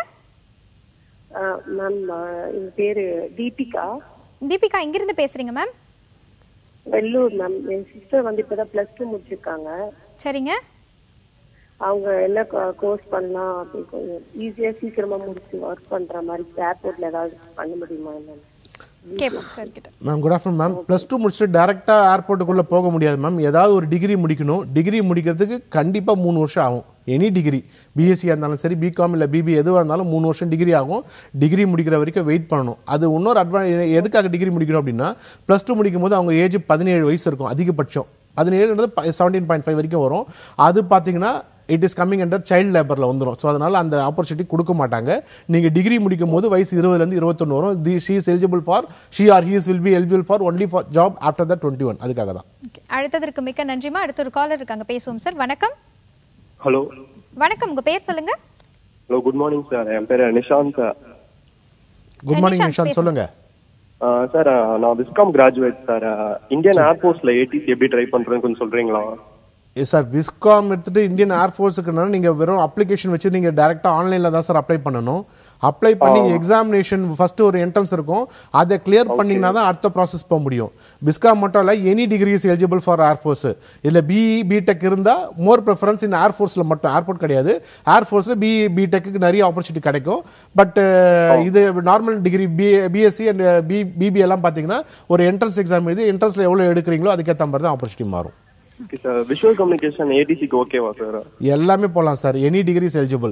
மேம் என் பேரு தீபிகா தீபிகா எங்கிருந்து பேசுறீங்க மேம் வெள்ளூர் மேம் என் சிஸ்டர் வந்து இப்பதான் பிளஸ் டூ முடிச்சிருக்காங்க சரிங்க அவங்க என்ன கோர்ஸ் பண்ணலாம் அப்படி கொஞ்சம் ஈஸியா சீக்கிரமா முடிச்சு ஒர்க் பண்ற மாதிரி ஏர்போர்ட்ல ஏதாவது பண்ண முடியுமா என்னன்னு கேட்போம் சார் கிட்ட ma'am good afternoon ma'am plus two முடிச்சுட்டு டேரெக்டாக ஏர்போர்ட்டுக்குள்ளே போக முடியாது மேம் ஏதாவது ஒரு டிகிரி முடிக்கணும் டிகிரி முடிக்கிறதுக்கு கண்டிப்பாக மூணு வருஷம் ஆகும் எனி டிகிரி பிஎஸ்சியாக இருந்தாலும் சரி பிகாம் இல்லை பிபி எதுவாக இருந்தாலும் மூணு வருஷம் டிகிரி ஆகும் டிகிரி முடிக்கிற வரைக்கும் வெயிட் பண்ணணும் அது இன்னொரு அட்வா எதுக்காக டிகிரி முடிக்கணும் அப்படின்னா ப்ளஸ் டூ முடிக்கும் போது அவங்க ஏஜ் பதினேழு வயசு இருக்கும் அதிகபட்சம் பதினேழுன்றது செவன்டீன் பாயிண்ட் ஃபைவ் வரைக்கும் வரும் அது பார்த்தீங்கன்னா it is coming under child லேபரில் வந்துடும் ஸோ அதனால் அந்த ஆப்பர்ச்சுனிட்டி கொடுக்க மாட்டாங்க நீங்கள் டிகிரி முடிக்கும் போது வயசு இருபதுலேருந்து இருபத்தொன்று வரும் the she is eligible for she or he's will be eligible for only for job after the twenty one அதுக்காக தான் அடுத்ததற்கு மிக்க நன்றிமா அடுத்த ஒரு காலர் இருக்காங்க பேசுவோம் சார் வணக்கம் ஹலோ வணக்கம் உங்க பேர் சொல்லுங்க ஹலோ குட் மார்னிங் சார் என் பேர் நிஷாந்த் குட் மார்னிங் நிஷாந்த் சொல்லுங்க சார் நான் விஸ்காம் கிராஜுவேட் சார் இந்தியன் ஏர்போர்ட்ஸ்ல ஏடிசி எப்படி ட்ரை பண்றேன்னு கொஞ்சம் சொல்றீங்களா சார் விஸ்காம் எடுத்துட்டு இந்தியன் ஏர்ஃபோர்ஸுக்குனா நீங்கள் வெறும் அப்ளிகேஷன் வச்சு நீங்கள் டேரெக்டாக ஆன்லைனில் தான் சார் அப்ளை பண்ணணும் அப்ளை பண்ணி எக்ஸாமினேஷன் ஃபர்ஸ்ட் ஒரு என்ட்ரன்ஸ் இருக்கும் அதை கிளியர் பண்ணீங்கன்னா தான் அடுத்த ப்ராசஸ் போக முடியும் விஸ்காம் மட்டும் இல்லை any degree is eligible for air force இல்லை பிஇ பிடெக் இருந்தால் மோர் ப்ரிஃபரன்ஸ் இந்த ஏர்ஃபோர்ஸில் மட்டும் ஏர்போர்ட் கிடையாது ஏர்ஃபோர்ஸில் பிஇ பிடெக்கு நிறைய ஆப்பர்ச்சுனிட்டி கிடைக்கும் பட் இது normal degree B BSc and B BB எல்லாம் பார்த்தீங்கன்னா ஒரு என்ட்ரன்ஸ் எக்ஸாம் எழுதி என்ட்ரன்ஸில் எவ்வளோ எடுக்கிறீங்களோ அதுக்கேற்ற மாதிரி தான் ஆப்பர்ச்சுனிட்டி மாறும் ஓகே சார் விஷுவல் கம்யூனிகேஷன் ஏடிசிக்கு ஓகேவா சார் எல்லாமே போகலாம் sir any degree is eligible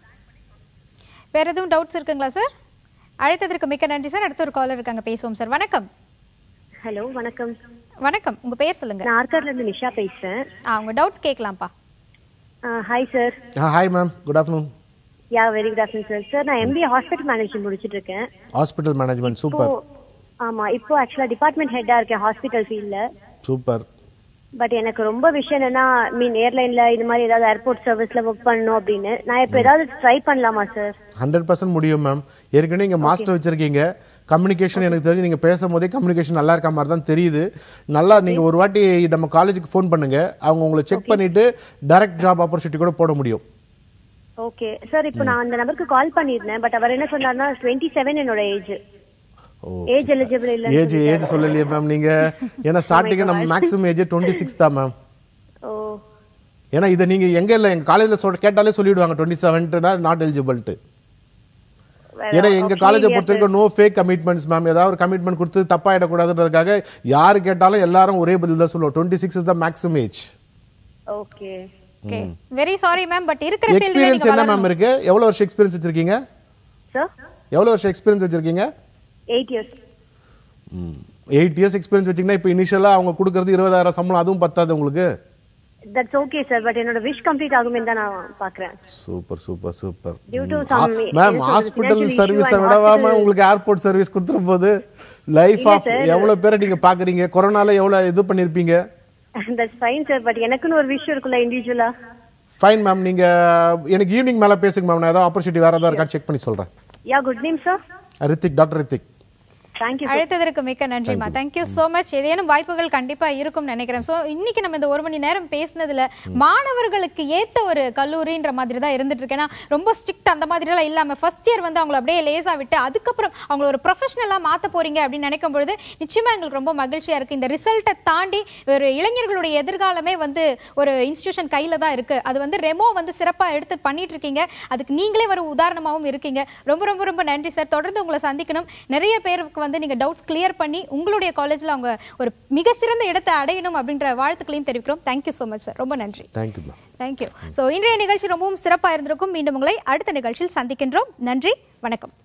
வேற எதுவும் டவுட்ஸ் இருக்குங்களா சார் அழைத்ததற்கு மிக்க நன்றி சார் அடுத்த ஒரு காலர் இருக்காங்க பேசுவோம் சார் வணக்கம் ஹலோ வணக்கம் வணக்கம் உங்க பேர் சொல்லுங்க நான் ஆர்காட்ல இருந்து நிஷா பேசுறேன் ஆ உங்க டவுட்ஸ் கேட்கலாம்ப்பா hi sir hi ma'am good afternoon yeah very good afternoon sir sir நான் எம்பிஏ ஹாஸ்பிட்டல் மேனேஜ்மெண்ட் முடிச்சிட்டு இருக்கேன் ஹாஸ்பிட்டல் மேனேஜ்மெண்ட் இப்போ சூப்பர் ஆமா இப்போ ஆக்சுவலா டிபார்ட்மெண்ட் ஹெட்டா இருக்கேன் ஹாஸ்பிட்டல் ஃபீல்ட்ல சூப்பர் பட் எனக்கு ரொம்ப விஷயம் என்னன்னா மீன் ஏர்லைன்ல இது மாதிரி ஏதாவது ஏர்போர்ட் சர்வீஸ்ல ஒர்க் பண்ணணும் அப்படின்னு நான் இப்போ ஏதாவது ட்ரை பண்ணலாமா சார் ஹண்ட்ரட் பர்சன்ட் முடியும் மேம் ஏற்கனவே இங்கே மாஸ்டர் வச்சிருக்கீங்க கம்யூனிகேஷன் எனக்கு தெரிஞ்சு நீங்கள் பேசும்போதே கம்யூனிகேஷன் நல்லா இருக்க மாதிரி தான் தெரியுது நல்லா நீங்கள் ஒரு வாட்டி நம்ம காலேஜுக்கு ஃபோன் பண்ணுங்க அவங்க உங்களை செக் பண்ணிட்டு டைரக்ட் ஜாப் ஆப்பர்ச்சுனிட்டி கூட போட முடியும் ஓகே சார் இப்போ நான் அந்த நம்பருக்கு கால் பண்ணியிருந்தேன் பட் அவர் என்ன சொன்னார்னா டுவெண்ட்டி செவன் என்னோட ஏஜ் ஏஜ் எலிஜிபிள் இல்ல ஏஜ் ஏஜ் சொல்லலையே மேம் நீங்க ஏன்னா ஸ்டார்டிங்கே நம்ம மேக்ஸிமம் ஏஜ் டுவெண்ட்டி சிக்ஸ் தான் மேம் ஓ ஏன்னா இதை நீங்க எங்க இல்லை எங்க காலேஜில் சொல் கேட்டாலே சொல்லிடுவாங்க டுவெண்ட்டி செவன்ட்டுனா நாட் எலிஜிபிள்ட்டு ஏன்னா எங்க காலேஜை பொறுத்த வரைக்கும் நோ ஃபேக் கமிட்மெண்ட்ஸ் மேம் ஏதாவது ஒரு கமிட்மெண்ட் கொடுத்து தப்பாயிடக்கூடாதுன்றதுக்காக யாரு கேட்டாலும் எல்லாரும் ஒரே பதில் தான் சொல்லுவோம் twenty six is the maximum age okay okay very sorry ma'am but இருக்கிற ஃபீல்ட்ல எக்ஸ்பீரியன்ஸ் என்ன மேம் இருக்கு எவ்வளவு வருஷம் எக்ஸ்பீரியன்ஸ் வச்சிருக்கீங்க சார் எவ்வளவு வருஷம் எக்ஸ்பீரியன்ஸ் வச்சிருக்கீங்க eight years eight years experience வச்சிங்கன்னா இப்போ இனிஷியலாக அவங்க கொடுக்கறது இருபதாயிரம் சம்பளம் அதுவும் பத்தாது உங்களுக்கு தட்ஸ் ஓகே சார் பட் என்னோட விஷ் கம்ப்ளீட் ஆகுமே தான் நான் பாக்குறேன் super super super Due to some, ma'am என்ன ஹாஸ்பிட்டல் சொல்றது, சர்வீஸை financial விடவா issue and மேம் உங்களுக்கு ஏர்போர்ட் சர்வீஸ் கொடுத்துற போது லைஃப் இல்ல ஆஃப் sir. எவ்வளவு பேரை நீங்க பாக்குறீங்க கொரோனால எவ்வளவு இது பண்ணிருப்பீங்க தட்ஸ் ஃபைன் சார் பட் எனக்குன்னு ஒரு விஷயம் இருக்குல்ல இண்டிவிஜுவலா ஃபைன் மேம் நீங்க எனக்கு ஈவினிங் மேல பேசுங்க மேம் நான் ஏதாவது ஆப்பர்ச்சுனிட்டி வேற ஏதாவது இருக்கா செக் பண்ணி சொல்றேன் yeah good name sir Rithik doctor Rithik thank you அழைத்ததற்கு மிக்க நன்றிமா தேங்க்யூ சோ மச் ஏதேனும் வாய்ப்புகள் கண்டிப்பா இருக்கும்னு நினைக்கிறேன் சோ இன்னைக்கு நம்ம இந்த ஒரு மணி நேரம் பேசினதுல மாணவர்களுக்கு ஏத்த ஒரு கல்லூரின்ற மாதிரி தான் இருந்துட்டு இருக்கு ஏன்னா ரொம்ப ஸ்ட்ரிக்ட் அந்த மாதிரி எல்லாம் இல்லாம ஃபர்ஸ்ட் இயர் வந்து அவங்கள அப்படியே லேசா விட்டு அதுக்கப்புறம் அவங்கள ஒரு ப்ரொஃபஷனலா மாத்த போறீங்க அப்படின்னு நினைக்கும் பொழுது நிச்சயமா எங்களுக்கு ரொம்ப மகிழ்ச்சியா இருக்கு இந்த ரிசல்ட்டை தாண்டி ஒரு இளைஞர்களுடைய எதிர்காலமே வந்து ஒரு இன்ஸ்டிடியூஷன் கையில தான் இருக்கு அது வந்து ரெமோ வந்து சிறப்பா எடுத்து பண்ணிட்டு இருக்கீங்க அதுக்கு நீங்களே ஒரு உதாரணமாவும் இருக்கீங்க ரொம்ப ரொம்ப ரொம்ப நன்றி சார் தொடர்ந்து உங்களை சந்திக்கணும் நிறைய பேருக்கு வந்து நீங்க டவுட்ஸ் கிளியர் பண்ணி உங்களுடைய காலேஜ்ல அவங்க ஒரு மிக சிறந்த இடத்தை அடையணும் அப்படின்ற வாழ்த்துக்களையும் தெரிவிக்கிறோம் தேங்க்யூ ஸோ மச் சார் ரொம்ப நன்றி தேங்க்யூ மேம் தேங்க்யூ ஸோ இன்றைய நிகழ்ச்சி ரொம்பவும் சிறப்பாக இருந்திருக்கும் மீண்டும் உங்களை அடுத்த நிகழ்ச்சியில் சந்திக்கின்றோம் நன்றி வணக்கம்